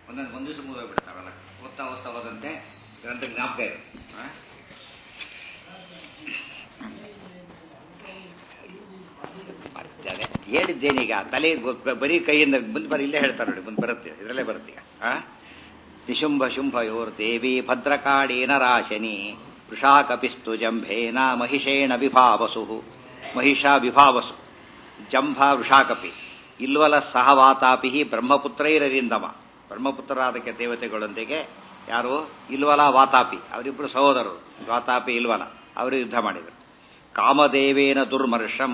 ಒಂದೊಂದು ಒಂದು ದಿವಸ ಮುಗಿದೋಗ್ಬಿಡ್ತಾವಲ್ಲ ಓದ್ತಾ ಓದ್ತಾ ಹೋದಂತೆ ಗ್ರಂಥ ಜ್ಞಾಪಕ ಇದೆ ಆ? ಅದೇ ಹೇಳಿದ್ದೇನೀಗ ತಲೆ ಗೊ- ಬರೀ ಕೈಯಿಂದ ಮುಂದೆ ಬರೀ ಇಲ್ಲೇ ಹೇಳ್ತಾರೆ ನೋಡಿ ಮುಂದೆ ಬರುತ್ತೆ ಇದರಲ್ಲೇ ಬರುತ್ತೆ ಈಗ ಆ? ನಿಶುಂಭ ಶುಂಭಯೋರ್ ದೇವಿ ಭದ್ರಕಾಳೇನ ರಾಶನಿ ವೃಷಾಕಪಿಸ್ತು ಜಂಭೇನ ಮಹಿಷೇಣ ವಿಭಾವಸು ಮಹಿಷಾ ವಿಭಾವಸು ಜಂಭ ವೃಷಾಕಪಿ ಇಲ್ವಲ ಸಹವಾತಾಪಿ ಬ್ರಹ್ಮಪುತ್ರೈರರಿಂದಮ ಬ್ರಹ್ಮಪುತ್ರರಾದ ದೇವತೆಗಳೊಂದಿಗೆ ಯಾರು ಇಲ್ವಲ ವಾತಾಪಿ ಅವರಿಬ್ಬರು ಸಹೋದರರು ವಾತಾಪಿ ಇಲ್ವಲ ಅವರು ಯುದ್ಧ ಮಾಡಿದರು ಕಾಮದೇವೇನ ದುರ್ಮರ್ಷಂ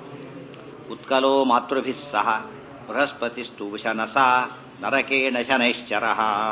ಉತ್ಕಲೋ ಮಾತೃಭಿಃ ಸಹ ಬೃಹಸ್ಪತಿಸ್ತು ಶನಸ ನರಕೇಣ ಶನೈಶ್ಚರ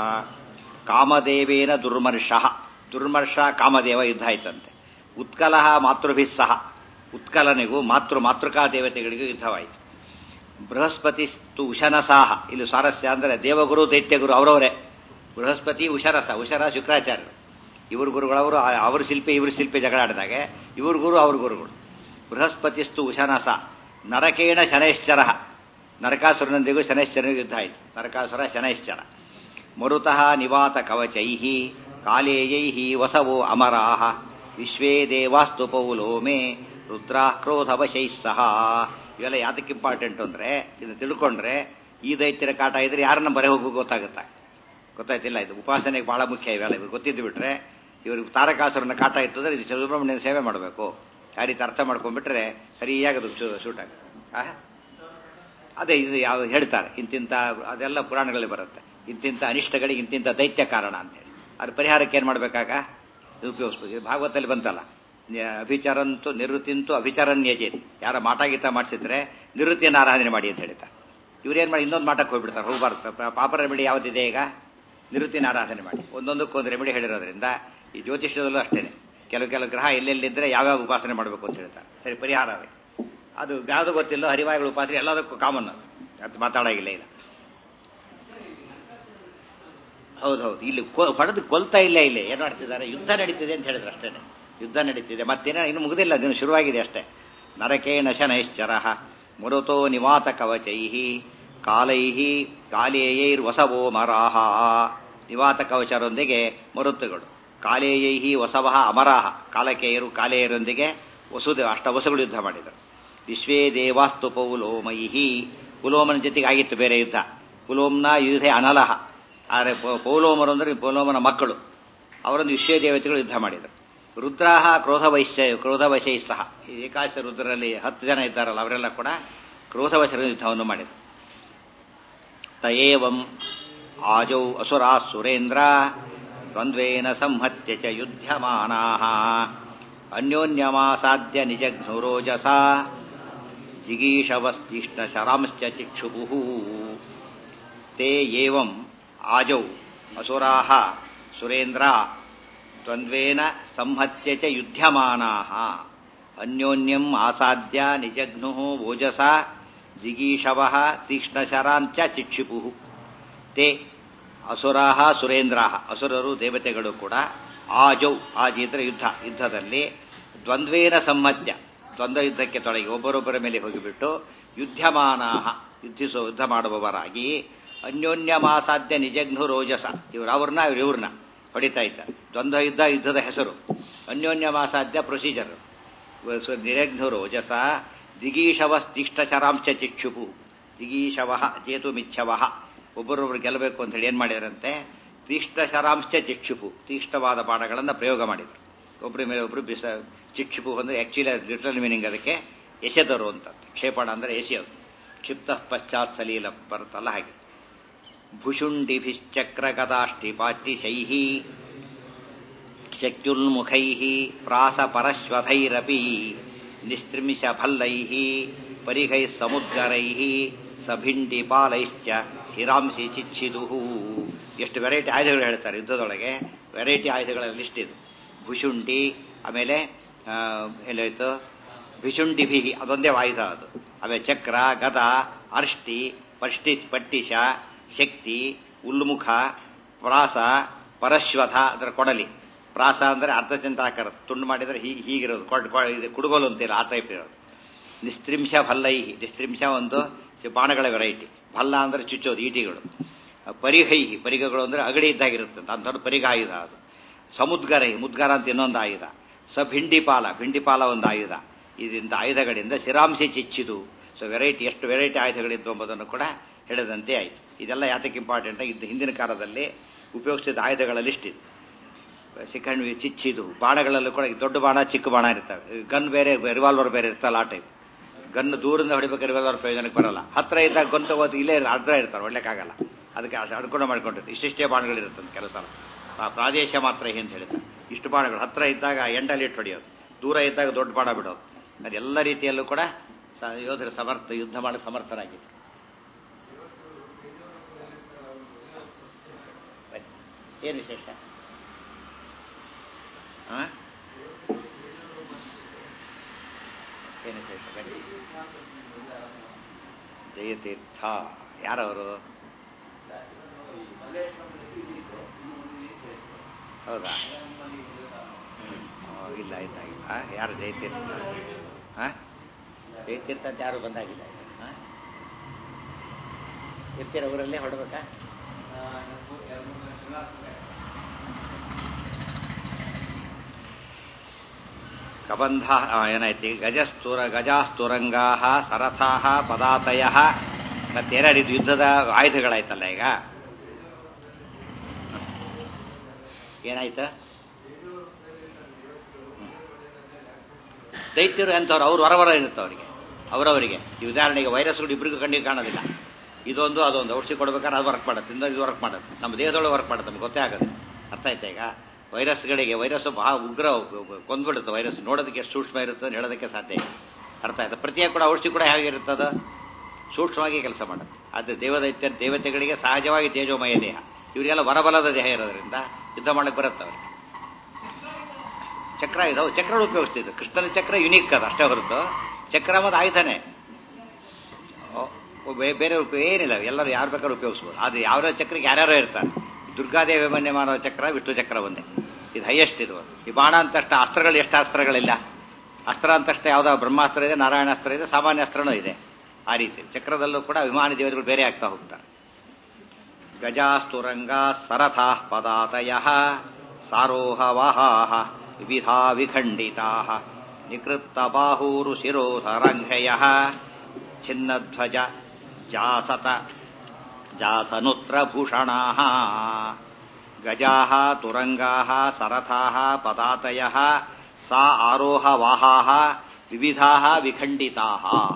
ಕಾಮದೇವೇನ ದುರ್ಮರ್ಷ ದುರ್ಮರ್ಷ ಕಾಮದೇವ ಯುದ್ಧ ಆಯ್ತಂತೆ ಉತ್ಕಲ ಮಾತೃಭಿಃ ಸಹ ಉತ್ಕಲನಿಗೂ ಮಾತೃ ಮಾತೃಕಾ ದೇವತೆಗಳಿಗೂ ಯುದ್ಧವಾಯಿತು ಬೃಹಸ್ಪತಿಸ್ತು ಉಶನಸಾಹ ಇಲ್ಲಿ ಸ್ವಾರಸ್ಯ ಅಂದರೆ ದೇವಗುರು ದೈತ್ಯಗುರು ಅವರವರೇ ಬೃಹಸ್ಪತಿ ಉಷರಸ ಉಷರ ಶುಕ್ರಾಚಾರ್ಯರು ಇವ್ರ ಗುರುಗಳವರು ಆ- ಅವ್ರ ಶಿಲ್ಪಿ ಇವ್ರ ಶಿಲ್ಪಿ ಜಗಳ ಆಡಿದಾಗ ಇವ್ರ ಗುರು ಅವ್ರ ಗುರುಗಳು ಬೃಹಸ್ಪತಿಸ್ತು ಉಶನಸ ನರಕೇಣ ಶನೈಶ್ಚರ ನರಕಾಸುರನೊಂದಿಗೂ ಶನೈಶ್ಚರನಿಗೂ ಯುದ್ಧ ಆಯಿತು ನರಕಾಸುರ ಶನೈಶ್ಚರ ಮರುತಃ ನಿವಾತ ಕವಚೈ ಕಾಲೇಯೈ ವಸವೋ ಅಮರಾಹ ವಿಶ್ವೇ ದೇವಾಸ್ತು ಪೌಲೋಮೆ ರುದ್ರಾ ಕ್ರೋಧವಶೈ ಸಹ ಇವೆಲ್ಲ ಯಾತಕ್ಕೆ ಇಂಪಾರ್ಟೆಂಟ್ ಅಂದ್ರೆ ಇದನ್ನ ತಿಳ್ಕೊಂಡ್ರೆ ಈ ದೈತ್ಯರ ಕಾಟ ಇದ್ರೆ ಯಾರನ್ನ ಬರೆ ಹೋಗೋ ಗೊತ್ತಾಗುತ್ತಾ ಗೊತ್ತಾಯ್ತಿಲ್ಲ ಇದು ಉಪಾಸನೆಗೆ ಬಹಳ ಮುಖ್ಯ ಇವೆಲ್ಲ ಇವ್ರು ಗೊತ್ತಿದ್ದು ಬಿಟ್ರೆ ಇವ್ರಿಗೆ ತಾರಕಾಸುರನ ಕಾಟ ಇತ್ತು ಅಂದ್ರೆ ಇದು ಸುಬ್ರಹ್ಮಣ್ಯನ ಸೇವೆ ಮಾಡಬೇಕು ಆ ರೀತಿ ಅರ್ಥ ಮಾಡ್ಕೊಂಡ್ಬಿಟ್ರೆ ಸರಿಯಾಗಿ ಅದು ಶೂಟ್ ಆಗುತ್ತೆ ಆ? ಅದೇ ಇದು ಯಾವ ಹೇಳ್ತಾರೆ ಇಂತಿಂತ ಅದೆಲ್ಲ ಪುರಾಣಗಳಲ್ಲಿ ಬರುತ್ತೆ ಇಂತಿಂತ ಅನಿಷ್ಟಗಳಿಗೆ ಇಂತಿಂತ ದೈತ್ಯ ಕಾರಣ ಅಂತೇಳಿ ಅದ್ರ ಪರಿಹಾರಕ್ಕೆ ಏನು ಮಾಡಬೇಕಾಗ ಉಪಯೋಗಿಸ್ಬೇಕು ಇದು ಭಾಗವತದಲ್ಲಿ ಬಂತಲ್ಲ ನ್ಯ- ಅಭಿಚರಂತು ನಿವೃತ್ತಿಂತು ಅಭಿಚರಣ್ಯಜೇತ್ ಯಾರ ಮಾಟ ಗೀತ ಮಾಡಿಸಿದ್ರೆ ನಿವೃತ್ತಿಯನ್ನು ಆರಾಧನೆ ಮಾಡಿ ಅಂತ ಹೇಳ್ತಾರೆ ಇವ್ರೇನ್ ಮಾಡಿ ಇನ್ನೊಂದು ಮಾಟಕ್ಕೆ ಹೋಗ್ಬಿಡ್ತಾರೆ ಹೋಗ್ಬಾರ್ದು ಪ- ಪಾಪ ರೆಮಿಡಿ ಯಾವ್ದಿದೆ ಈಗ ನಿವೃತ್ತಿನ ಆರಾಧನೆ ಮಾಡಿ ಒಂದೊಂದಕ್ಕೊಂದು ರೆಮಿಡಿ ಹೇಳಿರೋದ್ರಿಂದ ಈ ಜ್ಯೋತಿಷ್ಯದಲ್ಲೂ ಅಷ್ಟೇನೆ ಕೆಲವು ಕೆಲವು ಗ್ರಹ ಎಲ್ಲೆಲ್ಲಿದ್ರೆ ಯಾವ್ಯಾವ ಉಪಾಸನೆ ಮಾಡಬೇಕು ಅಂತ ಹೇಳ್ತಾರೆ ಸರಿ ಪರಿಹಾರ ಅದೇ ಅದು ಯಾವುದು ಗೊತ್ತಿಲ್ಲ ಹರಿವಾಯುಗಳ ಉಪಾಸನೆ ಎಲ್ಲದಕ್ಕೂ ಕಾಮನ್ ಅದು ಅದು ಮಾತಾಡೋಗಿಲ್ಲ ಇಲ್ಲ ಹೌದು ಹೌದು ಇಲ್ಲಿ ಕೊ- ಹೊಡೆದು ಕೊಲ್ತಾ ಇಲ್ಲ ಇಲ್ಲಿ ಏನ್ ಮಾಡ್ತಿದ್ದಾರೆ ಯುದ್ಧ ನಡೀತಿದೆ ಅಂತ ಹೇಳಿದ್ರು ಅಷ್ಟೇನೆ ಯುದ್ಧ ನಡೀತಿದೆ ಮತ್ತೇನ ಇನ್ನು ಮುಗಿದಿಲ್ಲ ದಿನ ಶುರುವಾಗಿದೆ ಅಷ್ಟೇ ನರಕೇಣ ಶನೈಶ್ಚರ ಮರುತೋ ನಿವಾತ ಕವಚೈ ಕಾಲೈ ಕಾಲೇಯೈರ್ವಸವೋ ಮರಾಹ ನಿವಾತ ಕವಚರೊಂದಿಗೆ ಮರುತ್ತುಗಳು ಕಾಲೇಯೈ ವಸವಃ ಅಮರಾಹ ಕಾಲಕೇಯರು ಕಾಲೇಯರೊಂದಿಗೆ ವಸುದ ಅಷ್ಟ ವಸುಗಳು ಯುದ್ಧ ಮಾಡಿದರು ವಿಶ್ವೇ ದೇವಾಸ್ತು ಪೌಲೋಮೈಹಿ ಪುಲೋಮನ ಜೊತೆಗೆ ಆಗಿತ್ತು ಬೇರೆ ಯುದ್ಧ ಪುಲೋಮ್ನ ಯುಧೆ ಅನಲಹ ಆದರೆ ಪೌ- ಪೌಲೋಮರು ಅಂದ್ರೆ ಪೌಲೋಮನ ಮಕ್ಕಳು ಅವರೊಂದು ವಿಶ್ವೇ ದೇವತೆಗಳು ಯುದ್ಧ ಮಾಡಿದರು ರುದ್ರಾಹ ಕ್ರೋಧವೈಶ್ಯ ಕ್ರೋಧವಶೈ ಸಹ ಈ ಏಕಾಶ ರುದ್ರರಲ್ಲಿ ಹತ್ತು ಜನ ಇದ್ದಾರಲ್ಲ ಅವರೆಲ್ಲ ಕೂಡ ಕ್ರೋಧವಶರ ಯುದ್ಧವನ್ನು ಮಾಡಿದರು ತಯೇವಂ ಆಜೌ ಅಸುರಾ ಸುರೇಂದ್ರ ದ್ವಂದ್ವೇನ ಸಂಹತ್ಯ ಚ ಯುಧ್ಯಮಾನಾ ಅನ್ಯೋನ್ಯಮಾಸಾದ್ಯ ನಿಜಘ್ನುರೋಜಸ ಜಿಗೀಷವಸ್ತಿಷ್ಣ ಶರಾಂಶ್ಚ ಚಿಕ್ಷುಪು ತೇ ಏವಂ ಆಜೌ ಅಸುರಾಹ ಸುರೇಂದ್ರ ದ್ವಂದ್ವೇನ ಸಂಹತ್ಯ ಚ ಯುಧ್ಯಮಾನಾಃ ಅನ್ಯೋನ್ಯಂ ಆಸಾದ್ಯ ನಿಜಘ್ನು ಓಜಸ ಜಿಗೀಷವಃ ತೀಕ್ಷ್ಣಶರಾಂಚ ಚಿಕ್ಷಿಪು ತೇ ಅಸುರಾಹ ಸುರೇಂದ್ರಾಹ ಅಸುರರು ದೇವತೆಗಳು ಕೂಡ ಆಜೌ ಆಜಿದ್ರ ಯುದ್ಧ ಯುದ್ಧದಲ್ಲಿ ದ್ವಂದ್ವೇನ ಸಂಮತ್ಯ ದ್ವಂದ್ವ ಯುದ್ಧಕ್ಕೆ ತೊಡಗಿ ಒಬ್ಬರೊಬ್ಬರ ಮೇಲೆ ಹೋಗಿಬಿಟ್ಟು ಯುದ್ಧಮಾನಾಹ ಯುದ್ಧಿಸುವ ಯುದ್ಧ ಮಾಡುವವರಾಗಿ ಅನ್ಯೋನ್ಯಮಾಸಾಧ್ಯ ನಿಜಘ್ನು ರೋಜಸ ಇವ್ರು ಅವ್ರನ್ನ ಇವ್ರು ಇವ್ರನ್ನ ಹೊಡಿತಾ ಇದ್ದಾರೆ ದ್ವಂದ್ವ ಯುದ್ಧ ಯುದ್ಧದ ಹೆಸರು ಅನ್ಯೋನ್ಯಮಾಸಾಧ್ಯ ಪ್ರೊಸೀಜರ್ ನಿರಘ್ನು ರೋಜಸ ಜಿಗೀಷವ ತಿಷ್ಠಚರಾಂಶ ಚಿಕ್ಷುಪು ಜಿಗೀಷವ ಜೇತುಮಿಚ್ಛವ ಒಬ್ಬರೊಬ್ಬರು ಗೆಲ್ಲಬೇಕು ಅಂತ ಹೇಳಿ ಏನ್ ಮಾಡಿದ್ರಂತೆ ತೀಕ್ಷ್ಣ ಶರಾಂಶ ಚಿಕ್ಷುಪು ತೀಕ್ಷ್ಣವಾದ ಬಾಣಗಳನ್ನು ಪ್ರಯೋಗ ಮಾಡಿದ್ರು ಒಬ್ಬರ ಮೇಲೆ ಒಬ್ರು ಬಿಸ ಚಿಕ್ಷುಪು ಅಂದ್ರೆ ಆಕ್ಚುಲಿ ಲಿಟರಲ್ ಮೀನಿಂಗ್ ಅದಕ್ಕೆ ಎಸೆದರು ಅಂತ ಕ್ಷೇಪಣ ಅಂದ್ರೆ ಎಸೆಯೋದು ಕ್ಷಿಪ್ತ ಪಶ್ಚಾತ್ ಸಲೀಲ ಬರುತ್ತಲ್ಲ ಹಾಗೆ ಭುಷುಂಡಿಭಿಶ್ಚಕ್ರಗದಾಷ್ಟಿಪಾಟಿಶೈಃ ಶಕ್ಯುಲ್ಮುಖೈಃ ಪ್ರಾಸಪರಶ್ವಥೈರಪಿ ನಿಸ್ತ್ರಿಂಶಫಲ್ಲೈಃ ಪರಿಘೈಃ ಸಮುದ್ಗರೈಃ ಸಭಿಂಡಿಪಾಲೈಶ್ಚ ಶಿರಾಂಸಿ ಚಿಚ್ಛಿದುಃ ಎಷ್ಟು ವೆರೈಟಿ ಆಯುಧಗಳು ಹೇಳ್ತಾರೆ ಯುದ್ಧದೊಳಗೆ ವೆರೈಟಿ ಆಯುಧಗಳ ಲಿಸ್ಟ್ ಇದು ಭುಷುಂಡಿ ಆಮೇಲೆ ಆ, ಎಲ್ಲಾಯ್ತು ಭಿಷುಂಡಿಭಿ ಅದೊಂದೇ ಆಯುಧ ಅದು ಆಮೇಲೆ ಚಕ್ರ ಗದ ಅರ್ಷ್ಟಿ ಪಷ್ಟಿ ಪಟ್ಟಿಶ ಶಕ್ತಿ ಉಲ್ಮುಖ ಪ್ರಾಸ ಪರಶ್ವಥ ಅದರ ಕೊಡಲಿ ಪ್ರಾಸ ಅಂದ್ರೆ ಅರ್ಧಚಂದ್ರಾಕಾರ ತುಂಡು ಮಾಡಿದ್ರೆ ಹೀ ಹೀಗಿರೋದು ಕೊಡ್ ಕೊ- ಇದು ಕುಡುಗೋಲು ಅಂತಿಲ್ಲ ಆ ಟೈಪ್ ಇರೋದು ನಿಸ್ತ್ರಿಂಶ ಭಲ್ಲೈಹಿ ನಿಸ್ತ್ರಿಂಶ ಒಂದು ಬಾಣಗಳ ವೆರೈಟಿ ಭಲ್ಲ ಅಂದ್ರೆ ಚುಚ್ಚೋದು ಈಟಿಗಳು ಪರಿಹೈ ಪರಿಗಗಳು ಅಂದ್ರೆ ಅಗಡಿ ಇದ್ದಾಗಿರುತ್ತೆ ಅಂತ ದೊಡ್ಡ ಪರಿಗ ಆಯುಧ ಅದು ಸಮುದ್ಗರೈ ಮುದ್ಗರ ಅಂತ ಇನ್ನೊಂದು ಆಯುಧ ಸ ಭಿಂಡಿಪಾಲ ಭಿಂಡಿಪಾಲ ಒಂದು ಆಯುಧ ಇದರಿಂದ ಆಯುಧಗಳಿಂದ ಶಿರಾಂಶಿ ಚಿಚ್ಚಿದು ಸೊ ವೆರೈಟಿ ಎಷ್ಟು ವೆರೈಟಿ ಆಯುಧಗಳಿದ್ದು ಎಂಬುದನ್ನು ಕೂಡ ಹೇಳಿದಂತೆ ಆಯಿತು ಇದೆಲ್ಲ ಯಾತಕ್ಕೆ ಇಂಪಾರ್ಟೆಂಟ್ ಇದ್ದು ಹಿಂದಿನ ಕಾಲದಲ್ಲಿ ಉಪಯೋಗಿಸಿದ ಆಯುಧಗಳ ಲಿಸ್ಟ್ ಇದು ಶಿಖಂಡ್ವಿ ಚಿಚ್ಚಿದು ಬಾಣಗಳಲ್ಲೂ ಕೂಡ ದೊಡ್ಡ ಬಾಣ ಚಿಕ್ಕ ಬಾಣ ಇರ್ತವೆ ಗನ್ ಬೇರೆ ರಿವಾಲ್ವರ್ ಬೇರೆ ಇರ್ತಲ್ಲ ಆ ಟೈಪ್ ಗನ್ ದೂರಿಂದ ಹೊಡಿಬೇಕಾದ್ರೆ ರಿವಾಲ್ವರ್ ಪ್ರಯೋಜನಕ್ಕೆ ಬರಲ್ಲ ಹತ್ರ ಇದ್ದಾಗ ಗನ್ ತಗೋದು ಇಲ್ಲೇ ಅಡ್ರ ಇರ್ತಾರೆ ಒಳ್ಳೆಕ್ಕಾಗಲ್ಲ ಅದಕ್ಕೆ ಅಡ್ಕೊಂಡು ಮಾಡ್ಕೊಂಡಿರ್ತಾರೆ ಇಷ್ಟಿಷ್ಟೇ ಬಾಣಗಳಿರುತ್ತಂತೆ ಕೆಲವು ಸಲ ಆ ಪ್ರಾದೇಶ ಮಾತ್ರ ಅಂತ ಹೇಳ್ತಾರೆ ಇಷ್ಟು ಬಾಣಗಳು ಹತ್ರ ಇದ್ದಾಗ ಎಂಡಲ್ಲಿ ಇಟ್ಟು ಹೊಡೆಯೋದು ದೂರ ಇದ್ದಾಗ ದೊಡ್ಡ ಬಾಣ ಬಿಡೋದು ಅದೆಲ್ಲ ರೀತಿಯಲ್ಲೂ ಕೂಡ ಯೋಧರು ಸಮರ್ಥ ಯುದ್ಧ ಮಾಡಲು ಸಮರ್ಥರಾಗಿದ್ದರು ಏನು ವಿಶೇಷ ಏನು ವಿಶೇಷ ಬನ್ನಿ ಜಯತೀರ್ಥ ಯಾರವರು ಹೌದಾ ಇಲ್ಲ ಆಯ್ತಾಗಿಲ್ಲ ಯಾರು ಜಯತೀರ್ಥ ಹಾಂ ಜಯತೀರ್ಥ ಅಂತ ಯಾರು ಬಂದಾಗಿಲ್ಲ ಹಾಂ ಇರ್ತೀರ ಊರಲ್ಲೇ ಹೊರಡ್ಬೇಕಾ ಕಬಂಧ ಏನಾಯ್ತು ಗಜಸ್ತುರ ಗಜಾಸ್ತುರಂಗಾ ಸರಥಾ ಪದಾತಯ ಮತ್ತೆರಡಿದು ಯುದ್ಧದ ಆಯುಧಗಳಾಯ್ತಲ್ಲ ಈಗ ಏನಾಯ್ತು ದೈತ್ಯರು ಅಂತವ್ರು ಅವ್ರು ಹೊರವರ ಇರುತ್ತೆ ಅವರಿಗೆ ಅವರವರಿಗೆ ಈ ಉದಾಹರಣೆಗೆ ವೈರಸ್ಗಳು ಇಬ್ಬರಿಗೂ ಕಣ್ಣಿಗೆ ಕಾಣೋದಿಲ್ಲ ಇದೊಂದು ಅದೊಂದು ಔಷಧಿ ಕೊಡ್ಬೇಕಾದ್ರೆ ಅದು ವರ್ಕ್ ಮಾಡುತ್ತೆ ಇಂದ ಇದು ವರ್ಕ್ ಮಾಡುತ್ತೆ ನಮ್ಮ ದೇಹದೊಳಗೆ ವರ್ಕ್ ಮಾಡುತ್ತೆ ನಮ್ಗೆ ಗೊತ್ತೇ ಆಗೋದು ಅರ್ಥ ಆಯ್ತಾ ಈಗ ವೈರಸ್ಗಳಿಗೆ ವೈರಸ್ ಬಹಳ ಉಗ್ರ ಕೊಂದ್ಬಿಡುತ್ತೆ ವೈರಸ್ ನೋಡೋದಕ್ಕೆ ಎಷ್ಟು ಸೂಕ್ಷ್ಮ ಇರುತ್ತೆ ಅಂತ ಹೇಳೋದಕ್ಕೆ ಸಾಧ್ಯ ಇಲ್ಲ ಅರ್ಥ ಆಯ್ತಾ ಪ್ರತಿಯೊಂದು ಕೂಡ ಔಷಧಿ ಕೂಡ ಹೇಗಿರುತ್ತದ ಸೂಕ್ಷ್ಮವಾಗಿ ಕೆಲಸ ಮಾಡುತ್ತೆ ಆದರೆ ದೇವದೈತ್ಯ ದೇವತೆಗಳಿಗೆ ಸಹಜವಾಗಿ ತೇಜೋಮಯ ದೇಹ ಇವರಿಗೆಲ್ಲ ವರಬಲದ ದೇಹ ಇರೋದ್ರಿಂದ ಯುದ್ಧ ಮಾಡಕ್ಕೆ ಬರುತ್ತೆ ಅವ್ರಿಗೆ ಚಕ್ರ ಇದಾವೆ ಚಕ್ರ ಉಪಯೋಗಿಸ್ತಿದ್ರು ಕೃಷ್ಣನ ಚಕ್ರ ಯುನೀಕ್ ಅದು ಅಷ್ಟೇ ಹೊರತು ಚಕ್ರ ಮತ್ತು ಆಯುಧನೇ ಬೇರೆ ಏನಿಲ್ಲ ಎಲ್ಲರೂ ಯಾರು ಬೇಕಾದ್ರೂ ಉಪಯೋಗಿಸ್ಬೋದು ಅದು ಯಾವ ಚಕ್ರಕ್ಕೆ ಯಾರ್ಯಾರೋ ಇರ್ತಾರೆ ದುರ್ಗಾದೇವಿ ಮನ್ಯ ಮಾಡೋ ಚಕ್ರ ವಿಷ್ಣು ಚಕ್ರ ಒಂದೇ ಇದು ಹೈಯೆಸ್ಟ್ ಇದು ಈ ಬಾಣ ಅಂತಷ್ಟ ಅಸ್ತ್ರಗಳು ಎಷ್ಟು ಅಸ್ತ್ರಗಳಿಲ್ಲ ಅಸ್ತ್ರ ಅಂತಷ್ಟ ಯಾವ್ದೋ ಬ್ರಹ್ಮಾಸ್ತ್ರ ಇದೆ ನಾರಾಯಣಾಸ್ತ್ರ ಇದೆ ಸಾಮಾನ್ಯ ಅಸ್ತ್ರನೂ ಇದೆ ಆ ರೀತಿ ಚಕ್ರದಲ್ಲೂ ಕೂಡ ವಿಮಾನ ದೇವತೆಗಳು ಬೇರೆ ಆಗ್ತಾ ಹೋಗ್ತಾರೆ ಗಜಾಸ್ತುರಂಗ ಸರಥಾ ಪದಾತಯ ಸಾರೋಹ ವಾಹಾ ವಿವಿಧಾ ವಿಖಂಡಿತಾ ನಿಕೃತ್ತ ಬಾಹೂರು ಶಿರೋಧರಂಘಯ ಛಿನ್ನಧ್ವಜ ಜಾಸತ ಜಾಸನುತ್ರಭೂಷಣಾ ಗಜಾ ತುರಂಗಾ ಸರಥಾ ಪದಾತಯ ಸಾ ಆರೋಹ ವಾಹಾ ವಿವಿಧಾ ವಿಖಂಡಿತಾ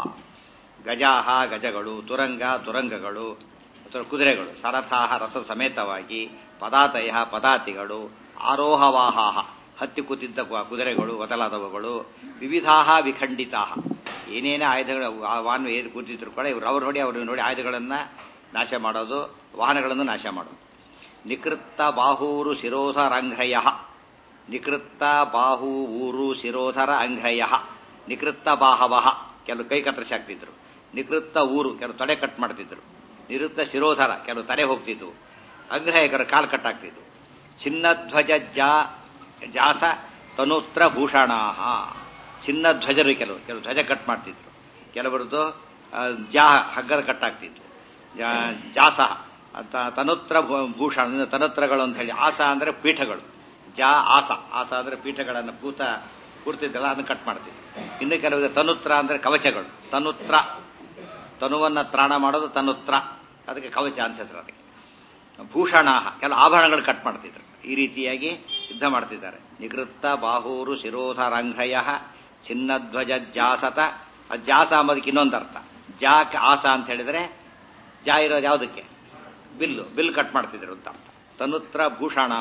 ಗಜಾ ಗಜಗಳು ತುರಂಗ ತುರಂಗಗಳು ಕುದುರೆಗಳು ಸರಥಾ ರಥ ಸಮೇತವಾಗಿ ಪದಾತಯ ಪದಾತಿಗಳು ಆರೋಹವಾಹಾ ಹತ್ತಿ ಕೂತಿದ್ದ ಕುದುರೆಗಳು ಮೊದಲಾದವುಗಳು ವಿವಿಧಾ ವಿಖಂಡಿತಾ ಏನೇನೇ ಆಯುಧಗಳು ವಾಹನ ಏದು ಕೂತಿದ್ರು ಕೂಡ ಇವ್ರು ಅವ್ರು ನೋಡಿ ಅವ್ರು ನೋಡಿ ಆಯುಧಗಳನ್ನು ನಾಶ ಮಾಡೋದು ವಾಹನಗಳನ್ನು ನಾಶ ಮಾಡೋದು ನಿಕೃತ್ತ ಬಾಹೂರು ಶಿರೋಧರ ಅಂಘ್ರಯ ನಿಕೃತ್ತ ಬಾಹು ಊರು ಶಿರೋಧರ ಅಂಘ್ರಯ ನಿಕೃತ್ತ ಬಾಹವಹ ಕೆಲವು ಕೈ ಕತ್ತರಿಸಿ ಹಾಕ್ತಿದ್ರು ನಿಕೃತ್ತ ಊರು ಕೆಲವು ತಡೆ ಕಟ್ ಮಾಡ್ತಿದ್ರು ನಿವೃತ್ತ ಶಿರೋಧರ ಕೆಲವು ತಡೆ ಹೋಗ್ತಿದ್ವು ಅಂಗ್ರಹಕರ ಕಾಲು ಕಟ್ಟಾಗ್ತಿದ್ವು ಚಿನ್ನಧ್ವಜ ಜಾ ಜಾಸ ತನುತ್ರ ಭೂಷಣಾ ಚಿನ್ನಧ್ವಜರು ಕೆಲವು ಕೆಲವು ಧ್ವಜ ಕಟ್ ಮಾಡ್ತಿದ್ರು ಕೆಲವರದ್ದು ಜಾ ಹಗ್ಗದ ಕಟ್ಟಾಗ್ತಿತ್ತು ಜಾಸ ತನುತ್ರ ಭೂಷಣ ತನುತ್ರಗಳು ಅಂತ ಹೇಳಿ ಆಸ ಅಂದ್ರೆ ಪೀಠಗಳು ಜಾ ಆಸ ಆಸ ಅಂದ್ರೆ ಪೀಠಗಳನ್ನು ಭೂತ ಕೂರ್ತಿದ್ದಲ್ಲ ಅದನ್ನು ಕಟ್ ಮಾಡ್ತಿದ್ರು ಇನ್ನು ಕೆಲವು ತನುತ್ರ ಅಂದ್ರೆ ಕವಚಗಳು ತನುತ್ರ ತನುವನ್ನ ತ್ರಾಣ ಮಾಡೋದು ತನುತ್ರ ಅದಕ್ಕೆ ಕವಚ ಅಂತ ಹೆಸರು ಅದಕ್ಕೆ ಭೂಷಣ ಕೆಲವು ಆಭರಣಗಳು ಕಟ್ ಮಾಡ್ತಿದ್ರು ಈ ರೀತಿಯಾಗಿ ಯುದ್ಧ ಮಾಡ್ತಿದ್ದಾರೆ ನಿವೃತ್ತ ಬಾಹೂರು ಶಿರೋಧರಾಂಘ್ರಯ ಚಿನ್ನಧ್ವಜ ಜಾಸತ ಜಾಸ ಅಂಬೋದಕ್ಕೆ ಇನ್ನೊಂದು ಅರ್ಥ ಜಾಕ್ ಆಸ ಅಂತ ಹೇಳಿದ್ರೆ ಜಾ ಇರೋದು ಯಾವುದಕ್ಕೆ ಬಿಲ್ಲು ಬಿಲ್ ಕಟ್ ಮಾಡ್ತಿದ್ರು ಅಂತ ಅರ್ಥ ತನುತ್ರ ಭೂಷಣ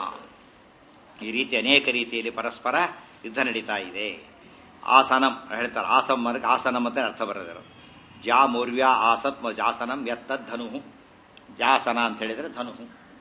ಈ ರೀತಿ ಅನೇಕ ರೀತಿಯಲ್ಲಿ ಪರಸ್ಪರ ಯುದ್ಧ ನಡೀತಾ ಇದೆ ಆಸನಂ ಹೇಳ್ತಾರೆ ಆಸಂ ಅದಕ್ಕೆ ಆಸನಂ ಅಂತ ಅರ್ಥ ಬರೋದಿರೋ ಜಾ ಮೌರ್ಯ ಆಸತ್ ಜಾಸನಂ ಎತ್ತದ್ ಧನು ಜಾಸನ ಅಂತ ಹೇಳಿದ್ರೆ ಧನು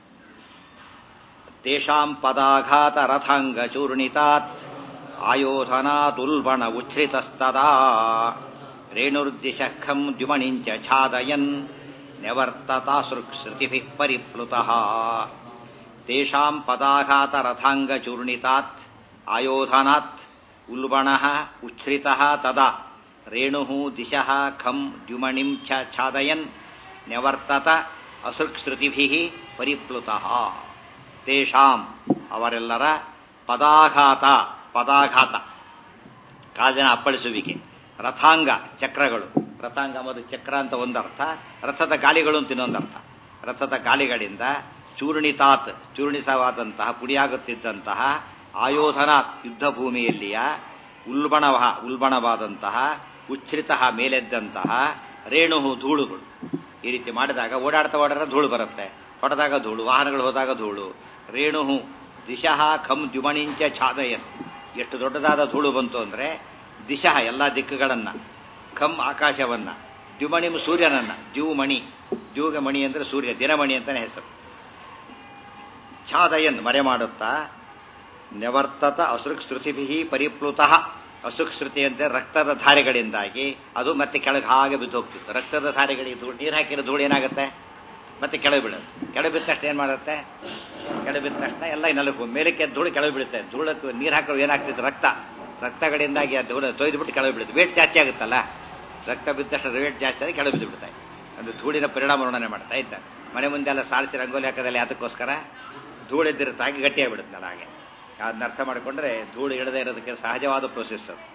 ತೇಷಾಂ ಪದಾಘಾತ ರಥಾಂಗ ಚೂರ್ಣಿತಾತ್ ಆಯೋಧನಾದುಲ್ಬಣ ಉಚ್ಛ್ರಿತಸ್ತದಾ ರೇಣುರ್ದಿಶಖಂ ದ್ಯುಮಣಿಂಚ ಛಾದಯನ್ ನ್ಯವರ್ತತಾಸೃಶ್ರುತಿಭಿ ಪರಿಪ್ಲುತಃ ತೇಷಾಂ ಪದಾಘಾತ ರಥಾಂಗ ಚೂರ್ಣಿತಾತ್ ಆಯೋಧನಾತ್ ಉಲ್ಬಣ ಉಚ್ಛ್ರಿತಃ ತದಾ ರೇಣು ದಿಶಃ ಖಂ ದ್ಯುಮಣಿಂ ಛ ಛಾದಯನ್ ನ್ಯವರ್ತತ ಅಸೃಕ್ಸ್ತೃತಿಭಿ ಪರಿಪ್ಲುತಃ ತೇಷಾಂ ಅವರೆಲ್ಲರ ಪದಾಘಾತ ಪದಾಘಾತ ಕಾಲಿನ ಅಪ್ಪಳಿಸುವಿಕೆ ರಥಾಂಗ ಚಕ್ರಗಳು ರಥಾಂಗ ಮತ್ತು ಚಕ್ರ ಅಂತ ಒಂದರ್ಥ ರಥದ ಗಾಲಿಗಳು ಅಂತ ಇನ್ನೊಂದರ್ಥ ರಥದ ಗಾಲಿಗಳಿಂದ ಚೂರ್ಣಿತಾತ್ ಚೂರ್ಣಿತವಾದಂತಹ ಪುಡಿಯಾಗುತ್ತಿದ್ದಂತಹ ಆಯೋಧನ ಯುದ್ಧ ಭೂಮಿಯಲ್ಲಿಯ ಉಲ್ಬಣವ ಉಲ್ಬಣವಾದಂತಹ ಉಚ್ಛ್ರಿತ ಮೇಲೆದ್ದಂತಹ ರೇಣು ಧೂಳುಗಳು ಈ ರೀತಿ ಮಾಡಿದಾಗ ಓಡಾಡ್ತಾ ಓಡಾಡ ಧೂಳು ಬರುತ್ತೆ ಹೊಡೆದಾಗ ಧೂಳು ವಾಹನಗಳು ಹೋದಾಗ ಧೂಳು ರೇಣು ದಿಶಃ ಖಂ ದ್ಯುಮಣಿಂಚ ಛಾದಯನ್ ಎಷ್ಟು ದೊಡ್ಡದಾದ ಧೂಳು ಬಂತು ಅಂದ್ರೆ ದಿಶಃ ಎಲ್ಲ ದಿಕ್ಕುಗಳನ್ನ ಖಂ ಆಕಾಶವನ್ನ ದ್ಯುಮಣಿಂ ಸೂರ್ಯನನ್ನ ದ್ಯುಮಣಿ ದ್ಯೂಗ ಮಣಿ ಅಂದ್ರೆ ಸೂರ್ಯ ದಿನಮಣಿ ಅಂತಾನೆ ಹೆಸರು ಛಾದಯನ್ ಮರೆ ಮಾಡುತ್ತಾ ನೆವರ್ತತ ಅಸೃಕ್ಸ್ತೃತಿಭಿ ಪರಿಪ್ಲುತಃ ಅಸೃಕ್ಸ್ತೃತಿ ಅಂತ ರಕ್ತದ ಧಾರೆಗಳಿಂದಾಗಿ ಅದು ಮತ್ತೆ ಕೆಳಗೆ ಹಾಗೆ ಬಿದ್ದು ಹೋಗ್ತಿತ್ತು ರಕ್ತದ ಧಾರೆಗಳಿಗೆ ಧೂಳು ನೀರು ಹಾಕಿರೋ ಧೂಳು ಏನಾಗುತ್ತೆ ಮತ್ತೆ ಕೆಳಗೆ ಬೀಳೋದು ಕೆಳಗೆ ಬಿದ್ದ ತಕ್ಷಣ ಏನು ಮಾಡುತ್ತೆ ಕೆಳಗೆ ಬಿದ್ದ ತಕ್ಷಣ ಎಲ್ಲ ಇನ್ನೆಲ್ಲ ಮೇಲಕ್ಕೆ ಧೂಳು ಕೆಳಗೆ ಬೀಳುತ್ತೆ ಧೂಳಕ್ಕೆ ನೀರು ಹಾಕಿರೋ ಏನಾಗ್ತಿತ್ತು ರಕ್ತ ರಕ್ತಗಳಿಂದಾಗಿ ಆ ಧೂಳು ತೊಯ್ದು ಬಿಟ್ಟು ಕೆಳಗೆ ಬೀಳುತ್ತೆ ವೇಟ್ ಜಾಸ್ತಿ ಆಗುತ್ತಲ್ಲ ರಕ್ತ ಬಿದ್ದ ತಕ್ಷಣ ವೇಟ್ ಜಾಸ್ತಿ ಆಗಿ ಕೆಳಗೆ ಬಿದ್ದು ಬಿಡ್ತಾ ಅದು ಧೂಳಿನ ಪರಿಣಾಮ ವರ್ಣನೆ ಮಾಡ್ತಾ ಇದ್ದ ಮನೆ ಮುಂದೆ ಎಲ್ಲ ಸಾರಿಸಿ ರಂಗೋಲಿ ಹಾಕೋದಲ್ಲ ಯಾತಕ್ಕೋಸ್ಕರ ಧೂಳು ಎದ್ದಿರುತ್ತಾಗಿ ಗಟ್ಟಿಯಾಗಿಬಿಡುತ್ತಲ್ಲ ಹಾಗೆ ಅದನ್ನ ಅರ್ಥ ಮಾಡಿಕೊಂಡ್ರೆ ಧೂಳು ಇಡದೇ ಇರೋದಕ್ಕೆ ಸಹಜವಾದ ಪ್ರೊಸೆಸ್ ಅದು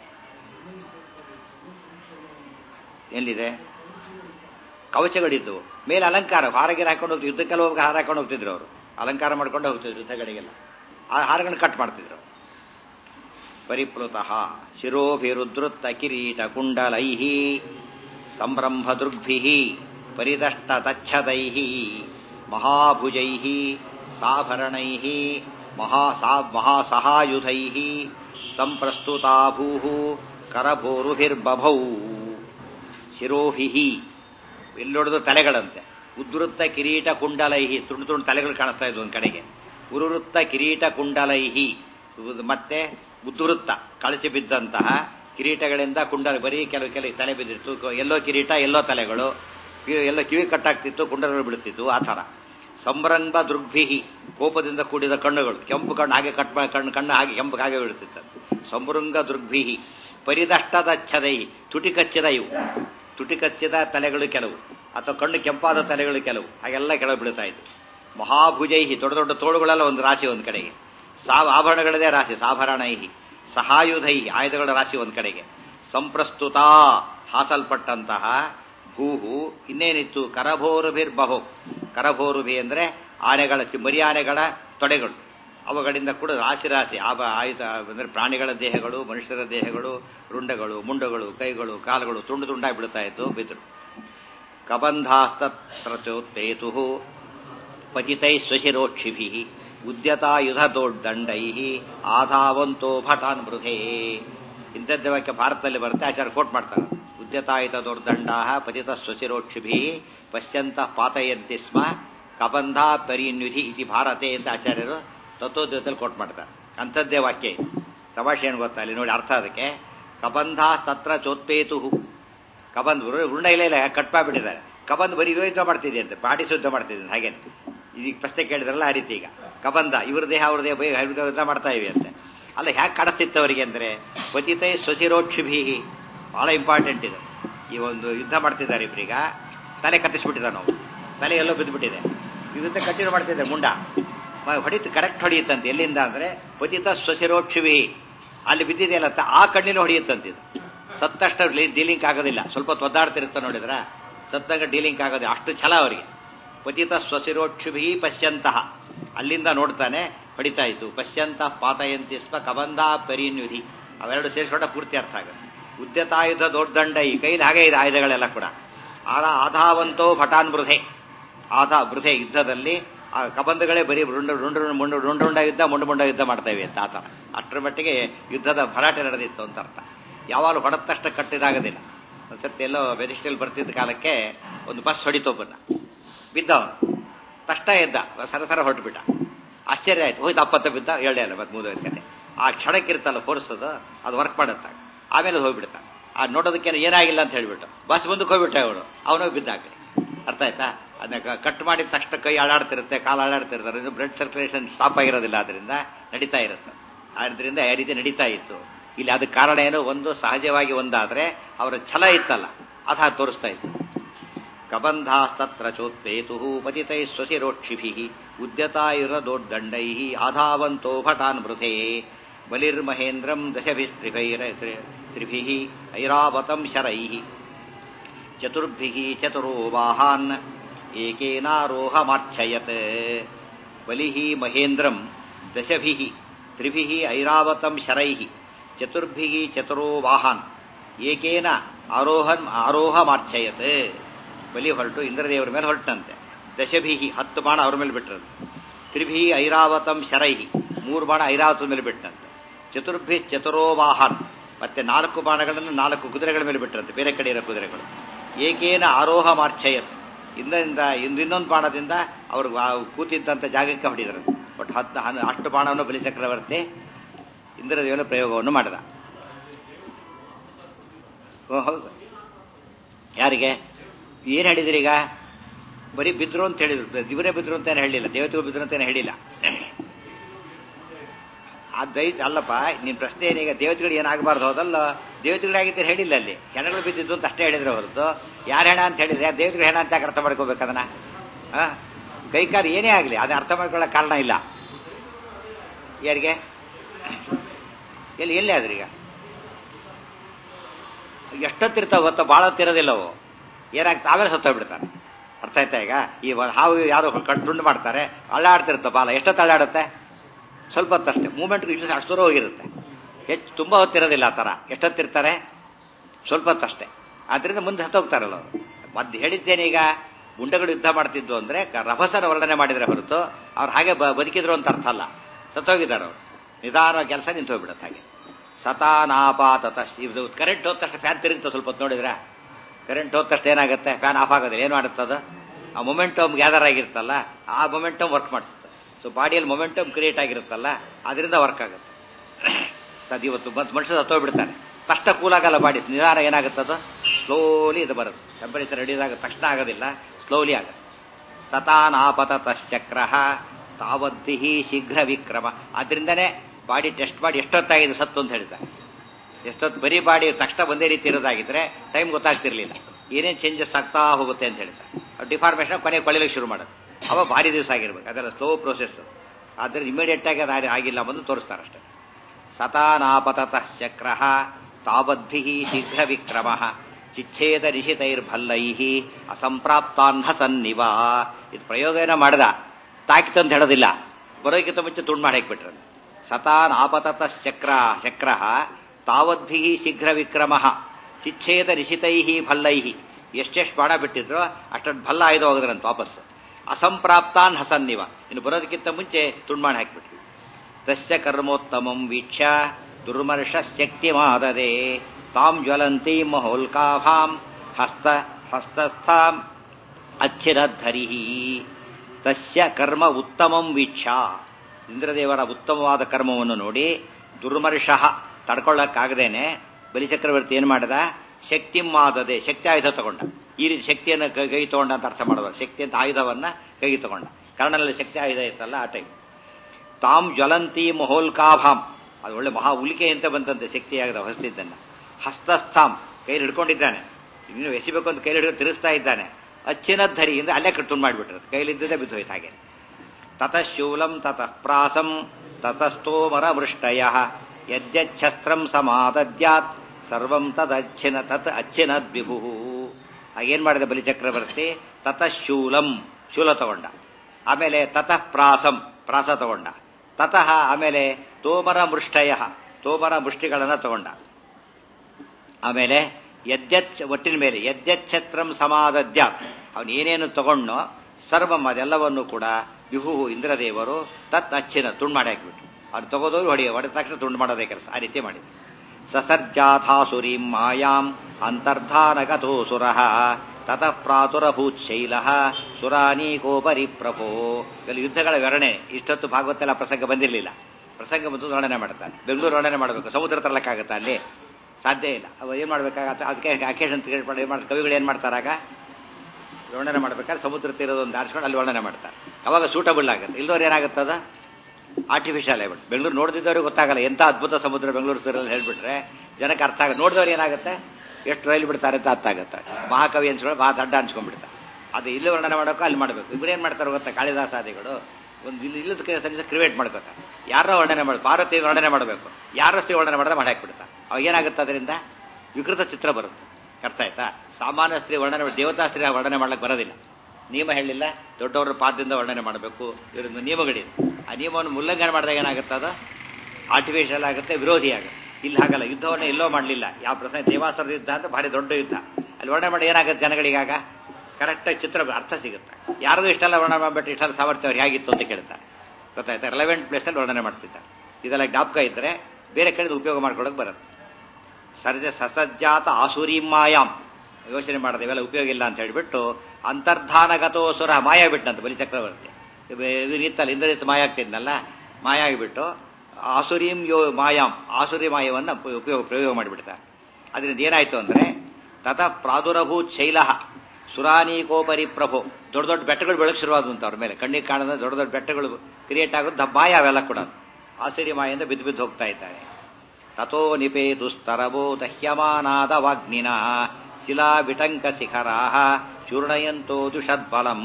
ಎಲ್ಲಿದೆ ಕವಚಗಳಿದ್ದವು ಮೇಲೆ ಅಲಂಕಾರ ಹಾರಗಿರ ಹಾಕೊಂಡು ಹೋಗ್ತಿದ್ರು ಯುದ್ಧಕ್ಕೆಲ್ಲ ಹೋಗಿ ಹಾರ ಹಾಕೊಂಡು ಹೋಗ್ತಿದ್ರು ಅವರು ಅಲಂಕಾರ ಮಾಡ್ಕೊಂಡು ಹೋಗ್ತಿದ್ರು ಯುದ್ಧಗಳಿಗೆಲ್ಲ ಆ ಹಾರಗಳನ್ನು ಕಟ್ ಮಾಡ್ತಿದ್ರು ಪರಿಪ್ಲುತಃ ಶಿರೋಭಿರುದ್ರುತ್ತ ಕಿರೀಟ ಕುಂಡಲೈ ಸಂರಂಭ ದೃಗ್ಭಿ ಪರಿದಷ್ಟ ತಚ್ಛದೈ ಮಹಾಭುಜೈ ಸಾಭರಣೈ ಮಹಾ ಸಾ ಮಹಾಸಹಾಯುಧೈ ಸಂಪ್ರಸ್ತುತಾಭೂ ಕರಭೋರುಭಿರ್ಬಭೌ ಶಿರೋಹಿ ಎಲ್ಲೊಡೆದು ತಲೆಗಳಂತೆ ಉದ್ವೃತ್ತ ಕಿರೀಟ ಕುಂಡಲೈಹಿ ತುಂಡು ತುಂಡು ತಲೆಗಳು ಕಾಣಿಸ್ತಾ ಇದ್ವು ಒಂದು ಕಡೆಗೆ ಉರುವೃತ್ತ ಕಿರೀಟ ಕುಂಡಲೈಹಿ ಮತ್ತೆ ಉದ್ವೃತ್ತ ಕಳಚಿ ಬಿದ್ದಂತಹ ಕಿರೀಟಗಳಿಂದ ಕುಂಡಲ ಬರೀ ಕೆಲವು ಕೆಲವು ತಲೆ ಬಿದ್ದಿತ್ತು ಎಲ್ಲೋ ಕಿರೀಟ ಎಲ್ಲೋ ತಲೆಗಳು ಎಲ್ಲೋ ಕಿವಿ ಕಟ್ಟಾಗ್ತಿತ್ತು ಕುಂಡಲಗಳು ಬಿಡುತ್ತಿತ್ತು ಆ ಥರ ಸಂಭ್ರಂಭ ದೃಗ್ಭಿಹಿ ಕೋಪದಿಂದ ಕೂಡಿದ ಕಣ್ಣುಗಳು ಕೆಂಪು ಕಣ್ಣು ಹಾಗೆ ಕಟ್ ಕಣ್ಣು ಕಣ್ಣು ಹಾಗೆ ಕೆಂಪು ಹಾಗೆ ಬೀಳುತ್ತಿತ್ತು ಸಂಭೃಂಗ ದೃಗ್ಭಿಹಿ ಪರಿದಷ್ಟದ ಛದೈ ತುಟಿ ಕಚ್ಚಿದ ಇವು ತುಟಿ ಕಚ್ಚಿದ ತಲೆಗಳು ಕೆಲವು ಅಥವಾ ಕಣ್ಣು ಕೆಂಪಾದ ತಲೆಗಳು ಕೆಲವು ಹಾಗೆಲ್ಲ ಕೆಳಗೆ ಬೀಳ್ತಾ ಇದ್ವು ಮಹಾಭುಜೈಹಿ ದೊಡ್ಡ ದೊಡ್ಡ ತೋಳುಗಳೆಲ್ಲ ಒಂದು ರಾಶಿ ಒಂದು ಕಡೆಗೆ ಸಾ ಆಭರಣಗಳದೇ ರಾಶಿ ಸಾಭರಣೈಹಿ ಸಹಾಯುಧೈ ಆಯುಧಗಳ ರಾಶಿ ಒಂದು ಕಡೆಗೆ ಸಂಪ್ರಸ್ತುತ ಹಾಸಲ್ಪಟ್ಟಂತಹ ಭೂಹು ಇನ್ನೇನಿತ್ತು ಕರಭೋರುಭಿರ್ಬಹು ಕರಭೋರುಭಿ ಅಂದ್ರೆ ಆನೆಗಳ ಮರಿ ಆನೆಗಳ ತೊಡೆಗಳು ಅವುಗಳಿಂದ ಕೂಡ ರಾಶಿ ರಾಶಿ ಆಬ ಆಯುಧ ಅಂದ್ರೆ ಪ್ರಾಣಿಗಳ ದೇಹಗಳು ಮನುಷ್ಯರ ದೇಹಗಳು ರುಂಡಗಳು ಮುಂಡಗಳು ಕೈಗಳು ಕಾಲುಗಳು ತುಂಡು ತುಂಡಾಗಿ ಬಿಡ್ತಾ ಇತ್ತು ಬಿದ್ರು ಕಬಂಧಾಸ್ತೇತು ಪತಿತೈ ಸ್ವಶಿರೋಕ್ಷಿಭಿ ಉದ್ಯತಾಯುಧ ದೋಡ್ದಂಡೈ ಆಧಾವಂತೋ ಭಟಾನ್ ಮೃಧೇ ಇಂಥದ್ದೇ ವಾಕ್ಯ ಭಾರತದಲ್ಲಿ ಬರುತ್ತೆ ಆಚಾರ್ಯ ಕೋಟ್ ಮಾಡ್ತಾರೆ ಉದ್ಯತಾಯುತ ದೋರ್ದಂಡ ಪತಿತ ಸ್ವಶಿರೋಕ್ಷಿಭಿ ಪಶ್ಯಂತ ಪಾತಯಂತಿ ಸ್ಮ ಕಬಂಧ ಪರಿನ್ಯುಧಿ ಇತಿ ಭಾರತೆ ಅಂತ ಆಚಾರ್ಯರು ತತ್ವೋದ್ಯತದಲ್ಲಿ ಕೋಟ್ ಮಾಡ್ತಾರೆ ಅಂಥದ್ದೇ ವಾಕ್ಯ ಇದು ತಮಾಷೆ ಏನು ಗೊತ್ತಾ ಅಲ್ಲಿ ನೋಡಿ ಅರ್ಥ ಅದಕ್ಕೆ ಕಬಂಧ ತತ್ರ ಚೋತ್ಪೇತು ಕಬಂದ್ ಉರುಣ ಇಲ್ಲ ಇಲ್ಲ ಕಟ್ ಮಾಡಿಬಿಟ್ಟಿದ್ದಾರೆ ಕಬಂದ್ ಬರೀ ಯುದ್ಧ ಮಾಡ್ತಿದೆ ಅಂತ ಬಾಡಿ ಶುದ್ಧ ಮಾಡ್ತಿದ್ದೆ ಹಾಗೆ ಈಗ ಪ್ರಶ್ನೆ ಕೇಳಿದ್ರಲ್ಲ ಆ ರೀತಿ ಈಗ ಕಬಂಧ ಇವ್ರ ದೇಹ ಅವ್ರ ದೇಹ ಬೈ ಯುದ್ಧ ಮಾಡ್ತಾ ಇವೆ ಅಂತೆ ಅಲ್ಲ ಹ್ಯಾಕೆ ಕಾಣಿಸ್ತಿತ್ತು ಅವರಿಗೆ ಅಂದ್ರೆ ಪತಿತೈ ಸ್ವಶಿರೋಕ್ಷಿಭಿ ಬಹಳ ಇಂಪಾರ್ಟೆಂಟ್ ಇದು ಈ ಒಂದು ಯುದ್ಧ ಮಾಡ್ತಿದ್ದಾರೆ ಇಬ್ರೀಗ ತಲೆ ಕತ್ತಿಸ್ಬಿಟ್ಟಿದ ನಾವು ತಲೆ ಎಲ್ಲೋ ಬಿದ್ದುಬಿಟ್ಟಿದೆ ಯುದ್ಧ ಕಂಟಿನ್ಯೂ ಮಾಡ್ತಿದ್ದೆ ಮುಂಡ ಹೊಡಿತು ಕರೆಕ್ಟ್ ಹೊಡೆಯುತ್ತಂತೆ ಎಲ್ಲಿಂದ ಅಂದ್ರೆ ಪತಿತ ಸ್ವಶಿರೋಕ್ಷಿವಿ ಅಲ್ಲಿ ಬಿದ್ದಿದೆಯಲ್ಲ ಆ ಕಣ್ಣಿನ ಹೊಡೆಯುತ್ತಂತಿದು ಸತ್ತಷ್ಟು ಡೀಲಿಂಕ್ ಆಗೋದಿಲ್ಲ ಸ್ವಲ್ಪ ತೊದ್ದಾಡ್ತಿರುತ್ತೆ ನೋಡಿದ್ರ ಸತ್ತಂಗ ಡೀಲಿಂಕ್ ಆಗೋದಿಲ್ಲ ಅಷ್ಟು ಛಲ ಅವರಿಗೆ ಪತಿತ ಸ್ವಶಿರೋಕ್ಷಿಭಿ ಪಶ್ಯಂತಹ ಅಲ್ಲಿಂದ ನೋಡ್ತಾನೆ ಹೊಡಿತಾ ಇತ್ತು ಪಶ್ಯಂತ ಪಾತಯಂತಿ ಸ್ಮ ಕಬಂಧ ಪರಿನ್ಯುಧಿ ಅವೆರಡು ಸೇರಿಸ್ಕೊಂಡ ಪೂರ್ತಿ ಅರ್ಥ ಆಗುತ್ತೆ ಉದ್ಯತಾಯುಧ ದೊಡ್ಡದಂಡ ಈ ಕೈಲಿ ಹಾಗೆ ಇದೆ ಆಯುಧಗಳೆಲ್ಲ ಕೂಡ ಆದ ಆಧಾವಂತೋ ಭಟಾನ್ ಬೃಧೆ ಆಧಾ ಬೃಧೆ ಯುದ್ಧದಲ್ಲಿ ಆ ಕಬಂಧಗಳೇ ಬರೀ ರುಂಡ ರುಂಡ ಮುಂಡು ರುಂಡ ರುಂಡ ಯುದ್ಧ ಮುಂಡು ಮುಂಡ ಯುದ್ಧ ಮಾಡ್ತಾ ಇವೆ ಅಂತ ಆತರ ಅಷ್ಟರ ಮಟ್ಟಿಗೆ ಯುದ್ಧದ ಭರಾಟೆ ನಡೆದಿತ್ತು ಅಂತ ಅರ್ಥ ಯಾವಾಗಲೂ ಹೊಡೆದ ತಕ್ಷಣ ಕಟ್ಟಿದಾಗೋದಿಲ್ಲ ಒಂದ್ಸತಿ ಎಲ್ಲೋ ವೆಜಿಸ್ಟೇಲ್ ಬರ್ತಿದ್ದ ಕಾಲಕ್ಕೆ ಒಂದು ಬಸ್ ಹೊಡಿತೊಬ್ಬನ್ನ ಬಿದ್ದವನು ತಷ್ಟ ಎದ್ದ ಸರಸರ ಹೊರಟುಬಿಟ್ಟ ಆಶ್ಚರ್ಯ ಆಯ್ತು ಹೋಯ್ತು ಅಪ್ಪತ್ತ ಬಿದ್ದ ಹೇಳೇ ಅಲ್ಲ ಮತ್ತೆ ಮೂದೋದ್ ಕತೆ ಆ ಕ್ಷಣಕ್ಕಿರ್ತಲ್ಲ ಫೋರ್ಸದು ಅದು ವರ್ಕ್ ಮಾಡುತ್ತೆ ಆಮೇಲೆ ಹೋಗ್ಬಿಡ್ತ ಆ ನೋಡೋದಕ್ಕೆ ಏನಾಗಿಲ್ಲ ಅಂತ ಹೇಳ್ಬಿಟ್ಟು ಬಸ್ ಮುಂದಕ್ಕೆ ಹೋಗ್ಬಿಟ್ಟ ಅವನು ಅವನು ಬಿದ್ದ ಆ ಕಡೆ ಅರ್ಥ ಆಯ್ತಾ ಅದನ್ನ ಕಟ್ ಮಾಡಿದ ತಕ್ಷಣ ಕೈ ಅಳಾಡ್ತಿರುತ್ತೆ ಕಾಲು ಅಳಾಡ್ತಿರ್ತಾರೆ ಬ್ಲಡ್ ಸರ್ಕ್ಯುಲೇಷನ್ ಸ್ಟಾಪ್ ಆಗಿರೋದಿಲ್ಲ ಅದರಿಂದ ನಡೀತಾ ಇರುತ್ತೆ ಆದ್ರಿಂದ ಆ ರೀತಿ ನಡೀತಾ ಇತ್ತು ಇಲ್ಲಿ ಅದಕ್ಕೆ ಕಾರಣ ಏನು ಒಂದು ಸಹಜವಾಗಿ ಒಂದಾದ್ರೆ ಅವರ ಛಲ ಇತ್ತಲ್ಲ ಅದ ತೋರಿಸ್ತಾ ಇತ್ತು ಕಬಂಧಾಸ್ತತ್ರ ಚೋತ್ಪೇತು ಪತಿತೈ ಸ್ವಸಿರೋಕ್ಷಿಭಿ ಉದ್ಯತಾಯುರದೋಡ್ದಂಡೈ ಆಧಾವಂತೋ ಭಟಾನ್ ಮೃಧೇ ಬಲಿರ್ಮಹೇಂದ್ರಂ ದಶಭಿಸ್ತ್ರಿಭೈರ ತ್ರಿಭಿ ಐರಾವತಂ ಶರೈ ಚತುರ್ಭಿ ಚತುರೋ ವಾಹಾನ್ ಏಕೇನಾರೋಹಮಾರ್ಛಯತ್ ಬಲಿ ಮಹೇಂದ್ರಂ ದಶಭಿ ತ್ರಿಭಿ ಐರಾವತಂ ಶರೈ ಚತುರ್ಭಿ ಚತುರೋ ವಾಹಾನ್ ಏಕೇನ ಆರೋಹನ್ ಆರೋಹಮಾರ್ಛಯತ್ ಬಲಿ ಹೊರಟು ಇಂದ್ರದೇವರ ಮೇಲೆ ಹೊರಟಂತೆ ದಶಭಿ ಹತ್ತು ಬಾಣ ಅವ್ರ ಮೇಲೆ ಬಿಟ್ರಂತೆ ತ್ರಿಭಿ ಐರಾವತಂ ಶರೈ ಮೂರು ಬಾಣ ಐರಾವತದ ಮೇಲೆ ಬಿಟ್ಟಂತೆ ಚತುರ್ಭಿ ಚತುರೋ ವಾಹನ್ ಮತ್ತೆ ನಾಲ್ಕು ಬಾಣಗಳನ್ನು ನಾಲ್ಕು ಕುದುರೆಗಳ ಮೇಲೆ ಬಿಟ್ಟರಂತೆ ಬೇರೆ ಕಡೆ ಇರೋ ಕುದುರೆಗಳು ಏಕೇನ ಆರೋಹ ಮಾರ್ಛಯತ್ ಇಂದ್ರಿಂದ ಇನ್ನೊಂದು ಬಾಣದಿಂದ ಅವರು ಕೂತಿದ್ದಂಥ ಜಾಗಕ್ಕೆ ಹೊಡಿದರು ಬಟ್ ಹತ್ತು ಅಷ್ಟು ಬಾಣವನ್ನು ಬಲಿ ಚಕ್ರವರ್ತಿ ಇಂದ್ರದೇವನ ಪ್ರಯೋಗವನ್ನು ಮಾಡಿದ ಹೌದು ಯಾರಿಗೆ ಏನು ಹೇಳಿದ್ರಿ ಈಗ ಬರೀ ಬಿದ್ರು ಅಂತ ಹೇಳಿದ್ರು ಇವರೇ ಬಿದ್ರು ಅಂತ ಏನು ಹೇಳಿಲ್ಲ ದೇವತೆಗಳು ಬಿದ್ರು ಅಂತ ಏನು ಹೇಳಿಲ್ಲ ಆ ದೈ ಅಲ್ಲಪ್ಪ ನಿನ್ನ ಪ್ರಶ್ನೆ ಏನೀಗ ದೇವತೆಗಳು ಏನಾಗಬಾರ್ದು ಹೌದಲ್ಲ ದೇವತೆಗಳಾಗಿದ್ದರೆ ಹೇಳಿಲ್ಲ ಅಲ್ಲಿ ಹೆಣಗಳು ಬಿದ್ದಿದ್ದು ಅಂತ ಅಷ್ಟೇ ಹೇಳಿದ್ರೆ ಹೊರತು ಯಾರು ಹೆಣ ಅಂತ ಹೇಳಿದ್ರೆ ದೇವತೆಗಳು ಹೆಣ ಅಂತ ಅರ್ಥ ಮಾಡ್ಕೋಬೇಕು ಅದನ್ನ ಕೈಕಾಲು ಏನೇ ಆಗಲಿ ಅದನ್ನ ಅರ್ಥ ಮಾಡ್ಕೊಳ್ಳೋ ಕಾರಣ ಇಲ್ಲ ಯಾರಿಗೆ ಎಲ್ಲಿ ಎಲ್ಲಿ ಆದ್ರೀಗ ಎಷ್ಟೊತ್ತಿರ್ತಾವ ಗೊತ್ತಾ ಭಾಳ ಹೊತ್ತಿರೋದಿಲ್ಲ ಅವು ಏನಾಗ್ತಾ ಆಮೇಲೆ ಸತ್ತೋಗ್ಬಿಡ್ತಾನೆ ಅರ್ಥ ಆಯ್ತಾ ಈಗ ಈ ಹಾವು ಯಾರು ತುಂಡು ಮಾಡ್ತಾರೆ ಅಳ್ಳಾಡ್ತಿರ್ತಾವ ಬಾಲ ಎಷ್ಟೊತ್ತು ಅಳ್ಳಾಡುತ್ತೆ ಸ್ವಲ್ಪ ಹೊತ್ತಷ್ಟೇ ಮೂಮೆಂಟ್ಗೆ ಇಲ್ಲಿ ಅಷ್ಟು ದೂರ ಹೋಗಿರುತ್ತೆ ಹೆಚ್ಚು ತುಂಬ ಹೊತ್ತಿರೋದಿಲ್ಲ ಆ ಥರ ಎಷ್ಟೊತ್ತಿರ್ತಾರೆ ಸ್ವಲ್ಪ ಹೊತ್ತಷ್ಟೇ ಆದ್ರಿಂದ ಮುಂದೆ ಹತ್ತೋಗ್ತಾರಲ್ಲ ಅವರು ಮದ್ದು ಹೇಳಿದ್ದೇನೆ ಈಗ ಗುಂಡಗಳು ಯುದ್ಧ ಮಾಡ್ತಿದ್ದು ಅಂದ್ರೆ ರಭಸನ ವರ್ಣನೆ ಮಾಡಿದ್ರೆ ಹೊರತು ಅವ್ರು ಹಾಗೆ ಬದುಕಿದ್ರು ಅಂತ ಅರ್ಥ ಅಲ್ಲ ಸತ್ತೋಗಿದ್ದಾರೆ ಅವರು ನಿಧಾನ ಕೆಲಸ ನಿಂತು ಹೋಗ್ಬಿಡುತ್ತೆ ಹಾಗೆ ಸತಾನಾಪಾತ ಇದು ಕರೆಂಟ್ ಹೋದ ತಕ್ಷಣ ಫ್ಯಾನ್ ತಿರುಗುತ್ತೆ ಸ್ವಲ್ಪ ಹೊತ್ತು ನೋಡಿದ್ರೆ ಕರೆಂಟ್ ಹೋದ ತಕ್ಷಣ ಏನಾಗುತ್ತೆ ಫ್ಯಾನ್ ಆಫ್ ಆಗೋದಿಲ್ಲ ಏನು ಮಾಡುತ್ತದ ಆ ಮೊಮೆಂಟಮ್ ಗ್ಯಾದರ್ ಆಗಿರುತ್ತಲ್ಲ ಆ ಮೊಮೆಂಟಮ್ ವರ್ಕ್ ಮಾಡಿಸುತ್ತೆ ಸೊ ಬಾಡಿಯಲ್ಲಿ ಮೊಮೆಂಟಮ್ ಕ್ರಿಯೇಟ್ ಆಗಿರುತ್ತಲ್ಲ ಅದರಿಂದ ವರ್ಕ್ ಆಗುತ್ತೆ ಸದ್ ಇವತ್ತು ಬಂದು ಮನುಷ್ಯ ಸತ್ತೋಗ್ಬಿಡ್ತಾನೆ ತಕ್ಷಣ ಕೂಲ್ ಆಗಲ್ಲ ಬಾಡಿ ನಿಧಾನ ಏನಾಗುತ್ತದು ಸ್ಲೋಲಿ ಇದು ಬರುತ್ತೆ ಟೆಂಪರೇಚರ್ ರೆಡಿದಾಗ ತಕ್ಷಣ ಆಗೋದಿಲ್ಲ ಸ್ಲೋಲಿ ಆಗುತ್ತೆ ಸತಾನಾಪತಶ್ಚಕ್ರ ತಾವದ್ದಿ ಶೀಘ್ರ ವಿಕ್ರಮ ಅದರಿಂದನೇ ಬಾಡಿ ಟೆಸ್ಟ್ ಮಾಡಿ ಎಷ್ಟೊತ್ತಾಗಿದೆ ಸತ್ತು ಅಂತ ಹೇಳಿದ ಎಷ್ಟೊತ್ತು ಬರೀ ಬಾಡಿ ತಕ್ಷಣ ಒಂದೇ ರೀತಿ ಇರೋದಾಗಿದ್ರೆ ಟೈಮ್ ಗೊತ್ತಾಗ್ತಿರ್ಲಿಲ್ಲ ಏನೇನು ಚೇಂಜಸ್ ಆಗ್ತಾ ಹೋಗುತ್ತೆ ಅಂತ ಹೇಳ್ತಾರೆ ಡಿಫಾರ್ಮೇಷನ್ ಕೊನೆಗೆ ಕೊಳಿಲಿಕ್ಕೆ ಶುರು ಮಾಡೋದು ಅವ ಭಾರಿ ದಿವಸ ಆಗಿರ್ಬೇಕು ಅದೆಲ್ಲ ಸ್ಲೋ ಪ್ರೋಸೆಸ್ ಆದ್ರೆ ಇಮಿಡಿಯೇಟ್ ಆಗಿ ಅದು ಆಗಿಲ್ಲ ಬಂದು ತೋರಿಸ್ತಾರೆ ಅಷ್ಟೇ ಸತಾನಾಪತಶ್ಚಕ್ರ ತಾವದ್ಭಿ ಶೀಘ್ರ ವಿಕ್ರಮ ಚಿಚ್ಛೇದ ನಿಶಿತೈರ್ಭಲ್ಲೈ ಅಸಂಪ್ರಾಪ್ತಾನ್ಹ ಸನ್ನಿವ ಇದು ಪ್ರಯೋಗ ಏನೋ ಮಾಡ್ದ ತಾಕಿತಂತ ಹೇಳೋದಿಲ್ಲ ಬರೋಕ್ಕಿಂತ ಮುಂಚೆ ತುಂಡು ಮಾಡಿ ಹಾಕ್ಬಿಟ್ರೆ ಸತಾನ್ ಆಪತತಶ್ಚಕ್ರ ಚಕ್ರ ತಾವದ್ಭಿ ಶೀಘ್ರ ವಿಕ್ರಮ ಚಿಚ್ಛೇದ ನಿಶಿತೈ ಭಲ್ಲೈ ಎಷ್ಟೆಷ್ಟು ಬಾಣ ಬಿಟ್ಟಿದ್ರು ಅಷ್ಟೊಂದು ಭಲ್ಲ ಆಯ್ದು ಹೋಗಿದ್ರಂತ ವಾಪಸ್ಸು ಅಸಂಪ್ರಾಪ್ತಾನ್ ಹಸನ್ನಿವ ಇನ್ನು ಬರೋದಕ್ಕಿಂತ ಮುಂಚೆ ತುಂಡು ಮಾಡಿ ಹಾಕ್ಬಿಟ್ವಿ ತಸ್ಯ ಕರ್ಮೋತ್ತಮಂ ವೀಕ್ಷ್ಯ ದುರ್ಮರ್ಷ ಶಕ್ತಿ ಮಾದದೆ ತಾಂ ಜ್ವಲಂತಿ ಮಹೋಲ್ಕಾಭಾಂ ಹಸ್ತ ಹಸ್ತಸ್ಥಾಂ ಅಚ್ಚಿರಧರಿ ತಸ್ಯ ಕರ್ಮ ಉತ್ತಮಂ ವೀಕ್ಷ ಇಂದ್ರದೇವರ ಉತ್ತಮವಾದ ಕರ್ಮವನ್ನು ನೋಡಿ ದುರ್ಮರ್ಷ ತಡ್ಕೊಳ್ಳಕ್ಕಾಗದೇನೆ ಬಲಿಚಕ್ರವರ್ತಿ ಏನು ಮಾಡಿದ ಶಕ್ತಿ ಮಾದದೆ ಶಕ್ತಿ ಆಯುಧ ತಗೊಂಡ ಈ ರೀತಿ ಶಕ್ತಿಯನ್ನು ಕೈ ತಗೊಂಡ ಅಂತ ಅರ್ಥ ಮಾಡೋದು ಶಕ್ತಿ ಅಂತ ಆಯುಧವನ್ನ ಕೈಗೆ ತಗೊಂಡ ಕರ್ಣನಲ್ಲಿ ಶಕ್ತಿ ಆಯುಧ ಇತ್ತಲ್ಲ ಆ ಟೈಮ್ ತಾಂ ಜ್ವಲಂತಿ ಮಹೋಲ್ಕಾಭಾಂ ಅದು ಒಳ್ಳೆ ಮಹಾ ಉಲಿಕೆ ಅಂತ ಬಂತಂತೆ ಶಕ್ತಿಯಾಗದ ಹೊಸ್ತಿದ್ದನ್ನ ಹಸ್ತಸ್ಥಾಂ ಕೈಲಿ ಹಿಡ್ಕೊಂಡಿದ್ದಾನೆ ಇನ್ನು ಎಸಿಬೇಕು ಅಂತ ಕೈಲಿ ಹಿಡ್ಕೊಂಡು ತಿರುಸ್ತಾ ಇದ್ದಾನೆ ಅಚ್ಚಿನ ಧರಿ ಅಂದ್ರೆ ಅಲ್ಲೇ ಕಟ್ಟುಂಡು ಮಾಡಿಬಿಟ್ರೆ ಕೈಲಿದ್ದದೇ ಬಿದ್ದೋಯ್ತು ಹಾಗೆ ತತಃ ಶೂಲಂ ತತಃ ಪ್ರಾಸಂ ತತಸ್ತೋಮರ ಮೃಷ್ಟಯ ಯದ್ಯಚ್ಛಸ್ತ್ರಂ ಸಮಾದದ್ಯಾತ್ ಸರ್ವಂ ತದಚ್ಛಿನ ತತ್ ಅಚ್ಛಿನದ್ ವಿಭು ಹಾಗೇನ್ ಮಾಡಿದ ಬಲಿಚಕ್ರವರ್ತಿ ತತಃ ಶೂಲಂ ಶೂಲ ತಗೊಂಡ ಆಮೇಲೆ ತತಃ ಪ್ರಾಸಂ ಪ್ರಾಸ ತಗೊಂಡ ತತಃ ಆಮೇಲೆ ತೋಮರ ಮೃಷ್ಟಯ ತೋಮರ ಮುಷ್ಟಿಗಳನ್ನ ತಗೊಂಡ ಆಮೇಲೆ ಯದ್ಯಚ್ ಒಟ್ಟಿನ ಮೇಲೆ ಯದ್ಯಚ್ಛತ್ರಂ ಸಮಾದದ್ಯ ಅವನು ಏನೇನು ತಗೊಂಡೋ ಸರ್ವಂ ಅದೆಲ್ಲವನ್ನು ಕೂಡ ವಿಭು ಇಂದ್ರದೇವರು ತತ್ ಅಚ್ಚಿನ ತುಂಡು ಮಾಡಿ ಹಾಕ್ಬಿಟ್ರು ಅವ್ರು ತಗೋದವ್ರು ಹೊಡೆಯ ಹೊಡೆದ ತಕ್ಷಣ ತುಂಡು ಮಾಡೋದೇ ಕೆಲಸ ಆ ರೀತಿ ಮಾಡಿದ್ರು ಸಸರ್ಜಾಥಾಸುರೀಂ ಮಾಯಾಂ ಅಂತರ್ಧಾನಗತೋ ಸುರಃ ತತಃ ಪ್ರಾತುರಭೂತ್ ಶೈಲ ಸುರಾನೀಕೋಪರಿ ಪ್ರಭೋ ಇಲ್ಲಿ ಯುದ್ಧಗಳ ವಿವರಣೆ ಇಷ್ಟೊತ್ತು ಭಾಗವತ್ತೆಲ್ಲ ಪ್ರಸಂಗ ಬಂದಿರಲಿಲ್ಲ ಪ್ರಸಂಗ ಬಂದು ವರ್ಣನೆ ಮಾಡ್ತಾರೆ ಬೆಂಗಳೂರು ವರ್ಣನೆ ಮಾಡಬೇಕು ಸಮುದ್ರ ತರಲಕ್ಕಾಗತ್ತಾ ಅಲ್ಲಿ ಸಾಧ್ಯ ಇಲ್ಲ ಅವ ಏನು ಮಾಡ್ಬೇಕಾಗತ್ತೆ ಅದಕ್ಕೆ ಅಕೇಶನ್ ತಿಳ್ಕೊಂಡು ಏನು ಮಾಡ್ತಾರೆ ಕವಿಗಳು ಏನು ಮಾಡ್ತಾರಾಗ ವರ್ಣನೆ ಮಾಡ್ಬೇಕಾದ್ರೆ ಸಮುದ್ರ ತೀರದೊಂದು ಆರಿಸ್ಕೊಂಡು ಅಲ್ಲಿ ವರ್ಣನೆ ಮಾಡ್ತಾರೆ ಅವಾಗ ಸೂಟಬಲ್ ಆಗುತ್ತೆ ಇಲ್ದವ್ರು ಏನಾಗುತ್ತದ ಆರ್ಟಿಫಿಷಿಯಲ್ ಆಗ್ಬಿಟ್ಟು ಬೆಂಗಳೂರು ನೋಡ್ದಿದ್ದವ್ರಿಗೆ ಗೊತ್ತಾಗಲ್ಲ ಎಂಥ ಅದ್ಭುತ ಸಮುದ್ರ ಬೆಂಗಳೂರು ತೀರಲ್ಲಿ ಹೇಳ್ಬಿಟ್ರೆ ಜನಕ್ಕೆ ಅರ್ಥ ಆಗ ನೋಡಿದವ್ರು ಏನಾಗುತ್ತೆ ಎಷ್ಟು ರೈಲು ಬಿಡ್ತಾರೆ ಅಂತ ಅರ್ಥ ಆಗುತ್ತೆ ಮಹಾಕವಿ ಅನ್ಸ್ಕೊಂಡು ಮಹಾ ದಡ್ಡ ಅನ್ಸ್ಕೊಂಡ್ಬಿಡ್ತಾರೆ ಅದು ಇಲ್ಲಿ ವರ್ಣನೆ ಮಾಡಬೇಕು ಅಲ್ಲಿ ಮಾಡಬೇಕು ಇಬ್ರು ಏನು ಮಾಡ್ತಾರೆ ಗೊತ್ತಾ ಕಾಳಿದಾಸಾದಿಗಳು ಒಂದು ಇಲ್ಲಿ ಇಲ್ಲದ ಕೆಲಸ ಕ್ರಿಯೇಟ್ ಮಾಡ್ಕೋತಾರೆ ಯಾರ ವರ್ಣನೆ ಮಾಡಿ ಪಾರ್ವತಿ ವರ್ಣನೆ ಮಾಡಬೇಕು ಯಾರ ಸ್ತ್ರೀ ವರ್ಣನೆ ಮಾಡಿದ್ರೆ ಮಾಡಿ ಹಾಕ್ಬಿಡ್ತಾರೆ ಅವಾಗ ಏನಾಗುತ್ತೆ ಅದರಿಂದ ವಿಕೃತ ಚಿತ್ರ ಬರುತ್ತೆ ಅರ್ಥ ಆಯ್ತಾ ಸಾಮಾನ್ಯ ಸ್ತ್ರೀ ವರ್ಣನೆ ಮಾಡಿ ದೇವತಾ ಸ್ತ್ರೀ ವರ್ಣನೆ ಮಾಡ್ಲಿಕ್ಕೆ ಬರೋದಿಲ್ಲ ನಿಯಮ ಹೇಳಿಲ್ಲ ದೊಡ್ಡವರ ಪಾದದಿಂದ ವರ್ಣನೆ ಮಾಡಬೇಕು ಇವರೊಂದು ನಿಯಮಗಳಿದೆ ಆ ನಿಯಮವನ್ನು ಉಲ್ಲಂಘನೆ ಮಾಡಿದಾಗ ಏನಾಗುತ್ತೆ ಅದು ಆರ್ಟಿಫಿಷಿಯಲ್ ಆಗುತ್ತೆ ವಿರೋಧಿ ಆಗುತ್ತೆ ಇಲ್ಲಿ ಹಾಗಲ್ಲ ಯುದ್ಧವನ್ನು ಎಲ್ಲೋ ಮಾಡಲಿಲ್ಲ ಯಾವ ಪ್ರಸಂಗ ದೇವಾಸುರ ಯುದ್ಧ ಅಂತ ಭಾರಿ ದೊಡ್ಡ ಯುದ್ಧ ಅಲ್ಲಿ ವರ್ಣನೆ ಮಾಡಿ ಏನಾಗುತ್ತೆ ಜನಗಳಿಗಾಗ ಕರೆಕ್ಟಾಗಿ ಚಿತ್ರ ಅರ್ಥ ಸಿಗುತ್ತೆ ಯಾರಿಗೂ ಇಷ್ಟೆಲ್ಲ ವರ್ಣನೆ ಮಾಡ್ಬಿಟ್ಟು ಇಷ್ಟೆಲ್ಲ ಸಾಮರ್ಥ್ಯ ಅವ್ರು ಹೇಗಿತ್ತು ಅಂತ ಕೇಳ್ತಾರೆ ಗೊತ್ತಾಯ್ತಾ ರೆಲೆವೆಂಟ್ ಪ್ಲೇಸಲ್ಲಿ ವರ್ಣನೆ ಮಾಡ್ತಿದ್ದಾರೆ ಇದೆಲ್ಲ ಜ್ಞಾಪಕ ಇದ್ದರೆ ಬೇರೆ ಕಡೆ ಉಪಯೋಗ ಮಾಡ್ಕೊಳಕ್ಕೆ ಬರುತ್ತೆ ಸರ್ಜ ಸಸಜ್ಜಾತ ಆಸುರೀಂ ಮಾಯಾಮ್ ಯೋಚನೆ ಮಾಡೋದು ಇವೆಲ್ಲ ಉಪಯೋಗ ಇಲ್ಲ ಅಂತ ಹೇಳಿಬಿಟ್ಟು ಅಂತರ್ಧಾನಗತೋ ಸುರ ಮಾಯ ಬಿಟ್ಟಂತ ಬಲಿ ಚಕ್ರವರ್ತಿ ಇತ್ತಲ್ಲ ಇಂದ್ರಜಿತ್ ಮಾಯ ಆಗ್ತಿದ್ನಲ್ಲ ಮಾಯ ಆಗಿಬಿಟ್ಟು ಆಸುರೀಂ ಯೋ ಮಾಯಾಮ್ ಆಸುರಿ ಮಾಯವನ್ನು ಉಪಯೋಗ ಪ್ರಯೋಗ ಮಾಡಿಬಿಡ್ತಾರೆ ಅದರಿಂದ ಏನಾಯ್ತು ಅಂದ್ರೆ ತತ ಪ್ರಾದುರಭೂತ್ ಶೈಲ ಸುರಾನೀಕೋಪರಿ ಪ್ರಭು ದೊಡ್ಡ ದೊಡ್ಡ ಬೆಟ್ಟಗಳು ಬೆಳಕು ಶುರುವಾದಂತ ಅವ್ರ ಮೇಲೆ ಕಣ್ಣಿಗೆ ಕಾಣದ ದೊಡ್ಡ ದೊಡ್ಡ ಬೆಟ್ಟಗಳು ಕ್ರಿಯೇಟ್ ಆಗೋದು ಮಾಯ ಅವೆಲ್ಲ ಕೂಡ ಆಸುರಿ ಮಾಯಿಂದ ಬಿದ್ದು ಬಿದ್ದು ಹೋಗ್ತಾ ಇದ್ದಾರೆ ತಥೋ ನಿಪೇತುಸ್ತರವೋ ದಹ್ಯಮಾನಾದ ವಾಗ್ನಿನ ಶಿಲಾ ವಿಟಂಕ ಶಿಖರಾ ಚೂರ್ಣಯಂತೋ ದುಷದ್ಬಲಂ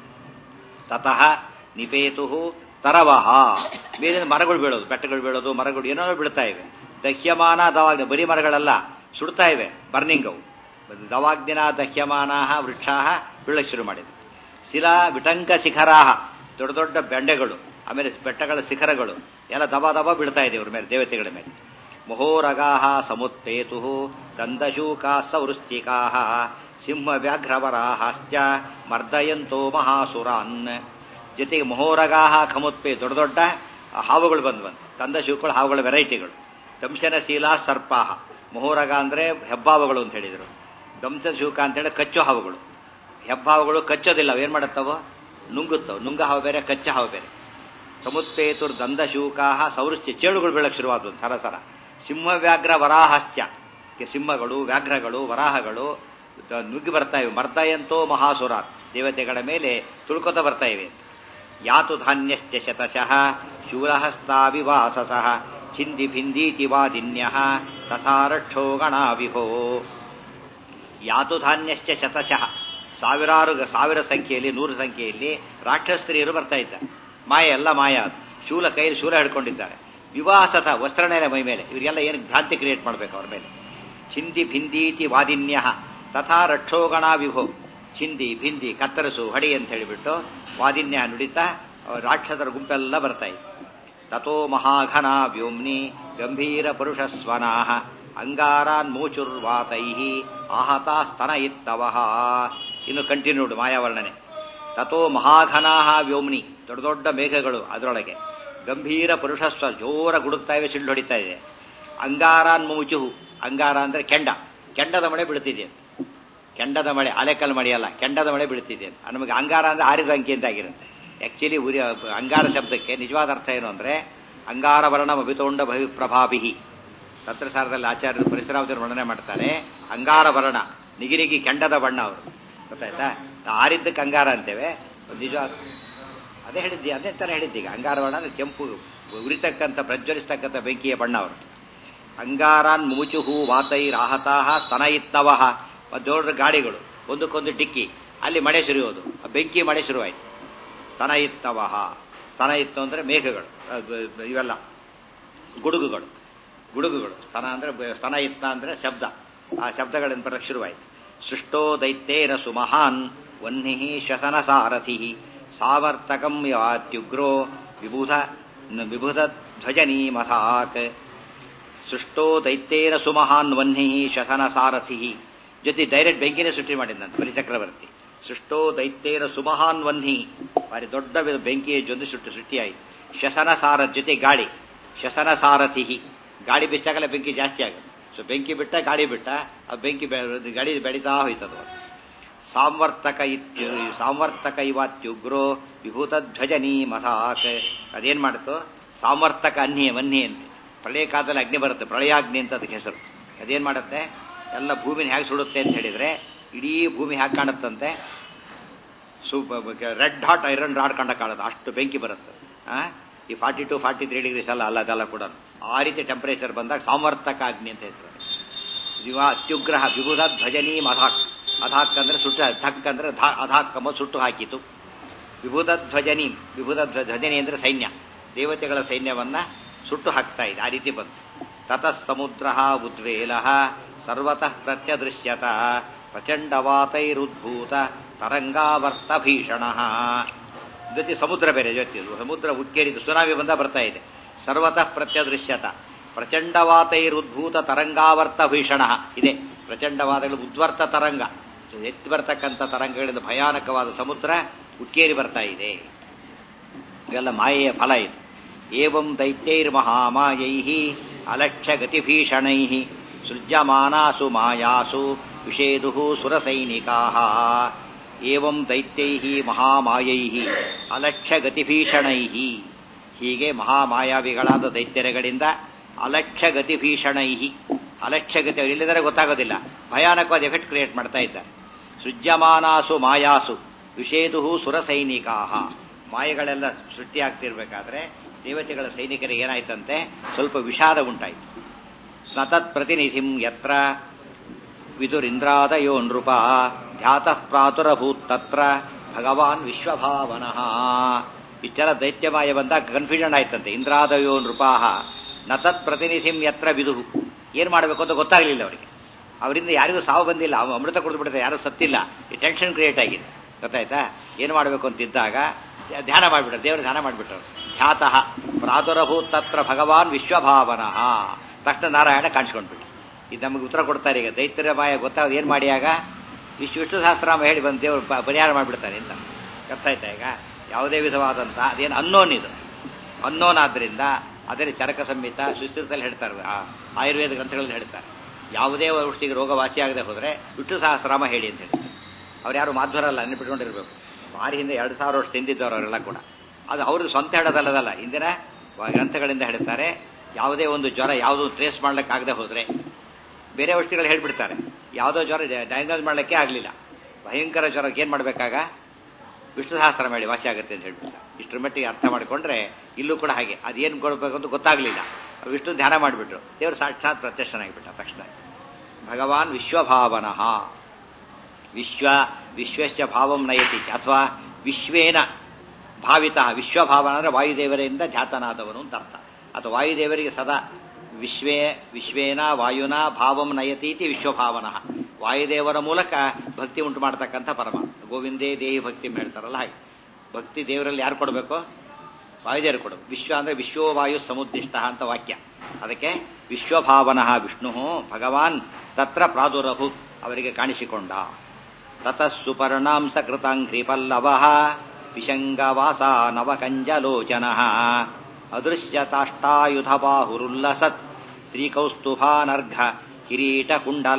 ತತಃ ನಿಪೇತು ತರವಹ ಮೇಲಿನ ಮರಗಳು ಬೀಳೋದು ಬೆಟ್ಟಗಳು ಬೀಳೋದು ಮರಗಳು ಏನೋ ಬೀಳ್ತಾ ಇವೆ ದಹ್ಯಮಾನ ದವಾಗ್ನಿ ಬರೀ ಮರಗಳಲ್ಲ ಸುಡ್ತಾ ಇವೆ ಬರ್ನಿಂಗ್ ಅವು ದವಾಗ್ನಿನ ದಹ್ಯಮಾನ ವೃಕ್ಷಾ ಬೀಳಕ್ಕೆ ಶುರು ಮಾಡಿದೆ ಶಿಲಾ ವಿಟಂಕ ಶಿಖರಾಹ ದೊಡ್ಡ ದೊಡ್ಡ ಬೆಂಡೆಗಳು ಆಮೇಲೆ ಬೆಟ್ಟಗಳ ಶಿಖರಗಳು ಎಲ್ಲ ದಬ ದಬ ಬೀಳ್ತಾ ಇದೆ ಇವ್ರ ಮೇಲೆ ದೇವತೆಗಳ ಮೇಲೆ ಮಹೋರಗಾಹ ಸಮುತ್ಪೇತು ದಂದಶೂಕಾ ಸವೃಶ್ಚಿಕಾ ಸಿಂಹ ವ್ಯಾಘ್ರವರಾಹಾಶ್ಚ ಮರ್ದಯಂತೋ ಮಹಾಸುರಾನ್ ಜೊತೆಗೆ ಮಹೋರಗಾಹ ಖಮುತ್ಪೇ ದೊಡ್ಡ ದೊಡ್ಡ ಹಾವುಗಳು ಬಂದ್ವಂತ ದಂದಶೂಕಗಳು ಹಾವುಗಳ ವೆರೈಟಿಗಳು ದಂಶನಶೀಲ ಸರ್ಪಾಹ ಮಹೋರಗ ಅಂದ್ರೆ ಹೆಬ್ಬಾವುಗಳು ಅಂತ ಹೇಳಿದರು ದಂಶಶೂಕ ಅಂತ ಹೇಳಿ ಕಚ್ಚು ಹಾವುಗಳು ಹೆಬ್ಬಾವುಗಳು ಕಚ್ಚೋದಿಲ್ಲ ಅವೇನ್ ಮಾಡುತ್ತವೋ ನುಂಗುತ್ತವು ನುಂಗ ಹಾವು ಬೇರೆ ಕಚ್ಚ ಹಾವು ಬೇರೆ ಸಮುತ್ಪೇತುರ್ ದಂದಶೂಕಾಹ ಸೌರಸ್ಯ ಚೇಳುಗಳು ಬೀಳಕ್ಕೆ ಶುರುವಾದವು ಸರಸರ ಸಿಂಹ ವ್ಯಾಘ್ರ ವರಾಹಶ್ಚ ಸಿಂಹಗಳು ವ್ಯಾಘ್ರಗಳು ವರಾಹಗಳು ನುಗ್ಗಿ ಬರ್ತಾ ಇವೆ ಮರ್ದಯಂತೋ ಮಹಾಸುರ ದೇವತೆಗಳ ಮೇಲೆ ತುಳ್ಕೊತ ಬರ್ತಾ ಇವೆ ಯಾತು ಧಾನ್ಯಶ್ಚ ಶತಶಃ ಶೂಲಹಸ್ತಾವಿವಾಸಸಃ ಛಿಂದಿ ಭಿಂದೀತಿ ವಾದಿನ್ಯ ತಥಾ ರಕ್ಷೋ ಗಣಾ ವಿಭೋ ಯಾತು ಧಾನ್ಯಶ್ಚ ಶತಶಃ ಸಾವಿರಾರು ಸಾವಿರ ಸಂಖ್ಯೆಯಲ್ಲಿ ನೂರು ಸಂಖ್ಯೆಯಲ್ಲಿ ರಾಕ್ಷಸ್ತ್ರೀಯರು ಬರ್ತಾ ಇದ್ದಾರೆ ಮಾಯ ಎಲ್ಲ ಮಾಯ ಶೂಲ ಕೈಯಲ್ಲಿ ಶೂಲ ಹಿಡ್ಕೊಂಡಿದ್ದಾರೆ ವಿವಾಸತ ವಸ್ತ್ರನೇನೆ ಮೈ ಮೇಲೆ ಇವರಿಗೆಲ್ಲ ಏನು ಭ್ರಾಂತಿ ಕ್ರಿಯೇಟ್ ಮಾಡಬೇಕು ಅವ್ರ ಮೇಲೆ ಚಿಂದಿ ಭಿಂದೀತಿ ವಾದಿನ್ಯ ತಥಾ ರಕ್ಷೋಗಣ ವಿಭೋ ಚಿಂದಿ ಭಿಂದಿ ಕತ್ತರಿಸು ಹಡಿ ಅಂತ ಹೇಳಿಬಿಟ್ಟು ವಾದಿನ್ಯ ನುಡಿತಾ ರಾಕ್ಷಸರ ಗುಂಪೆಲ್ಲ ಬರ್ತಾ ಇತ್ತು ತಥೋ ಮಹಾಘನ ವ್ಯೋಮ್ನಿ ಗಂಭೀರ ಪುರುಷ ಸ್ವನಾಹ ಅಂಗಾರಾನ್ ಮೂಚುರ್ವಾತೈ ಆಹತಾ ಸ್ತನ ಇತ್ತವಹ ಇನ್ನು ಕಂಟಿನ್ಯೂಡ್ ಮಾಯಾವರ್ಣನೆ ತಥೋ ಮಹಾಘನಾಹ ವ್ಯೋಮ್ನಿ ದೊಡ್ಡ ದೊಡ್ಡ ಮೇಘಗಳು ಅದರೊಳಗೆ ಗಂಭೀರ ಪುರುಷಸ್ವ ಜೋರ ಗುಡುಕ್ತಾ ಇವೆ ಸಿಳ್ಳು ಹೊಡಿತಾ ಇದೆ ಅಂಗಾರಾನ್ ಮೂಚುಹು ಅಂಗಾರ ಅಂದ್ರೆ ಕೆಂಡ ಕೆಂಡದ ಮಳೆ ಬೀಳ್ತಿದೆ ಕೆಂಡದ ಮಳೆ ಅಲೆಕಲ್ ಮಳೆ ಅಲ್ಲ ಕೆಂಡದ ಮಳೆ ಬೀಳ್ತಿದೆ ನಮಗೆ ಅಂಗಾರ ಅಂದ್ರೆ ಆರಿದ ಅಂಕಿ ಅಂತ ಆಗಿರುತ್ತೆ ಆಕ್ಚುಲಿ ಉರಿ ಅಂಗಾರ ಶಬ್ದಕ್ಕೆ ನಿಜವಾದ ಅರ್ಥ ಏನು ಅಂದ್ರೆ ಅಂಗಾರ ವರ್ಣ ಅಭಿತೋಂಡ ಭವಿಪ್ರಭಾಭಿಹಿ ತತ್ರಸಾರದಲ್ಲಿ ಆಚಾರ್ಯರು ಪರಿಸರಾವತಿ ವರ್ಣನೆ ಮಾಡ್ತಾರೆ ಅಂಗಾರ ವರ್ಣ ನಿಗಿನಿಗಿ ಕೆಂಡದ ಬಣ್ಣ ಅವರು ಗೊತ್ತಾಯ್ತಾ ಆರಿದ್ದಕ್ಕೆ ಅಂಗಾರ ಅಂತೇವೆ ನಿಜವಾದ ಅದೇ ಹೇಳಿದ್ದಿ ಅದೇ ತರ ಹೇಳಿದ್ದೀಗ ಅಂಗಾರ ವರ್ಣ ಅಂದ್ರೆ ಕೆಂಪು ಉರಿತಕ್ಕಂಥ ಪ್ರಜ್ವಲಿಸ್ತಕ್ಕಂಥ ಬೆಂಕಿಯ ಬಣ್ಣ ಅವರು ಅಂಗಾರಾನ್ ಮೂಚುಹು ವಾತೈರಾಹತಾಹ ಸ್ತನ ಇತ್ತವಹ ದೊಡ್ಡ ಗಾಡಿಗಳು ಒಂದಕ್ಕೊಂದು ಡಿಕ್ಕಿ ಅಲ್ಲಿ ಮಳೆ ಸುರಿಯೋದು ಬೆಂಕಿ ಮಳೆ ಶುರುವಾಯಿತು ಸ್ತನ ಇತ್ತವಹ ಸ್ತನ ಇತ್ತು ಅಂದ್ರೆ ಮೇಘಗಳು ಇವೆಲ್ಲ ಗುಡುಗುಗಳು ಗುಡುಗುಗಳು ಸ್ತನ ಅಂದ್ರೆ ಸ್ತನ ಇತ್ತ ಅಂದ್ರೆ ಶಬ್ದ ಆ ಶಬ್ದಗಳಿಂದ ಬರಕ್ಕೆ ಶುರುವಾಯಿತು ಸೃಷ್ಟೋ ದೈತ್ಯೇನ ಸುಮಹಾನ್ ವನ್ಹಿ ಶಸನ ಸಾರಥಿ ಸಾವರ್ತಕಂ ಯಾತ್ಯುಗ್ರೋ ವಿಬುಧ ವಿಬುಧ ಧ್ವಜನೀ ಮಥಾಕ್ ಸೃಷ್ಟೋ ದೈತ್ಯೇನ ಸುಮಹಾನ್ ವನ್ಹಿ ಶಸನ ಸಾರಥಿ ಜೊತೆ ಡೈರೆಕ್ಟ್ ಬೆಂಕಿನೇ ಸೃಷ್ಟಿ ಮಾಡಿದ್ದಂತೆ ಬಲಿಚಕ್ರವರ್ತಿ ಸೃಷ್ಟೋ ದೈತ್ಯೇನ ಸುಮಹಾನ್ ವನ್ಹಿ ಬಾರಿ ದೊಡ್ಡ ಬೆಂಕಿಯ ಜೊತೆ ಸುಟ್ಟು ಸೃಷ್ಟಿಯಾಯಿತು ಶಸನ ಸಾರ ಜೊತೆ ಗಾಳಿ ಶಸನ ಸಾರಥಿ ಗಾಳಿ ಬಿಚ್ಚಾಗಲೇ ಬೆಂಕಿ ಜಾಸ್ತಿ ಆಗುತ್ತೆ ಸೊ ಬೆಂಕಿ ಬಿಟ್ಟ ಗಾಳಿ ಬಿಟ್ಟ ಆ ಬೆಂಕಿ ಗಾಳಿ ಬೆಳೀತಾ ಹೋಯ್ತದ ಸಾಂವರ್ತಕ ಇತ್ಯು ಸಾಂವರ್ತಕ ಇವತ್ಯುಗ್ರೋ ವಿಭೂತ ಧ್ವಜನಿ ಮಥಾಕ್ ಅದೇನ್ ಮಾಡುತ್ತೋ ಸಾಂವರ್ತಕ ಅನ್ಹಿ ವನ್ಹಿ ಅಂತ ಪ್ರಳಯ ಕಾಲದಲ್ಲಿ ಅಗ್ನಿ ಬರುತ್ತೆ ಪ್ರಳಯಾಗ್ನಿ ಅಂತ ಅದಕ್ಕೆ ಹೆಸರು ಅದೇನ್ ಮಾಡುತ್ತೆ ಎಲ್ಲ ಭೂಮಿನ ಹೇಗೆ ಸುಡುತ್ತೆ ಅಂತ ಹೇಳಿದ್ರೆ ಇಡೀ ಭೂಮಿ ಹೇಗೆ ಕಾಣುತ್ತಂತೆ ಸೂಪ್ ರೆಡ್ ಹಾಟ್ ಐರನ್ ರಾಡ್ ಕಂಡ ಕಾಣುತ್ತೆ ಅಷ್ಟು ಬೆಂಕಿ ಬರುತ್ತೆ ಆ ಈ forty two forty three degrees ಅಲ್ಲ ಅಲ್ಲ ಅದೆಲ್ಲ ಕೂಡ ಆ ರೀತಿ ಟೆಂಪರೇಚರ್ ಬಂದಾಗ ಸಾಮರ್ಥಕ ಅಗ್ನಿ ಅಂತ ಹೆಸರು ದಿವ ಅತ್ಯುಗ್ರಹ ವಿಭುಧ ಧ್ವಜನಿ ಮಧಾಕ್ ಅಧಾಕ್ ಅಂದ್ರೆ ಸುಟ್ಟು ಧಕ್ ಅಂದ್ರೆ ಧಾ ಅಧಾಕ್ಕಮ ಸುಟ್ಟು ಹಾಕಿತು ವಿಭುಧ ಧ್ವಜನಿ ವಿಭುಧ ಧ್ವಜನಿ ಅಂದ್ರೆ ಸೈನ್ಯ ದೇವತೆಗಳ ಸೈನ್ಯವನ್ನ ಸುಟ್ಟು ಹಾಕ್ತಾ ಇದೆ ಆ ರೀತಿ ಬಂತು ತತಃ ಸಮುದ್ರ ಉದ್ವೇಲ ಸರ್ವತಃ ಪ್ರತ್ಯದೃಶ್ಯತ ಪ್ರಚಂಡವಾತೈರುದ್ಭೂತ ತರಂಗಾವರ್ತ ಭೀಷಣ ಜೊತೆ ಸಮುದ್ರ ಬೇರೆ ಜೊತೆ ಸಮುದ್ರ ಉಕ್ಕೇರಿದು ಸುನಾಮಿ ಬಂದ ಬರ್ತಾ ಇದೆ ಸರ್ವತಃ ಪ್ರತ್ಯದೃಶ್ಯತ ಪ್ರಚಂಡವಾತೈರುದ್ಭೂತ ತರಂಗಾವರ್ತ ಭೀಷಣ ಇದೆ ಪ್ರಚಂಡವಾದಗಳು ಉದ್ವರ್ತ ತರಂಗ ಎತ್ತಿ ಬರ್ತಕ್ಕಂಥ ತರಂಗಗಳಿಂದ ಭಯಾನಕವಾದ ಸಮುದ್ರ ಉಕ್ಕೇರಿ ಬರ್ತಾ ಇದೆ ಇವೆಲ್ಲ ಮಾಯೆಯ ಫಲ ಇದು ಏವಂ ದೈತ್ಯೈರ್ಮಹಾಮಾಯೈ ಅಲಕ್ಷ್ಯ ಗತಿಭೀಷಣೈ ಸೃಜ್ಯಮಾನಾಸು ಮಾಯಾಸು ವಿಷೇದು ಸುರಸೈನಿಕಾ ಏವಂ ದೈತ್ಯೈ ಮಹಾಮಾಯೈ ಅಲಕ್ಷ್ಯ ಗತಿಭೀಷಣೈ ಹೀಗೆ ಮಹಾಮಾಯಾವಿಗಳಾದ ದೈತ್ಯರಗಳಿಂದ ಅಲಕ್ಷ್ಯ ಗತಿಭೀಷಣೈ ಅಲಕ್ಷ್ಯ ಗತಿ ಇಲ್ಲದರೆ ಗೊತ್ತಾಗೋದಿಲ್ಲ ಭಯಾನಕವಾದ ಎಫೆಕ್ಟ್ ಕ್ರಿಯೇಟ್ ಮಾಡ್ತಾ ಇದ್ದಾರೆ ಸೃಜ್ಯಮಾನಾಸು ಮಾಯಾಸು ವಿಷೇದು ಸುರಸೈನಿಕಾ ಮಾಯೆಗಳೆಲ್ಲ ಸೃಷ್ಟಿಯಾಗ್ತಿರ್ಬೇಕಾದ್ರೆ ದೇವತೆಗಳ ಸೈನಿಕರಿಗೆ ಏನಾಯ್ತಂತೆ ಸ್ವಲ್ಪ ವಿಷಾದ ಉಂಟಾಯಿತು ಸ್ನತತ್ ಪ್ರತಿನಿಧಿಂ ಯತ್ರ ವಿದುರಿಂದ್ರಾದಯೋ ನೃಪ ಧ್ಯಾತಃ ಪ್ರಾತುರಭೂತ್ ತತ್ರ ಭಗವಾನ್ ವಿಶ್ವಭಾವನಃ ಇಷ್ಟೆಲ್ಲ ದೈತ್ಯಮಾಯ ಬಂದಾಗ ಕನ್ಫ್ಯೂಷನ್ ಆಯ್ತಂತೆ ಇಂದ್ರಾದಯೋ ನೃಪಾಹ ನತತ್ ಪ್ರತಿನಿಧಿಂ ಯತ್ರ ವಿದುಹು ಏನ್ ಮಾಡಬೇಕು ಅಂತ ಗೊತ್ತಾಗಲಿಲ್ಲ ಅವರಿಗೆ ಅವರಿಂದ ಯಾರಿಗೂ ಸಾವು ಬಂದಿಲ್ಲ ಅವ ಅಮೃತ ಕುಡಿದು ಬಿಡುತ್ತೆ ಯಾರೂ ಸತ್ತಿಲ್ಲ ಈ ಟೆನ್ಷನ್ ಕ್ರಿಯೇಟ್ ಆಗಿದೆ ಗೊತ್ತಾಯ್ತಾ ಏನು ಮಾಡಬೇಕು ಅಂತಿದ್ದಾಗ ಧ್ಯಾನ ಮಾಡಿಬಿಟ್ರು ದೇವರು ಧ್ಯಾನ ಮಾಡಿಬಿಟ್ರು ಖ್ಯಾತಃ ಪ್ರಾದುರಭೂತ್ ತತ್ರ ಭಗವಾನ್ ವಿಶ್ವಭಾವನಃ ತಕ್ಷಣ ನಾರಾಯಣ ಕಾಣಿಸ್ಕೊಂಡ್ಬಿಟ್ಟು ಇದು ನಮಗೆ ಉತ್ತರ ಕೊಡ್ತಾರೆ ಈಗ ದೈತ್ಯರ ಮಾಯ ಗೊತ್ತಾಗ ಏನು ಮಾಡಿಯಾಗ ಇಷ್ಟು ವಿಷ್ಣು ಸಹಸ್ರಾಮ ಹೇಳಿ ಬಂದು ದೇವರು ಪರಿಹಾರ ಮಾಡಿಬಿಡ್ತಾನೆ ಅಂತ ಗೊತ್ತಾಯ್ತಾ ಈಗ ಯಾವುದೇ ವಿಧವಾದಂಥ ಅದೇನು ಅನ್ನೋನ್ ಇದು ಅನ್ನೋನ್ ಆದ್ರಿಂದ ಅದೇ ಚರಕ ಸಂಹಿತ ಸುಸ್ಥಿರದಲ್ಲಿ ಹೇಳ್ತಾರೆ ಆಯುರ್ವೇದ ಗ್ರಂಥಗಳಲ್ಲಿ ಹೇಳ್ತಾರೆ ಯಾವುದೇ ಔಷಧಿಗೆ ರೋಗ ವಾಸಿಯಾಗದೆ ಹೋದರೆ ವಿಷ್ಣು ಸಹಸ್ರಾಮ ಹೇಳಿ ಅಂತ ಹೇಳಿ ಅವ್ರು ಯಾರು ಮಾಧ್ವರಲ್ಲ ನೆನಪಿಟ್ಕೊಂಡಿರ್ಬೇಕು ಭಾರಿ ಹಿಂದೆ ಎರಡು ಸಾವಿರ ವರ್ಷ ತಿಂದಿದ್ದವರು ಅವರೆಲ್ಲ ಕೂಡ ಅದು ಅವ್ರದ್ದು ಸ್ವಂತ ಹೇಳೋದಲ್ಲದಲ್ಲ ಹಿಂದಿನ ಗ್ರಂಥಗಳಿಂದ ಹೇಳ್ತಾರೆ ಯಾವುದೇ ಒಂದು ಜ್ವರ ಯಾವುದೋ ಟ್ರೇಸ್ ಮಾಡ್ಲಿಕ್ಕಾಗದೆ ಹೋದರೆ ಬೇರೆ ಔಷಧಿಗಳು ಹೇಳ್ಬಿಡ್ತಾರೆ ಯಾವುದೋ ಜ್ವರ ಡಯಾಗ್ನೋಸ್ ಮಾಡಲಿಕ್ಕೆ ಆಗಲಿಲ್ಲ ಭಯಂಕರ ಜ್ವರಕ್ಕೆ ಏನು ಮಾಡಬೇಕಾಗ ವಿಷ್ಣು ಸಹಸ್ರ ಮಾಡಿ ವಾಸಿ ಆಗುತ್ತೆ ಅಂತ ಹೇಳ್ಬಿಡ್ತಾರೆ ಇಷ್ಟರ ಮಟ್ಟಿಗೆ ಅರ್ಥ ಮಾಡಿಕೊಂಡ್ರೆ ಇಲ್ಲೂ ಕೂಡ ಹಾಗೆ ಅದೇನು ಕೊಡಬೇಕು ಅಂತ ಗೊತ್ತಾಗಲಿಲ್ಲ ವಿಷ್ಣು ಧ್ಯಾನ ಮಾಡಿಬಿಟ್ರು ದೇವರು ಸಾಕ್ಷಾತ್ ಪ್ರತ್ಯಕ್ಷನಾಗಿಬಿಟ್ಟ ತಕ್ಷಣ ಭಗವಾನ್ ವಿಶ್ವಭಾವನಃ ವಿಶ್ವ ವಿಶ್ವಸ್ಯ ಭಾವಂ ನಯತಿ ಅಥವಾ ವಿಶ್ವೇನ ಭಾವಿತ ವಿಶ್ವಭಾವನ ಅಂದರೆ ವಾಯುದೇವರಿಂದ ಧ್ಯಾತನಾದವನು ಅಂತ ಅರ್ಥ ಅಥವಾ ವಾಯುದೇವರಿಗೆ ಸದಾ ವಿಶ್ವೇ ವಿಶ್ವೇನ ವಾಯುನ ಭಾವಂ ನಯತೀತಿ ವಿಶ್ವಭಾವನಃ ವಾಯುದೇವರ ಮೂಲಕ ಭಕ್ತಿ ಉಂಟು ಮಾಡ್ತಕ್ಕಂಥ ಪರಮಾತ್ಮ ಗೋವಿಂದೇ ದೇಹಿ ಭಕ್ತಿ ಹೇಳ್ತಾರಲ್ಲ ಹಾಗೆ ಭಕ್ತಿ ದೇವರಲ್ಲಿ ಯಾರು ಕೊಡಬೇಕು ವಾಯುದೇವರು ಕೊಡಬೇಕು ವಿಶ್ವ ಅಂದರೆ ವಿಶ್ವೋ ವಾಯು ಸಮುದ್ದಿಷ್ಟ ಅಂತ ವಾಕ್ಯ ಅದಕ್ಕೆ ವಿಶ್ವಭಾವನಃ ವಿಷ್ಣು ಭಗವಾನ್ ತತ್ರ ಪ್ರಾದುರಭೂತ್ ಅವರಿಗೆ ಕಾಣಿಸಿಕೊಂಡ ತತಃ ಸುಪರ್ಣಾಂಸ ಕೃತಾಂಘ್ರಿ ಪಲ್ಲವ ವಿಶಂಗವಾಸ ನವಕಂಜಲೋಚನ ಅದೃಶ್ಯತಾಷ್ಟಾಯುಧ ಬಾಹುರುಲ್ಲಸತ್ ಶ್ರೀಕೌಸ್ತುಭಾನರ್ಘ ಕಿರೀಟ ಕುಂಡಲ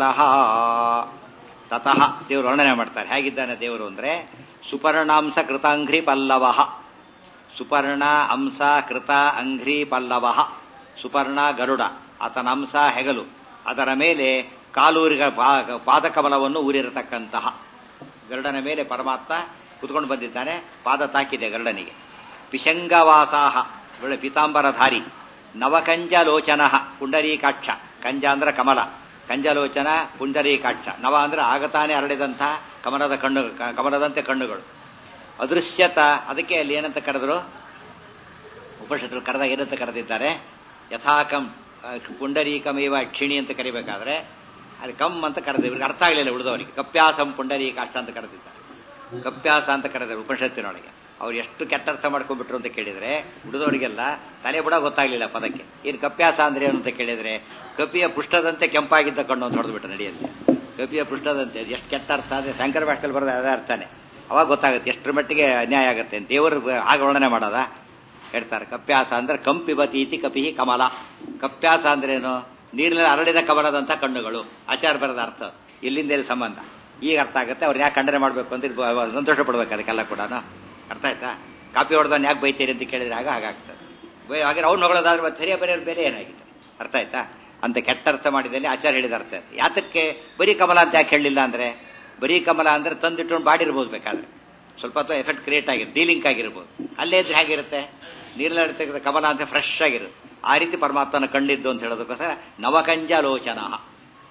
ತತಃ ದೇವರು ವರ್ಣನೆ ಮಾಡ್ತಾರೆ ಹೇಗಿದ್ದಾನೆ ದೇವರು ಅಂದ್ರೆ ಸುಪರ್ಣಾಂಸ ಕೃತಾಂಘ್ರಿ ಪಲ್ಲವ ಸುಪರ್ಣ ಅಂಸ ಕೃತ ಅಂಘ್ರಿ ಪಲ್ಲವ ಸುಪರ್ಣ ಗರುಡ ಆತನ ಅಂಸ ಹೆಗಲು ಅದರ ಮೇಲೆ ಕಾಲೂರಿಗ ಪಾದಕಬಲವನ್ನು ಊರಿರತಕ್ಕಂತಹ ಗರುಡನ ಮೇಲೆ ಪರಮಾತ್ಮ ಕುತ್ಕೊಂಡು ಬಂದಿದ್ದಾನೆ ಪಾದ ತಾಕಿದೆ ಗರುಡನಿಗೆ ಪಿಶಂಗವಾಸಾಹ ಒಳ್ಳೆ ಪೀತಾಂಬರಧಾರಿ ನವಕಂಜಲೋಚನ ಪುಂಡರೀಕಾಕ್ಷ ಕಂಜ ಅಂದ್ರೆ ಕಮಲ ಕಂಜಲೋಚನ ಪುಂಡರೀಕಾಕ್ಷ ನವ ಅಂದ್ರೆ ಆಗತಾನೆ ಅರಳಿದಂತಹ ಕಮಲದ ಕಣ್ಣು ಕಮಲದಂತೆ ಕಣ್ಣುಗಳು ಅದೃಶ್ಯತ ಅದಕ್ಕೆ ಅಲ್ಲಿ ಏನಂತ ಕರೆದ್ರು ಉಪನಿಷತ್ತು ಕರೆದಾಗ ಏನಂತ ಕರೆದಿದ್ದಾರೆ ಯಥಾಕಂ ಪುಂಡರೀಕಮೇವ ಕ್ಷಿಣಿ ಅಂತ ಕರಿಬೇಕಾದ್ರೆ ಅದು ಕಮ್ ಅಂತ ಕರೆದ ಇವ್ರಿಗೆ ಅರ್ಥ ಆಗಲಿಲ್ಲ ಉಳಿದವರಿಗೆ ಕಪ್ಯಾಸಂ ಪುಂಡರೀಕಾಕ್ಷ ಅಂತ ಕರೆದಿದ್ದಾರೆ ಕಪ್ಯಾಸ ಅಂತ ಕರೆದರು ಉಪನಿಷತ್ತಿನೊಳಗೆ ಅವ್ರು ಎಷ್ಟು ಕೆಟ್ಟ ಅರ್ಥ ಮಾಡ್ಕೊಂಡ್ಬಿಟ್ರು ಅಂತ ಕೇಳಿದ್ರೆ ಉಳಿದವರಿಗೆಲ್ಲ ತಲೆ ಬುಡ ಗೊತ್ತಾಗ್ಲಿಲ್ಲ ಪದಕ್ಕೆ ಏನು ಕಪ್ಯಾಸ ಅಂದ್ರೆ ಏನು ಅಂತ ಕೇಳಿದ್ರೆ ಕಪಿಯ ಪೃಷ್ಠದಂತೆ ಕೆಂಪಾಗಿದ್ದ ಕಣ್ಣು ಅಂತ ಹೊಡೆದ್ಬಿಟ್ಟು ನಡೆಯುತ್ತೆ ಕಪಿಯ ಪೃಷ್ಠದಂತೆ ಎಷ್ಟು ಕೆಟ್ಟ ಅರ್ಥ ಅಂದ್ರೆ ಶಂಕರ ಭಾಷೆಯಲ್ಲಿ ಬರೋದು ಅದೇ ಅರ್ಥನೇ ಅವಾಗ ಗೊತ್ತಾಗುತ್ತೆ ಎಷ್ಟರ ಮಟ್ಟಿಗೆ ಅನ್ಯಾಯ ಆಗುತ್ತೆ ದೇವರು ಆಗ ವರ್ಣನೆ ಮಾಡೋದ ಹೇಳ್ತಾರೆ ಕಪ್ಯಾಸ ಅಂದ್ರೆ ಕಂಪಿಬತಿ ಇತಿ ಕಪಿಹಿ ಕಮಲ ಕಪ್ಯಾಸ ಅಂದ್ರೇನು ನೀರಿನಲ್ಲಿ ಅರಳಿದ ಕಮಲದಂತ ಕಣ್ಣುಗಳು ಆಚಾರ ಬರದ ಅರ್ಥ ಇಲ್ಲಿಂದ ಎಲ್ಲಿ ಸಂಬಂಧ ಈಗ ಅರ್ಥ ಆಗುತ್ತೆ ಅವ್ರು ಯಾಕೆ ಖಂಡನೆ ಮಾಡಬೇಕು ಅಂತ ಸಂತೋಷ ಪಡ್ಬೇಕು ಅದಕ್ಕೆಲ್ಲ ಕೂಡ ಅರ್ಥ ಆಯ್ತಾ ಕಾಪಿ ಹೊಡೆದವನ್ ಯಾಕೆ ಬೈತೀರಿ ಅಂತ ಕೇಳಿದ್ರೆ ಆಗ ಹಾಗಾಗ್ತದೆ ಹಾಗೆ ಅವ್ನು ಹೊಗಳೋದಾದ್ರೆ ಮತ್ತೆ ಸರಿಯ ಬರೆಯೋರು ಬೇರೆ ಏನಾಗಿದೆ ಅರ್ಥ ಆಯ್ತಾ ಅಂತ ಕೆಟ್ಟ ಅರ್ಥ ಮಾಡಿದಲ್ಲಿ ಆಚಾರ ಹೇಳಿದ ಅರ್ಥ ಯಾತಕ್ಕೆ ಬರೀ ಕಮಲ ಅಂತ ಯಾಕೆ ಹೇಳಲಿಲ್ಲ ಅಂದ್ರೆ ಬರೀ ಕಮಲ ಅಂದ್ರೆ ತಂದಿಟ್ಕೊಂಡು ಬಾಡಿರ್ಬೋದು ಬೇಕಾದ್ರೆ ಸ್ವಲ್ಪ ಹೊತ್ತು ಎಫೆಕ್ಟ್ ಕ್ರಿಯೇಟ್ ಆಗಿರುತ್ತೆ ಡೀಲಿಂಕ್ ಆಗಿರ್ಬೋದು ಅಲ್ಲೇ ಇದ್ರೆ ಹೇಗಿರುತ್ತೆ ನೀರಿನ ಕಮಲ ಅಂತ ಫ್ರೆಶ್ ಆಗಿರುತ್ತೆ ಆ ರೀತಿ ಪರಮಾತ್ಮನ ಕಂಡಿದ್ದು ಅಂತ ಹೇಳೋದಕ್ಕೋಸ್ಕರ ನವಕಂಜ ಲೋಚನ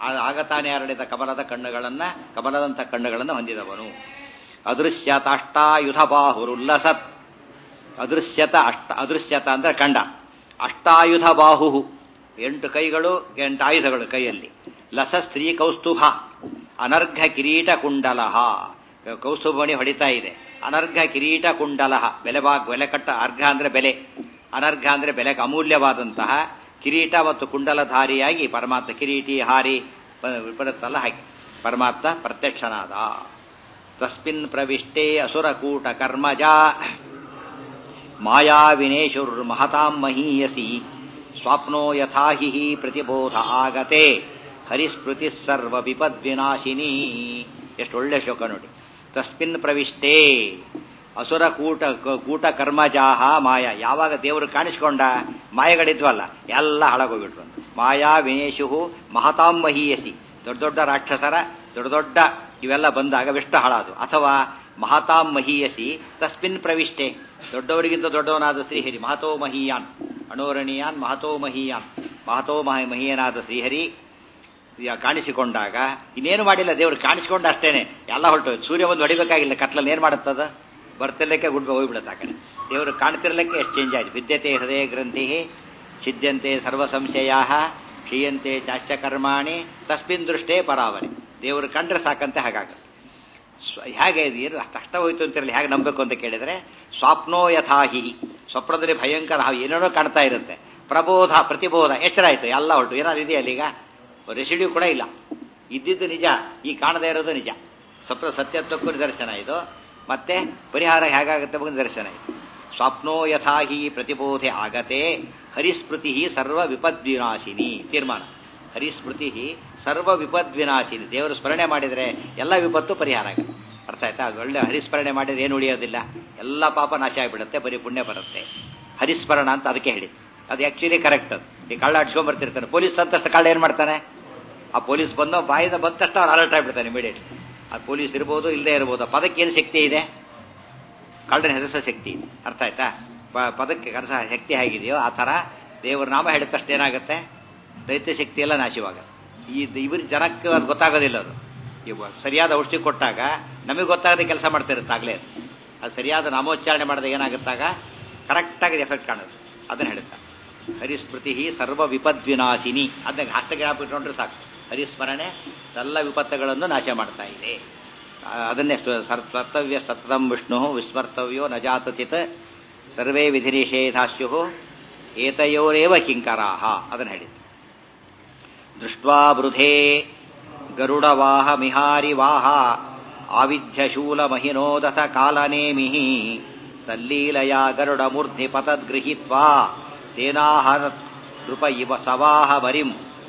ಆ- ಆಗ ತಾನೇ ಹರಡಿದ ಕಮಲದ ಕಣ್ಣುಗಳನ್ನ ಕಮಲದಂಥ ಕಣ್ಣುಗಳನ್ನು ಹೊಂದಿದವನು ಅದೃಶ್ಯತಾಷ್ಟಾಯುಧ ಬಾಹುರುಲ್ಲಸತ್ ಅದೃಶ್ಯತ ಅಷ್ಟ ಅದೃಶ್ಯತ ಅಂದ್ರೆ ಕಂಡ ಅಷ್ಟಾಯುಧ ಬಾಹು ಎಂಟು ಕೈಗಳು ಎಂಟು ಆಯುಧಗಳು ಕೈಯಲ್ಲಿ ಲಸ ಸ್ತ್ರೀ ಕೌಸ್ತುಭ ಅನರ್ಘ ಕಿರೀಟ ಕುಂಡಲಹ ಕೌಸ್ತುಭಮಣಿ ಹೊಡಿತಾ ಇದೆ ಅನರ್ಘ ಕಿರೀಟ ಕುಂಡಲಹ ಬೆಲೆ ಬಾ ಬೆಲೆ ಕಟ್ಟ ಅರ್ಘ ಅಂದ್ರೆ ಬೆಲೆ ಅನರ್ಘ ಅಂದ್ರೆ ಬೆಲೆ ಅಮೂಲ್ಯವಾದಂತಹ ಕಿರೀಟ ಮತ್ತು ಕುಂಡಲಧಾರಿಯಾಗಿ ಪರಮಾತ್ಮ ಕಿರೀಟಿ ಹಾರಿ ಬ- ಬರುತ್ತಲ್ಲ ಹಾಗೆ ಪರಮಾತ್ಮ ಪ್ರತ್ಯಕ್ಷನಾದ ತಸ್ಮಿನ್ ಪ್ರವಿಷ್ಟೇ ಅಸುರಕೂಟ ಕರ್ಮಜ ಮಾಯಾವಿನೇಶುರ್ಮಹತಾಂ ಮಹೀಯಸಿ ಸ್ವಾಪ್ನೋ ಯಥಾ ಹಿ ಪ್ರತಿಬೋಧ ಆಗತೆ ಹರಿಸ್ಮೃತಿ ಸರ್ವ ವಿಪದ್ವಿನಾಶಿನಿ ಎಷ್ಟು ಒಳ್ಳೆ ಶ್ಲೋಕ ನೋಡಿ ತಸ್ಮಿನ್ ಪ್ರವಿಷ್ಟೇ ಅಸುರ ಕೂಟ ಕೂಟ ಕರ್ಮಜಾಹ ಮಾಯ ಯಾವಾಗ ದೇವರು ಕಾಣಿಸ್ಕೊಂಡ ಮಾಯಗಳಿದ್ವಲ್ಲ ಎಲ್ಲ ಹಾಳಾಗೋಗ್ಬಿಟ್ರು ಮಾಯಾ ವಿನೇಶು ಮಹತಾಂ ಮಹೀಯಸಿ ದೊಡ್ಡ ದೊಡ್ಡ ರಾಕ್ಷಸರ ದೊಡ್ಡ ದೊಡ್ಡ ಇವೆಲ್ಲ ಬಂದಾಗ ವಿಷ್ಟ ಹಾಳಾದು ಅಥವಾ ಮಹತಾಂ ಮಹೀಯಸಿ ತಸ್ಮಿನ್ ಪ್ರವಿಷ್ಟೆ ದೊಡ್ಡವರಿಗಿಂತ ದೊಡ್ಡವನಾದ ಶ್ರೀಹರಿ ಮಹತೋ ಮಹೀಯಾನ್ ಅಣೋರಣೀಯಾನ್ ಮಹತೋ ಮಹೀಯಾನ್ ಮಹತೋ ಮಹ ಮಹೀಯನಾದ ಶ್ರೀಹರಿ ಯಾ- ಕಾಣಿಸಿಕೊಂಡಾಗ ಇನ್ನೇನು ಮಾಡಿಲ್ಲ ದೇವರು ಕಾಣಿಸಿಕೊಂಡ ಅಷ್ಟೇನೆ ಎಲ್ಲ ಹೊರಟೋಯ್ತು ಸೂರ್ಯ ಒಂದು ಹೊಡಿಬೇಕಾಗಿಲ್ಲ ಕತ್ಲಲ್ಲಿ ಏನ್ ಮಾಡುತ್ತದ ಬರ್ತಿರ್ಲಿಕ್ಕೆ ಗುಡ್ ಹೋಗ್ಬಿಡುತ್ತೆ ಆ ಕಡೆ ದೇವರು ಕಾಣ್ತಿರ್ಲಿಕ್ಕೆ ಎಷ್ಟು ಚೇಂಜ್ ಆಯ್ತು ವಿದ್ಯತೆ ಹೃದಯ ಗ್ರಂಥಿ ಛಿದ್ಯಂತೆ ಸರ್ವ ಸಂಶಯ ಕ್ಷೀಯಂತೆ ಚಾಸ್ಯ ಕರ್ಮಾಣಿ ತಸ್ಮಿನ್ ದೃಷ್ಟೇ ಪರಾವರಿ ದೇವರು ಕಂಡ್ರೆ ಸಾಕಂತೆ ಹಾಗಾಗುತ್ತೆ ಸ್ವ- ಹೇಗೆ ಇದು ಏನು ಅಷ್ಟು ಅಷ್ಟ ಹೋಯ್ತು ಅಂತಿರಲಿ ಹೇಗೆ ನಂಬಬೇಕು ಅಂತ ಕೇಳಿದ್ರೆ ಸ್ವಪ್ನೋ ಯಥಾಹಿ ಸ್ವಪ್ನದಲ್ಲಿ ಭಯಂಕರ ಹಾವು ಏನೇನೋ ಕಾಣ್ತಾ ಇರುತ್ತೆ ಪ್ರಬೋಧ ಪ್ರತಿಬೋಧ ಎಚ್ಚರ ಆಯ್ತು ಎಲ್ಲ ಹೊರಟು ಏನಾದ್ರು ಇದೆಯಲ್ಲ ಈಗ ರೆಸಿಡ್ಯೂ ಕೂಡ ಇಲ್ಲ ಇದ್ದಿದ್ದು ನಿಜ ಈ ಕಾಣದೇ ಇರೋದು ನಿಜ ಸ್ವಪ್ನ ಸತ್ಯತ್ವಕ್ಕೂ ನಿದರ್ಶನ ಇದು ಮತ್ತೆ ಪರಿಹಾರ ಹೇಗಾಗುತ್ತೆ ಬಗ್ಗೆ ನಿದರ್ಶನ ಇದು ಸ್ವಪ್ನೋ ಯಥಾಹಿ ಪ್ರತಿಬೋಧೆ ಆಗತೆ ಹರಿಸ್ಮೃತಿ ಸರ್ವ ವಿಪದ್ವಿನಾಶಿನಿ ತೀರ್ಮಾನ ಹರಿಸ್ಮೃತಿ ಸರ್ವ ವಿಪದ್ವಿನಾಶಿನಿ ದೇವರು ಸ್ಮರಣೆ ಮಾಡಿದರೆ ಎಲ್ಲ ವಿಪತ್ತು ಪರಿಹಾರ ಆಗುತ್ತೆ ಅರ್ಥ ಆಯ್ತಾ ಅದು ಒಳ್ಳೆ ಹರಿಸ್ಮರಣೆ ಮಾಡಿದ್ರೆ ಏನು ಉಳಿಯೋದಿಲ್ಲ ಎಲ್ಲ ಪಾಪ ನಾಶ ಆಗಿಬಿಡುತ್ತೆ ಬರೀ ಪುಣ್ಯ ಬರುತ್ತೆ ಹರಿಸ್ಮರಣ ಅಂತ ಅದಕ್ಕೆ ಹೇಳಿ ಅದು ಆಕ್ಚುಲಿ ಕರೆಕ್ಟ್ ಅದು ಈ ಕಳ್ಳ ಅಡ್ಸ್ಕೊಂಡ್ ಬರ್ತಿರ್ತಾನೆ ಪೊಲೀಸ್ ತಂತಷ್ಟು ಕಳ್ಳ ಏನ್ ಮಾಡ್ತಾನೆ ಆ ಪೊಲೀಸ್ ಬಂದು ಬಾಯಿಂದ ಬಂದ ತಕ್ಷಣ ಅವ್ನು ಅಲರ್ಟ್ ಆಗಿಬಿಡ್ತಾನೆ ಇಮಿಡಿಯೇಟ್ ಆ ಪೊಲೀಸ್ ಇರ್ಬೋದು ಇಲ್ಲದೆ ಇರ್ಬೋದು ಆ ಪದಕ್ಕೆ ಏನು ಶಕ್ತಿ ಇದೆ ಕಳ್ಳನ ಹೆಸರಿಸೋ ಶಕ್ತಿ ಇದೆ ಅರ್ಥ ಆಯ್ತಾ ಪ- ಪದಕ್ಕೆ ಕರೆಸ ಶಕ್ತಿ ಹೇಗಿದೆಯೋ ಆ ಥರ ದೇವರ ನಾಮ ಹೇಳಿದ ತಕ್ಷಣ ಏನಾಗುತ್ತೆ ದೈತ್ಯ ಶಕ್ತಿ ಎಲ್ಲ ನಾಶವಾಗುತ್ತೆ ಈ ಇವ್ರ ಜನಕ್ಕೆ ಅದು ಗೊತ್ತಾಗೋದಿಲ್ಲ ಅದು ಇವ ಸರಿಯಾದ ಔಷಧಿ ಕೊಟ್ಟಾಗ ನಮಗೆ ಗೊತ್ತಾಗದೆ ಕೆಲಸ ಮಾಡ್ತಾ ಇರುತ್ತೆ ಆಗ್ಲೇ ಅದು. ಅದು ಸರಿಯಾದ ನಾಮೋಚ್ಚಾರಣೆ ಮಾಡಿದಾಗ ಏನಾಗುತ್ತಾಗ ಕರೆಕ್ಟಾಗಿ ಎಫೆಕ್ಟ್ ಕಾಣುತ್ತೆ ಅದನ್ನ ಹೇಳುತ್ತಾ ಹರಿಸ್ಮೃತಿ ಸರ್ವ ವಿಪದ್ವಿನಾಶಿನಿ ಅದನ್ನ ಹಸ್ತ ಜ್ಞಾಪಿಟ್ಕೊಂಡ್ರೆ ಸಾಕು ಹರಿಸ್ಮರಣೆ ಎಲ್ಲ ವಿಪತ್ತುಗಳನ್ನು ನಾಶ ಮಾಡ್ತಾ ಇದೆ ಆ, ಅದನ್ನೇ ಸ್ವ- ಸರ್- ಕರ್ತವ್ಯ ಸತತಂ ವಿಷ್ಣು ವಿಸ್ಮರ್ತವ್ಯೋ ನ ಜಾತಚಿತ್ ಸರ್ವೇ ವಿಧಿ ನಿಷೇಧಾಸ್ಯು ಏತಯೋರೇವ ಕಿಂಕರಾಹ ಅದನ್ನು ಹೇಳಿದ್ದು ದೃಷ್ಟ್ವಾ ಬೃಧೇ ಗರುಡವಾಹ ಮಿಹಾರಿ ವಾಹ ಆವಿಧ್ಯಶೂಲ ಮಹಿನೋದಥ ಕಾಲನೇಮಿ ತಲ್ಲೀಲಯ ಗರುಡ ಮೂರ್ಧಿ ಪತದ್ಗೃಹೀತ್ವಾ ತೇನಾಹ ನೃಪ ಇವ ಸವಾಹ ಮರಿಂ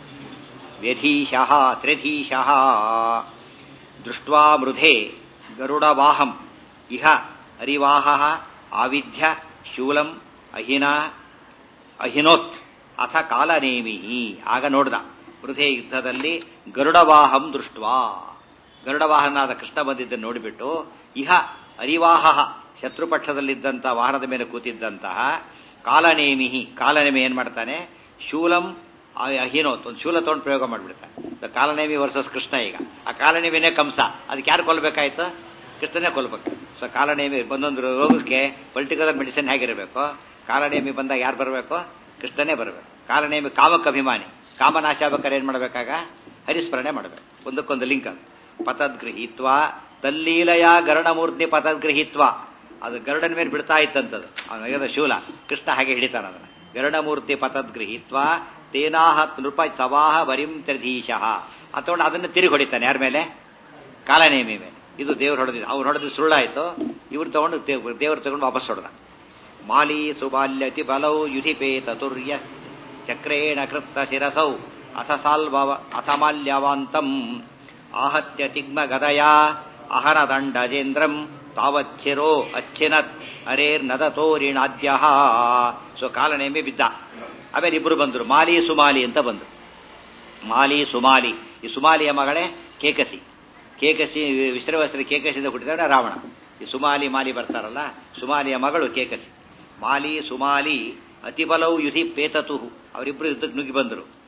ವ್ಯಧೀಶಃ ತ್ರಿಧೀಶಃ ದೃಷ್ಟ್ವಾ ಮೃಧೆ ಗರುಡವಾಹಂ ಇಹ ಅರಿವಾಹ ಆವಿಧ್ಯ ಶೂಲಂ ಅಹಿನ ಅಹಿನೋತ್ ಅಥ ಕಾಲನೇಮಿ ಆಗ ನೋಡ್ದ ವೃಧೆ ಯುದ್ಧದಲ್ಲಿ ಗರುಡವಾಹಂ ದೃಷ್ಟ್ವಾ ಗರುಡವಾಹನಾದ ಕೃಷ್ಣ ಬಂದಿದ್ದನ್ನು ನೋಡಿಬಿಟ್ಟು ಇಹ ಅರಿವಾಹ ಶತ್ರುಪಕ್ಷದಲ್ಲಿದ್ದಂತಹ ವಾಹನದ ಮೇಲೆ ಕೂತಿದ್ದಂತಹ ಕಾಲನೇಮಿ ಕಾಲನೇಮಿ ಏನ್ ಮಾಡ್ತಾನೆ ಶೂಲಂ ಆ- ಅಹಿನೋತ್ ಒಂದು ಶೂಲ ತಗೊಂಡು ಪ್ರಯೋಗ ಮಾಡಿಬಿಡ್ತಾನೆ ಕಾಲನೇಮಿ ವರ್ಸಸ್ ಕೃಷ್ಣ ಈಗ ಆ ಕಾಲನೇಮಿನೇ ಕಂಸ ಅದಕ್ಕೆ ಯಾರು ಕೊಲ್ಬೇಕಾಯ್ತು ಕೃಷ್ಣನೇ ಕೊಲ್ಬೇಕು ಸೊ ಕಾಲನೇಮಿ ಬಂದೊಂದು ರೋಗಕ್ಕೆ ಪೊಲಿಟಿಕಲ್ ಮೆಡಿಸಿನ್ ಹೇಗಿರಬೇಕು ಕಾಲನೇಮಿ ಬಂದಾಗ ಯಾರು ಬರಬೇಕು ಕೃಷ್ಣನೇ ಬರಬೇಕು ಕಾಲನೇಮಿ ಕಾಮಕ್ಕೆ ಅಭಿಮಾನಿ ಕಾಮನಾಶ ಆಗ್ಬೇಕಾದ್ರೆ ಏನ್ ಮಾಡ್ಬೇಕಾಗ ಹರಿಸ್ಮರಣೆ ಮಾಡಬೇಕು ಒಂದಕ್ಕೊಂದು ಲಿಂಕ್ ಅದು ಪತದ್ಗೃಹೀತ್ವ ತಲ್ಲೀಲಯ ಗರುಡಮೂರ್ತಿ ಪತದ್ಗೃಹೀತ್ವ ಅದು ಗರುಡನ ಮೇಲೆ ಬಿಡ್ತಾ ಇತ್ತಂತದು ಅವನ ಶೂಲ ಕೃಷ್ಣ ಹಾಗೆ ಹಿಡಿತಾನ ಅದನ್ನ ಗರುಡಮೂರ್ತಿ ಪತದ್ಗೃಹೀತ್ವ ತೇನಾಹ ನೃಪ ಸವಾಹ ವರಿಂ ತ್ರಿಧೀಶಃ ಅಥವಾ ಅದನ್ನು ತಿರುಗಿ ಹೊಡಿತಾನೆ ಯಾರ ಮೇಲೆ ಕಾಲನೇಮಿ ಮೇಲೆ ಇದು ದೇವ್ರು ಹೊಡೆದಿದ್ದು ಅವ್ರು ಹೊಡೆದು ಸುಳ್ಳಾಯ್ತು ಇವ್ರು ತಗೊಂಡು ದೇವ್- ದೇವ್ರು ತಗೊಂಡು ವಾಪಸ್ ಹೊಡೆದ ಮಾಲಿ ಸುಬಾಲ್ಯತಿ ಬಲೌ ಯುಧಿಪೇತ ತುರ್ಯ ಚಕ್ರೇಣ ಕೃತ್ತ ಶಿರಸೌ ಅಥ ಸಾಲ್ಭವ ಅಥ ಮಾಲ್ಯವಾಂತಂ ಆಹತ್ಯ ತಿಗ್ಮ ಗದಯ ಅಹನ ದಂಡಜೇಂದ್ರಂ ತಾವಚ್ಚಿರೋ ಅಚ್ಚಿನತ್ ಅರೇರ್ನದತೋರಿಣಾದ್ಯ ಸೊ ಕಾಲನೇಮಿ ಬಿದ್ದ ಆಮೇಲೆ ಇಬ್ರು ಬಂದರು ಮಾಲಿ ಸುಮಾಲಿ ಅಂತ ಬಂದರು ಮಾಲಿ ಸುಮಾಲಿ ಈ ಸುಮಾಲಿಯ ಮಗಳೇ ಕೇಕಸಿ ಕೇಕಸಿ ವಿಶ್ರವಸ್ತ್ರ ಕೇಕಸಿಯಿಂದ ಹುಟ್ಟಿದವನೇ ರಾವಣ ಈ ಸುಮಾಲಿ ಮಾಲಿ ಬರ್ತಾರಲ್ಲ ಸುಮಾಲಿಯ ಮಗಳು ಕೇಕಸಿ ಮಾಲಿ ಸುಮಾಲಿ ಅತಿಬಲವು ಯುಧಿ ಪೇತತು ಅವರಿಬ್ರು ಯುದ್ಧಕ್ಕೆ ನುಗ್ಗಿ ಬಂದರು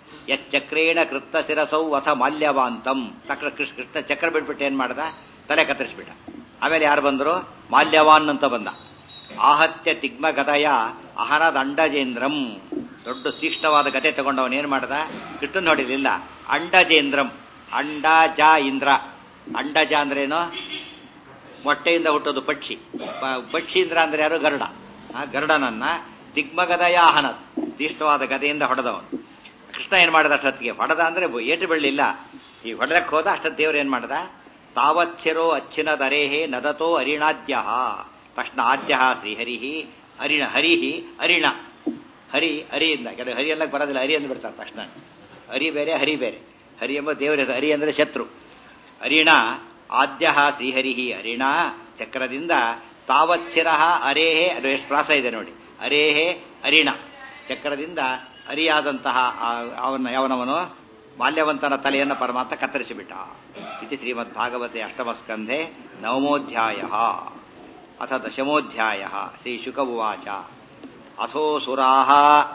ಯಚ್ಚಕ್ರೇಣ ಕೃತ್ತ ಶಿರಸೌ ಅಥ ಮಾಲ್ಯವಾಂತಂ ತಕ್ಷಣ ಕೃಷ್ಣ ಕೃಷ್ಣ ಚಕ್ರ ಬಿಟ್ಬಿಟ್ಟು ಏನ್ ಮಾಡ್ದ ತಲೆ ಕತ್ತರಿಸ್ಬಿಟ್ಟ ಆಮೇಲೆ ಯಾರು ಬಂದರು ಮಾಲ್ಯವಾನ್ ಅಂತ ಬಂದ ಆಹತ್ಯ ತಿಗ್ಮ ಗದಯ ಅಹನದ ಅಂಡಜೇಂದ್ರಂ ದೊಡ್ಡ ತೀಕ್ಷ್ಣವಾದ ಗತೆ ತಗೊಂಡವನ್ ಏನ್ ಮಾಡ್ದ ಕೃಷ್ಣನ್ ನೋಡಿರ್ಲಿಲ್ಲ ಅಂಡಜೇಂದ್ರಂ ಅಂಡಜ ಇಂದ್ರ ಅಂಡಜ ಅಂದ್ರೇನು ಮೊಟ್ಟೆಯಿಂದ ಹುಟ್ಟೋದು ಪಕ್ಷಿ ಪ- ಪಕ್ಷೀಂದ್ರ ಅಂದ್ರೆ ಯಾರು ಗರುಡ ಆ ಗರುಡನನ್ನ ದಿಗ್ಮಗದಯ ಆಹನ ತೀಕ್ಷ್ಣವಾದ ಗದೆಯಿಂದ ಹೊಡೆದವನು ಕೃಷ್ಣ ಏನ್ ಮಾಡಿದ ಅಷ್ಟೊತ್ತಿಗೆ ಹೊಡೆದ ಅಂದ್ರೆ ಏಟು ಬೆಳ್ಳಿಲ್ಲ ಈ ಹೊಡೆದಕ್ಕೆ ಹೋದ ಅಷ್ಟೊತ್ತು ದೇವ್ರು ಏನ್ ಮಾಡ್ದ ತಾವಚ್ಚಿರೋ ಅಚ್ಚಿನ ದರೇಹೇ ನದತೋ ಅರಿಣಾದ್ಯ ತಕ್ಷಣ ಆದ್ಯ ಶ್ರೀಹರಿ ಅರಿಣ ಹರಿಹಿ ಅರಿಣ ಹರಿ ಹರಿಯಿಂದ ಕೆಲವು ಹರಿ ಎಲ್ಲ ಬರೋದಿಲ್ಲ ಹರಿ ಅಂದು ಬಿಡ್ತಾರೆ ತಕ್ಷಣ ಹರಿ ಬೇರೆ ಹರಿ ಬೇರೆ ಹರಿ ಎಂಬ ದೇವರ ಹೆಸರು. ಹರಿ ಅಂದ್ರೆ ಶತ್ರು ಅರಿಣ ಆದ್ಯ ಶ್ರೀಹರಿ ಅರಿಣ ಚಕ್ರದಿಂದ ತಾವಚ್ಚಿರ ಅರೇಹೇ ಅದು ಎಷ್ಟು ಪ್ರಾಸ ಇದೆ ನೋಡಿ ಅರೇಹೇ ಅರಿಣ ಚಕ್ರದಿಂದ ಅರಿಯಾದಂತಹ ಆ- ಅವನ ಯಾವನವನು ಮಾಲ್ಯವಂತನ ತಲೆಯನ್ನು ಪರಮಾತ್ಮ ಕತ್ತರಿಸಿಬಿಟ್ಟ ಇತಿ ಶ್ರೀಮದ್ ಭಾಗವತೆ ಅಷ್ಟಮಸ್ಕಂಧೆ ನವಮೋಧ್ಯಾಯ ಅಥ ದಶಮೋಧ್ಯಾಯ ಶ್ರೀ ಶುಕ ಉವಾಚ ಅಥೋ ಸುರಾಹ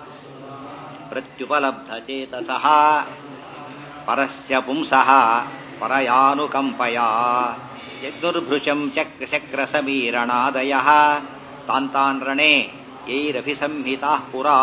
ಪ್ರತ್ಯುಪಲಬ್ಧಚೇತಸಃ ಪರಸ್ಯ ಪುಂಸಃ ಪರಯಾನುಕಂಪಯಾ ಜಗ್ನುರ್ಭೃಶಂ ಚಕ್ರ ಚಕ್ರ ಸಮೀರಣಾದಯ ತಾಂತಾನ್ ರಣೇ ಯೈರಭಿಸಂಹಿತಾ ಪುರಾ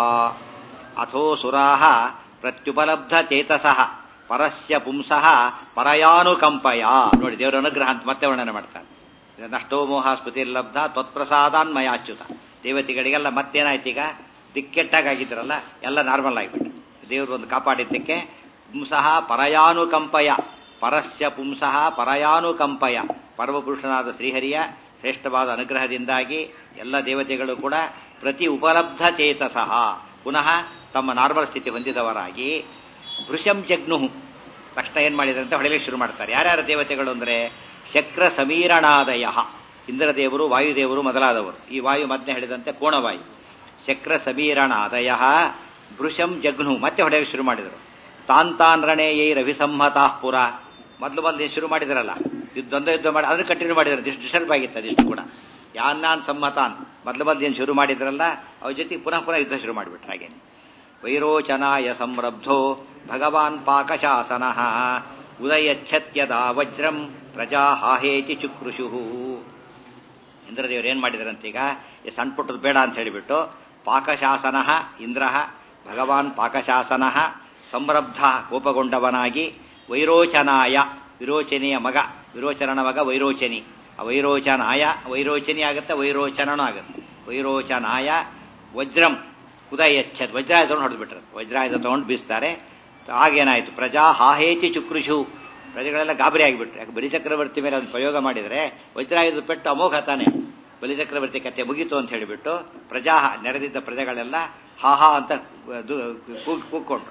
ಅಥೋ ಸುರಾಹ ಪ್ರತ್ಯುಪಲಬ್ಧ ಚೇತಸಃ ಪರಸ್ಯ ಪುಂಸಃ ಪರಯಾನುಕಂಪಯ ನೋಡಿ ದೇವರ ಅನುಗ್ರಹ ಅಂತ ಮತ್ತೆ ವರ್ಣನೆ ಮಾಡ್ತಾರೆ ನಷ್ಟೋ ಮೋಹ ಸ್ಮೃತಿರ್ಲಬ್ಧ ತ್ವತ್ಪ್ರಸಾದಾನ್ ಮಯಾಚ್ಯುತ ದೇವತೆಗಳಿಗೆಲ್ಲ ಮತ್ತೇನಾಯ್ತು ಈಗ ದಿಕ್ಕೆಟ್ಟಾಗಿದ್ರಲ್ಲ ಎಲ್ಲ ನಾರ್ಮಲ್ ಆಗಿಬಿಟ್ಟು ದೇವರು ಒಂದು ಕಾಪಾಡಿದ್ದಕ್ಕೆ ಪುಂಸಃ ಪರಯಾನುಕಂಪಯ ಪರಸ್ಯ ಪುಂಸಃ ಪರಯಾನುಕಂಪಯ ಪರಮಪುರುಷನಾದ ಶ್ರೀಹರಿಯ ಶ್ರೇಷ್ಠವಾದ ಅನುಗ್ರಹದಿಂದಾಗಿ ಎಲ್ಲ ದೇವತೆಗಳು ಕೂಡ ಪ್ರತಿ ಉಪಲಬ್ಧ ಚೇತಸಃ ಪುನಃ ತಮ್ಮ ನಾರ್ಮಲ್ ಸ್ಥಿತಿ ಹೊಂದಿದವರಾಗಿ ಭೃಶಂ ಜಗ್ನು ತಕ್ಷಣ ಏನ್ ಮಾಡಿದ್ರಂತೆ ಹೊಡೆಯಲಿಕ್ಕೆ ಶುರು ಮಾಡ್ತಾರೆ ಯಾರ್ಯಾರ ದೇವತೆಗಳು ಅಂದ್ರೆ ಶಕ್ರ ಸಮೀರಣಾದಯ ಇಂದ್ರದೇವರು ವಾಯುದೇವರು ಮೊದಲಾದವರು ಈ ವಾಯು ಮೊದಲೇ ಹೇಳಿದಂತೆ ಕೋಣವಾಯು ಶಕ್ರ ಸಮೀರಣಾದಯ ಭೃಶಂ ಜಗ್ನು ಮತ್ತೆ ಹೊಡೆಯಕ್ಕೆ ಶುರು ಮಾಡಿದರು ತಾಂತಾನ್ ರಣೇಯೈ ರವಿಸಂಹತಾ ಪುರ ಮೊದಲು ಮೊದಲು ಶುರು ಮಾಡಿದ್ರಲ್ಲ ಯುದ್ಧೊಂದು ಯುದ್ಧ ಮಾಡಿ ಅದನ್ನು ಕಂಟಿನ್ಯೂ ಮಾಡಿದ್ರು ಇಷ್ಟು ಡಿಸ್ಟರ್ಬ್ ಆಗಿತ್ತು ಅದಿಷ್ಟು ಕೂಡ ಯಾನ್ನಾನ್ ಸಮ್ಮತಾನ್ ಮೊದಲು ಮೊದಲು ಏನು ಶುರು ಮಾಡಿದ್ರಲ್ಲ ಅವ್ರ ಜೊತೆಗೆ ಪುನಃ ಪುನಃ ಯುದ್ಧ ಶುರು ಮಾಡಿಬಿಟ್ರು ಹಾಗೇನೆ ವೈರೋಚನಾಯ ಸಂರಬ್ಧೋ ಭಗವಾನ್ ಪಾಕಶಾಸನ ಉದಯಚ್ಛತ್ಯದ ವಜ್ರಂ ಪ್ರಜಾ ಹಾಹೇತಿ ಚುಕ್ರುಷು ಇಂದ್ರದೇವರು ಏನ್ ಮಾಡಿದಾರಂತ ಈಗ ಈ ಸಣ್ಣ ಪುಟ್ಟದ್ದು ಬೇಡ ಅಂತ ಹೇಳಿಬಿಟ್ಟು ಪಾಕಶಾಸನ ಇಂದ್ರ ಭಗವಾನ್ ಪಾಕಶಾಸನ ಸಂರಬ್ಧ ಕೋಪಗೊಂಡವನಾಗಿ ವೈರೋಚನಾಯ ವಿರೋಚನೆಯ ಮಗ ವಿರೋಚನನ ಮಗ ವೈರೋಚನಿ ಆ ವೈರೋಚನಾಯ ವೈರೋಚನಿ ಆಗುತ್ತೆ ವೈರೋಚನನೂ ಆಗುತ್ತೆ ವೈರೋಚನಾಯ ವಜ್ರಂ ಉದಯಚ್ಛದ್ ವಜ್ರಾಯ ತಗೊಂಡು ಹೊಡೆದ್ಬಿಟ್ರು ವಜ್ರಾಯುಧ ತಗೊಂಡು ಬೀಸ್ತಾರೆ ಆಗೇನಾಯ್ತು ಪ್ರಜಾ ಹಾಹೇತಿ ಚುಕ್ರುಷು ಪ್ರಜೆಗಳೆಲ್ಲ ಗಾಬರಿ ಆಗಿಬಿಟ್ರು ಯಾಕೆ ಬಲಿಚಕ್ರವರ್ತಿ ಮೇಲೆ ಒಂದು ಪ್ರಯೋಗ ಮಾಡಿದರೆ ವಜ್ರಾಯುಧ ಪೆಟ್ಟು ಅಮೋಘ ತಾನೆ ಬಲಿಚಕ್ರವರ್ತಿ ಕತೆ ಮುಗೀತು ಅಂತ ಹೇಳಿಬಿಟ್ಟು ಪ್ರಜಾ ನೆರೆದಿದ್ದ ಪ್ರಜೆಗಳೆಲ್ಲ ಹಾಹಾ ಅಂತ ಅದು ಕೂಗ್ ಕೂಗ್ಕೊಂಡ್ರು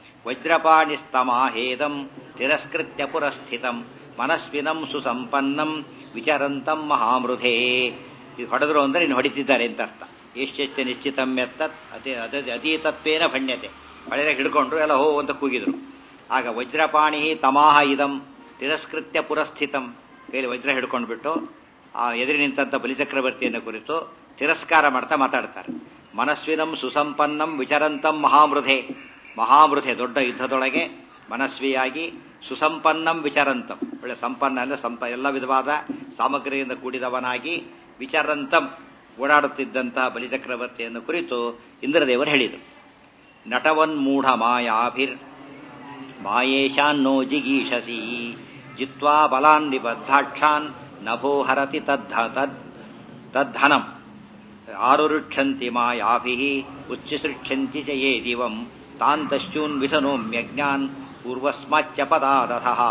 ವಜ್ರಪಾಣಿಸ್ತಮಾಹೇದಂ ತಿರಸ್ಕೃತ್ಯ ಪುರಸ್ಥಿತಂ ಮನಸ್ವಿನಂ ಸುಸಂಪನ್ನಂ ವಿಚರಂತಂ ಮಹಾಮೃಧೇ ಇದು ಹೊಡೆದ್ರು ಅಂದ್ರೆ ಇನ್ನು ಹೊಡಿತಿದ್ದಾರೆ ಅಂತ ಅರ್ಥ ಎಷ್ಟೆಷ್ಟು ನಿಶ್ಚಿತಂ ಎತ್ತತ್ ಅತಿ ಅದ ಅತೀತತ್ವೇನ ಭಣ್ಯತೆ ಹೊಳೆದಾಗ ಹಿಡ್ಕೊಂಡ್ರು ಎಲ್ಲ ಹೋ ಅಂತ ಕೂಗಿದ್ರು ಆಗ ವಜ್ರಪಾಣಿ ತಮಾಹ ಇದಂ ತಿರಸ್ಕೃತ್ಯ ಪುರಸ್ಥಿತಂ ಕೈಲಿ ವಜ್ರ ಹಿಡ್ಕೊಂಡ್ಬಿಟ್ಟು ಆ ಎದುರು ನಿಂತಂತ ಬಲಿಚಕ್ರವರ್ತಿಯನ್ನು ಕುರಿತು ತಿರಸ್ಕಾರ ಮಾಡ್ತಾ ಮಾತಾಡ್ತಾರೆ ಮನಸ್ವಿನಂ ಸುಸಂಪನ್ನಂ ವಿಚರಂತಂ ಮಹಾಮೃಧೆ ಮಹಾಮೃಧೆ ದೊಡ್ಡ ಯುದ್ಧದೊಳಗೆ ಮನಸ್ವಿಯಾಗಿ ಸುಸಂಪನ್ನಂ ವಿಚರಂತಂ ಒಳ್ಳೆ ಸಂಪನ್ನ ಅಂದ್ರೆ ಸಂಪ ಎಲ್ಲ ವಿಧವಾದ ಸಾಮಗ್ರಿಯಿಂದ ಕೂಡಿದವನಾಗಿ ವಿಚರಂತಂ ಓಡಾಡುತ್ತಿದ್ದಂತಹ ಬಲಿಚಕ್ರವರ್ತಿಯನ್ನು ಕುರಿತು ಇಂದ್ರದೇವರು ಹೇಳಿದರು ನಟವನ್ಮೂಢ ಮಾಯಾಭಿರ್ ಮಾಯೇಶಾನ್ನೋ ಜಿಗೀಷಸಿ ಜಿತ್ವಾ ಬಲಾನ್ ನಿಬದ್ಧಾಕ್ಷಾನ್ ನಭೋ ಹರತಿ ತದ್ಧ ತದ್ ತದ್ಧನಂ ಆರುರುಕ್ಷಂತಿ ಮಾಯಾಭಿ ಉಚ್ಚಿಸೃಕ್ಷಂತಿ ಚ ಯೇ ದಿವಂ ತಾನ್ ತಶ್ಚೂನ್ ವಿಧನೋಮ್ಯಜ್ಞಾನ್ ಪೂರ್ವಸ್ಮಾಚ್ಚ ಪದಾದಥಃ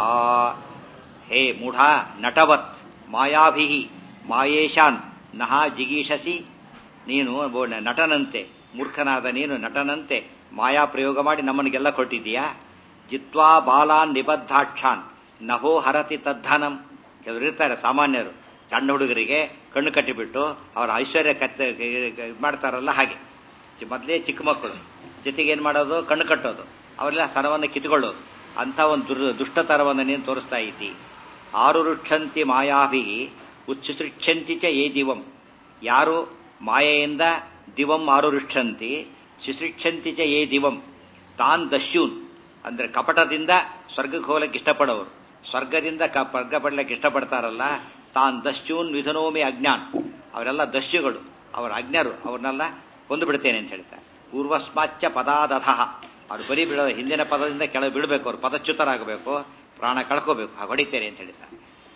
ಹೇ ಮೂಢ ನಟವತ್ ಮಾಯಾಭಿ ಮಾಯೇಶಾನ್ ನಹ ಜಿಗೀಷಸಿ ನೀನು ಒಬ್ಬ ನಟನಂತೆ ಮೂರ್ಖನಾದ ನೀನು ನಟನಂತೆ ಮಾಯಾ ಪ್ರಯೋಗ ಮಾಡಿ ನಮ್ಮನಿಗೆಲ್ಲ ಕೊಟ್ಟಿದ್ದೀಯಾ ಜಿತ್ವಾ ಬಾಲಾನ್ ನಿಬದ್ಧಾಕ್ಷಾನ್ ನಭೋ ಹರತಿ ತದ್ಧನಂ ಕೆಲವರು ಇರ್ತಾರೆ ಸಾಮಾನ್ಯರು ಸಣ್ಣ ಹುಡುಗರಿಗೆ ಕಣ್ಣು ಕಟ್ಟಿಬಿಟ್ಟು ಅವರ ಐಶ್ವರ್ಯ ಕತ್ತ ಇದ್ ಮಾಡ್ತಾರಲ್ಲ ಹಾಗೆ ಚಿ- ಮೊದಲೇ ಚಿಕ್ಕ ಮಕ್ಕಳು ಜೊತೆಗೆ ಏನು ಮಾಡೋದು ಕಣ್ಣು ಕಟ್ಟೋದು ಅವರೆಲ್ಲ ಸರವನ್ನು ಕಿತ್ಕೊಳ್ಳೋದು ಅಂಥ ಒಂದು ದುರ್ ದುಷ್ಟತರವನ್ನು ನೀನು ತೋರಿಸ್ತಾ ಇದ್ದಿ ಆರು ರುಕ್ಷಂತಿ ಮಾಯಾಭಿ ಉಚ್ಛುಸೃಕ್ಷಂತಿ ಚ ಏ ದಿವಂ ಯಾರು ಮಾಯೆಯಿಂದ ದಿವಂ ಆರು ರುಕ್ಷಂತಿ ಶುಶ್ರಿಕ್ಷಂತಿ ಚ ಏ ದಿವಂ ತಾನ್ ದಸ್ಯೂನ್ ಅಂದ್ರೆ ಕಪಟದಿಂದ ಸ್ವರ್ಗಕ್ಕೆ ಹೋಗ್ಲಿಕ್ಕೆ ಇಷ್ಟಪಡೋರು ಸ್ವರ್ಗದಿಂದ ಕ ಸ್ವರ್ಗ ಪಡ್ಲಿಕ್ಕೆ ಇಷ್ಟಪಡ್ತಾರಲ್ಲ ತಾನ್ ದಸ್ಯೂನ್ ವಿಧನೋಮಿ ಅಜ್ಞಾನ್ ಅವರೆಲ್ಲ ದಸ್ಯುಗಳು ಅವರ ಅಜ್ಞರು ಅವ್ರನ್ನೆಲ್ಲ ಕೊಂದು ಬಿಡ್ತೇನೆ ಅಂತ ಹೇಳ್ತಾರೆ ಪೂರ್ವಸ್ಮಾಚ್ಯ ಪದಾದಧ ಅವ್ರು ಬರೀ ಬಿಡೋ ಹಿಂದಿನ ಪದದಿಂದ ಕೆಳಗೆ ಬಿಡಬೇಕು ಅವ್ರು ಪದಚ್ಯುತರಾಗಬೇಕು ಪ್ರಾಣ ಕಳ್ಕೋಬೇಕು ಹಾಗೆ ಹೊಡಿತೇನೆ ಅಂತ ಹೇಳ್ತಾರೆ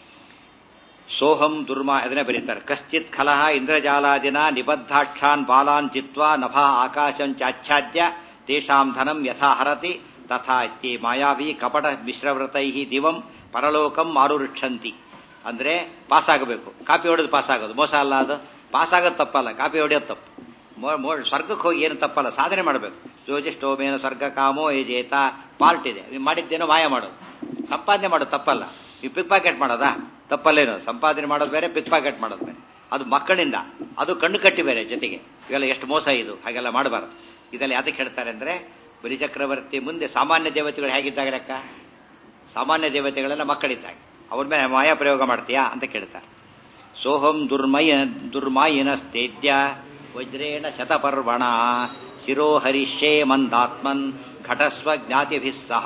ಸೋಹಂ ದುರ್ಮಾ ಅದನ್ನೇ ಬರೀತಾರೆ ಕಶ್ಚಿತ್ ಖಲಹ ಇಂದ್ರಜಾಲಾದಿನ ನಿಬದ್ಧಾಕ್ಷಾನ್ ಬಾಲಾನ್ ಚಿತ್ವಾ ನಭ ಆಕಾಶಂ ಚಾಚ್ಛಾದ್ಯ ತೇಷಾಂ ಧನಂ ಯಥಾ ಹರತಿ ತಥಾ ಇತ್ತಿ ಮಾಯಾವಿ ಕಪಟ ಮಿಶ್ರವ್ರತೈ ದಿವಂ ಪರಲೋಕಂ ಮಾರುರಿಕ್ಷಂತಿ ಅಂದ್ರೆ ಪಾಸ್ ಆಗಬೇಕು ಕಾಪಿ ಹೊಡೆದು ಪಾಸ್ ಆಗೋದು ಮೋಸ ಅಲ್ಲ ಅದು ಪಾಸ್ ಆಗೋದು ತಪ್ಪಲ್ಲ ಕಾಪಿ ಹೊಡೆಯೋದು ತಪ್ಪು ಮೋ- ಮೋ- ಸ್ವರ್ಗಕ್ಕೆ ಹೋಗಿ ಏನು ತಪ್ಪಲ್ಲ ಸಾಧನೆ ಮಾಡಬೇಕು ಜೋಜಿಷ್ಟೋಮೇನ ಸ್ವರ್ಗ ಕಾಮೋ ಏಜೇತ ಪಾರ್ಟ್ ಇದೆ ನೀವು ಮಾಡಿದ್ದೇನೋ ಮಾಯ ಮಾಡೋದು ಸಂಪಾದನೆ ಮಾಡೋದು ತಪ್ಪಲ್ಲ ನೀವು ಪಿಕ್ ಪಾಕೆಟ್ ಮಾಡೋದಾ ತಪ್ಪಲ್ಲೇನೋ ಸಂಪಾದನೆ ಮಾಡೋದು ಬೇರೆ ಪಿಕ್ ಪಾಕೆಟ್ ಮಾಡೋದು ಬೇರೆ ಅದು ಮಕ್ಕಳಿಂದ ಅದು ಕಣ್ಣು ಕಟ್ಟಿ ಬೇರೆ ಜೊತೆಗೆ ಇವೆಲ್ಲ ಎಷ್ಟು ಮೋಸ ಇದು ಹಾಗೆಲ್ಲ ಮಾಡಬಾರ್ದು ಇದೆಲ್ಲ ಯಾತಕ್ಕೆ ಹೇಳ್ತಾರೆ ಅಂದ್ರೆ ಬಲಿಚಕ್ರವರ್ತಿ ಮುಂದೆ ಸಾಮಾನ್ಯ ದೇವತೆಗಳು ಹೇಗಿದ್ದಾಗ ಲೆಕ್ಕ ಸಾಮಾನ್ಯ ದೇವತೆಗಳೆಲ್ಲ ಮಕ್ಕಳಿದ್ದಾಗ ಅವ್ರ ಮೇಲೆ ಮಾಯಾ ಪ್ರಯೋಗ ಮಾಡ್ತೀಯಾ ಅಂತ ಕೇಳ್ತಾರೆ ಸೋಹಂ ದುರ್ಮಯ ದುರ್ಮಾಯಿನಸ್ತೇದ್ಯ ವಜ್ರೇಣ ಶತಪರ್ವಣ ಶಿರೋ ಹರಿಷ್ಯೇ ಮಂದಾತ್ಮನ್ ಘಟಸ್ವ ಜ್ಞಾತಿಭಿಃ ಸಹ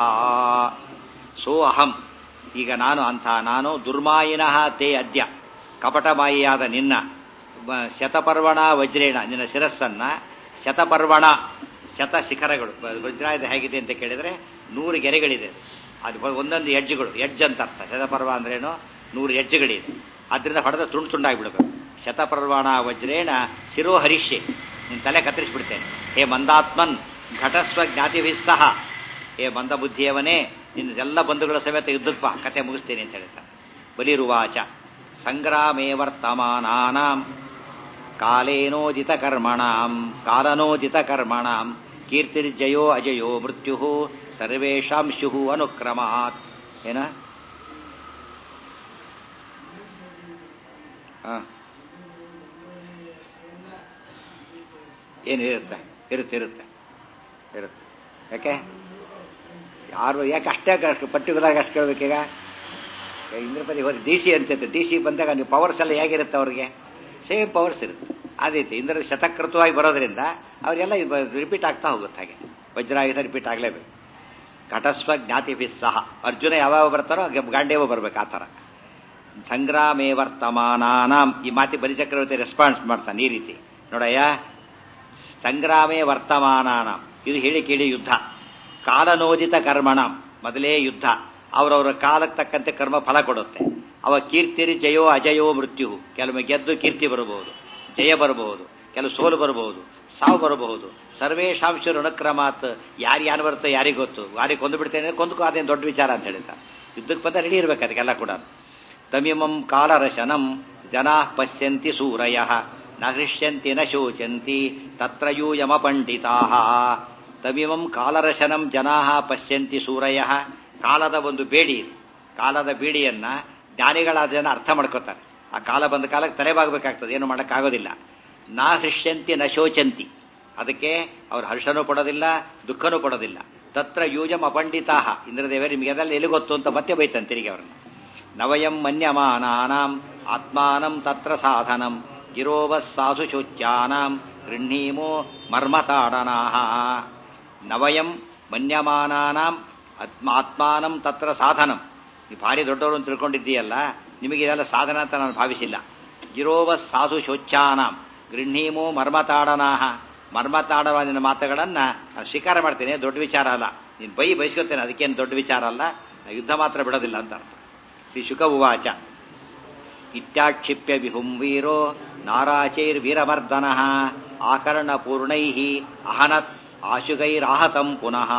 ಸೋ ಅಹಂ ಈಗ ನಾನು ಅಂಥ ನಾನು ದುರ್ಮಾಯಿನಃ ತೇ ಅದ್ಯ ಕಪಟಮಾಯಿಯಾದ ನಿನ್ನ ವ- ಶತಪರ್ವಣ ವಜ್ರೇಣ ನಿನ್ನ ಶಿರಸ್ಸನ್ನ ಶತಪರ್ವಣ ಶತ ಶಿಖರಗಳು ಬ- ವಜ್ರಾಯುಧ ಹೇಗಿದೆ ಅಂತ ಕೇಳಿದ್ರೆ ನೂರು ಗೆರೆಗಳಿದೆ ಅದು ಬ- ಒಂದೊಂದು ಎಡ್ಜ್ಗಳು ಎಡ್ಜ್ ಅಂತ ಅರ್ಥ ಶತಪರ್ವ ಅಂದ್ರೇನು ನೂರು ಎಡ್ಜ್ಗಳಿದೆ ಅದರಿಂದ ಹೊಡೆದ ತುಂಡು ತುಂಡಾಗಿಬಿಡಬೇಕು ಶತಪರ್ವಣ ವಜ್ರೇಣ ಶಿರೋ ಹರಿಷ್ಯೆ ನಿನ್ನ ತಲೆ ಕತ್ತರಿಸ್ಬಿಡ್ತೇನೆ ಹೇ ಮಂದಾತ್ಮನ್ ಘಟಸ್ವ ಜ್ಞಾತಿಭಿಃ ಸಹ ಹೇ ಮಂದ ಬುದ್ಧಿಯವನೇ ನಿನ್ನ ಎಲ್ಲ ಬಂಧುಗಳ ಸಮೇತ ಯುದ್ಧಕ್ಕೆ ಬಾ ಕತೆ ಮುಗಿಸ್ತೇನೆ ಅಂತ ಹೇಳ್ತಾನೆ ಬಲಿರುವಾಚ ಸಂಗ್ರಾಮೇ ವರ್ತಮಾನಾನಾಂ ಕಾಲೇನೋದಿತ ಕರ್ಮಣಾಂ ಕಾಲನೋದಿತ ಕರ್ಮಣಾಂ ಕೀರ್ತಿರ್ಜಯೋ ಅಜಯೋ ಮೃತ್ಯು ಸರ್ವೇಷಾಂ ಶುಹು ಅನುಕ್ರಮಾತ್ ಏನ ಆ. ಏನಿರುತ್ತೆ ಇರುತ್ತೆ ಇರುತ್ತೆ ಇರುತ್ತೆ ಯಾಕೆ ಯಾರು ಯಾಕೆ ಅಷ್ಟೇ ಅಷ್ಟು ಪರ್ಟಿಕ್ಯುಲರ್ ಅಷ್ಟು ಕೇಳ್ಬೇಕೀಗ ಇಂದ್ರಪತಿ ಹೋಗಿ ಡಿ ಸಿ ಅಂತಿರುತ್ತೆ ಡಿ ಸಿ ಬಂದಾಗ ನೀವು ಪವರ್ಸ್ ಎಲ್ಲ ಹೇಗಿರುತ್ತೆ ಅವ್ರಿಗೆ ಸೇಮ್ ಪವರ್ಸ್ ಇರುತ್ತೆ ಅದೇ ರೀತಿ ಇಂದ್ರ ಶತಕೃತವಾಗಿ ಬರೋದ್ರಿಂದ ಅವರೆಲ್ಲ ರಿಪೀಟ್ ಆಗ್ತಾ ಹೋಗುತ್ತೆ ಹಾಗೆ ವಜ್ರಾಯುಧ ರಿಪೀಟ್ ಆಗಲೇಬೇಕು ಘಟಸ್ವ ಜ್ಞಾತಿಭಿ ಸಹ ಅರ್ಜುನ ಯಾವಾಗ ಬರ್ತಾರೋ ಹಾಗೆ ಗಾಂಡೇವ ಬರ್ಬೇಕು ಆ ಥರ ಸಂಗ್ರಾಮೇ ವರ್ತಮಾನಾನಾಂ ಈ ಮಾತಿ ಬಲಿಚಕ್ರವರ್ತಿ ರೆಸ್ಪಾನ್ಸ್ ಮಾಡ್ತಾನೆ ಈ ರೀತಿ ನೋಡಯ್ಯ ಸಂಗ್ರಾಮೇ ವರ್ತಮಾನಾನಾಂ ಇದು ಹೇಳಿ ಕೇಳಿ ಯುದ್ಧ ಕಾಲನೋದಿತ ಕರ್ಮಣಂ ಮೊದಲೇ ಯುದ್ಧ ಅವರವರ ಕಾಲಕ್ಕೆ ತಕ್ಕಂತೆ ಕರ್ಮ ಫಲ ಕೊಡುತ್ತೆ ಅವ ಕೀರ್ತಿರಿ ಜಯೋ ಅಜಯೋ ಮೃತ್ಯು ಕೆಲವೊಮ್ಮೆ ಗೆದ್ದು ಕೀರ್ತಿ ಬರಬಹುದು ಜಯ ಬರಬಹುದು ಕೆಲವು ಸೋಲು ಬರಬಹುದು ಸಾವು ಬರಬಹುದು ಸರ್ವೇಶಾಂಶ ಋಣಕ್ರಮಾತ್ ಯಾರು ಯಾರು ಬರುತ್ತೆ ಯಾರಿಗೆ ಗೊತ್ತು ಯಾರಿಗೆ ಕೊಂದು ಬಿಡ್ತೇನೆ ಕೊಂದಕ್ಕೂ ಅದೇನು ದೊಡ್ಡ ವಿಚಾರ ಅಂತ ಹೇಳಿದ್ದಾರೆ ಯುದ್ಧಕ್ಕೆ ಬಂದ ರೆಡಿ ಇರ್ಬೇಕು ಅದಕ್ಕೆಲ್ಲ ಕೂಡ ತಮಿಮಂ ಕಾಲರಶನಂ ಜನಾ ಪಶ್ಯಂತಿ ಸೂರಯ ನ ಹೃಷ್ಯಂತಿ ನ ಶೋಚಂತಿ ತತ್ರ ಯೂಯಮ ಪಂಡಿತಾ ತಮಿಮಂ ಕಾಲರಶನಂ ಜನಾ ಪಶ್ಯಂತಿ ಸೂರಯ ಕಾಲದ ಒಂದು ಬೇಡಿ ಇದೆ ಕಾಲದ ಬೇಡಿಯನ್ನ ಜ್ಞಾನಿಗಳಾದ ಜನ ಅರ್ಥ ಮಾಡ್ಕೋತಾರೆ ಆ ಕಾಲ ಬಂದ ಕಾಲಕ್ಕೆ ತಲೆಬಾಗಬೇಕಾಗ್ತದೆ ಏನು ಮಾಡೋಕ್ಕಾಗೋದಿಲ್ಲ ನಾ ಹೃಷ್ಯಂತಿ ನ ಶೋಚಂತಿ ಅದಕ್ಕೆ ಅವ್ರು ಹರ್ಷನೂ ಪಡೋದಿಲ್ಲ ದುಃಖನೂ ಪಡೋದಿಲ್ಲ ತತ್ರ ಯೂಜಂ ಅಪಂಡಿತಾ ಇಂದ್ರದೇವರ ನಿಮಗೆ ಅದೆಲ್ಲ ಎಲ್ಲಿ ಗೊತ್ತು ಅಂತ ಮತ್ತೆ ಬೈತಾನೆ ತಿರುಗಿ ಅವರನ್ನು ನವಯಂ ಮನ್ಯಮಾನಾನಾಂ ಆತ್ಮಾನಂ ತತ್ರ ಸಾಧನಂ ಗಿರೋವ ಸಾಧು ಶೋಚ್ಯಾನಾಂ ಗೃಹೀಮೋ ಮರ್ಮತಾಡನಾಹ ನವಯಂ ಮನ್ಯಮಾನಾನಾಂ ಆತ್ಮ ಆತ್ಮಾನಂ ತತ್ರ ಸಾಧನಂ ನೀ ಭಾರಿ ದೊಡ್ಡವರು ಅಂತ ತಿಳ್ಕೊಂಡಿದ್ದೀಯಲ್ಲ ನಿಮಗೆ ಇದೆಲ್ಲ ಸಾಧನ ಅಂತ ನಾನು ಭಾವಿಸಿಲ್ಲ ಗಿರೋವ ಸಾಧು ಶೋಚ್ಯಾನಾಂ ಗೃಹೀಮೋ ಮರ್ಮತಾಡನಾಹ ಮರ್ಮತಾಡವ ನಿನ್ನ ಮಾತುಗಳನ್ನ ನಾನು ಸ್ವೀಕಾರ ಮಾಡ್ತೇನೆ ದೊಡ್ಡ ವಿಚಾರ ಅಲ್ಲ ನೀನು ಬೈ ಬಯಸ್ಕೊತೇನೆ ಅದಕ್ಕೇನು ದೊಡ್ಡ ವಿಚಾರ ಅಲ್ಲ ನಾನು ಯುದ್ಧ ಮಾತ್ರ ಬಿಡೋದಿಲ್ಲ ಅಂತ ಅರ್ಥ ಶ್ರೀ ಶುಕ ಉವಾಚ ಇತ್ಯಾಕ್ಷಿಪ್ಯ ವಿಹುಂ ವೀರೋ ನಾರಾಚೈರ್ವೀರಮರ್ದನ ಆಕರ್ಣಪೂರ್ಣೈ ಅಹನತ್ ಆಶುಗೈರಾಹತಂ ಪುನಃ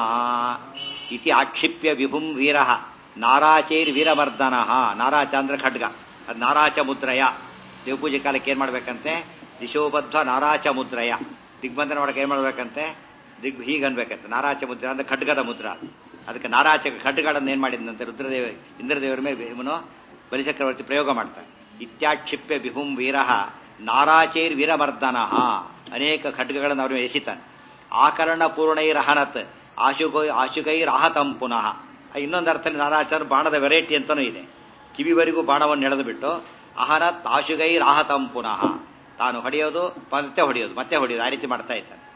ಇತಿ ಆಕ್ಷಿಪ್ಯ ವಿಭುಂ ವೀರ ನಾರಾಚೈರ್ವೀರಮರ್ದನ ನಾರಾಚ ಅಂದ್ರೆ ಖಡ್ಗ ಅದು ನಾರಾಚ ಮುದ್ರಯ ದೇವಪೂಜೆ ಕಾಲಕ್ಕೆ ಏನ್ ಮಾಡ್ಬೇಕಂತೆ ದಿಶೋಬದ್ಧ ನಾರಾಚ ಮುದ್ರಯ ದಿಗ್ಬಂಧನ ಒಳಗೆ ಏನ್ ಮಾಡ್ಬೇಕಂತೆ ದಿಗ್ ಹೀಗೆ ಅನ್ಬೇಕಂತೆ ನಾರಾಚ ಮುದ್ರ ಅಂದ್ರೆ ಖಡ್ಗದ ಮುದ್ರ ಅದಕ್ಕೆ ನಾರಾಚ ಖಡ್ಗಗಳನ್ನು ಏನ್ ಮಾಡಿದಂತೆ ರುದ್ರದೇವ ಇಂದ್ರದೇವರ ಮೇಲೆ ಇವನು ಬಲಿಚಕ್ರವರ್ತಿ ಪ್ರಯೋಗ ಮಾಡ್ತಾರೆ ಇತ್ಯಾಕ್ಷಿಪ್ಯ ವಿಹುಂ ವೀರ ನಾರಾಚೈರ್ ವೀರಮರ್ದನ ಅನೇಕ ಖಡ್ಗಗಳನ್ನು ಅವರ ಎಸಿತಾನೆ ಆಕರ್ಣ ಪೂರ್ಣೈರಹನತ್ ಆಶುಗೈ ಆಶುಗೈರಹತಂ ಪುನಃ ಇನ್ನೊಂದು ಅರ್ಥದಲ್ಲಿ ನಾರಾಚಾರ ಬಾಣದ ವೆರೈಟಿ ಅಂತಾನೂ ಇದೆ ಕಿವಿವರೆಗೂ ಬಾಣವನ್ನು ಎಳೆದು ಬಿಟ್ಟು ಅಹನತ್ ಆಶುಗೈರಾಹತಂ ಪುನಃ ತಾನು ಹೊಡೆಯೋದು ಮತ್ತೆ ಹೊಡೆಯೋದು ಮತ್ತೆ ಹೊಡೆಯೋದು ಆ ರೀತಿ ಮಾಡ್ತಾ ಇದ್ದಾನೆ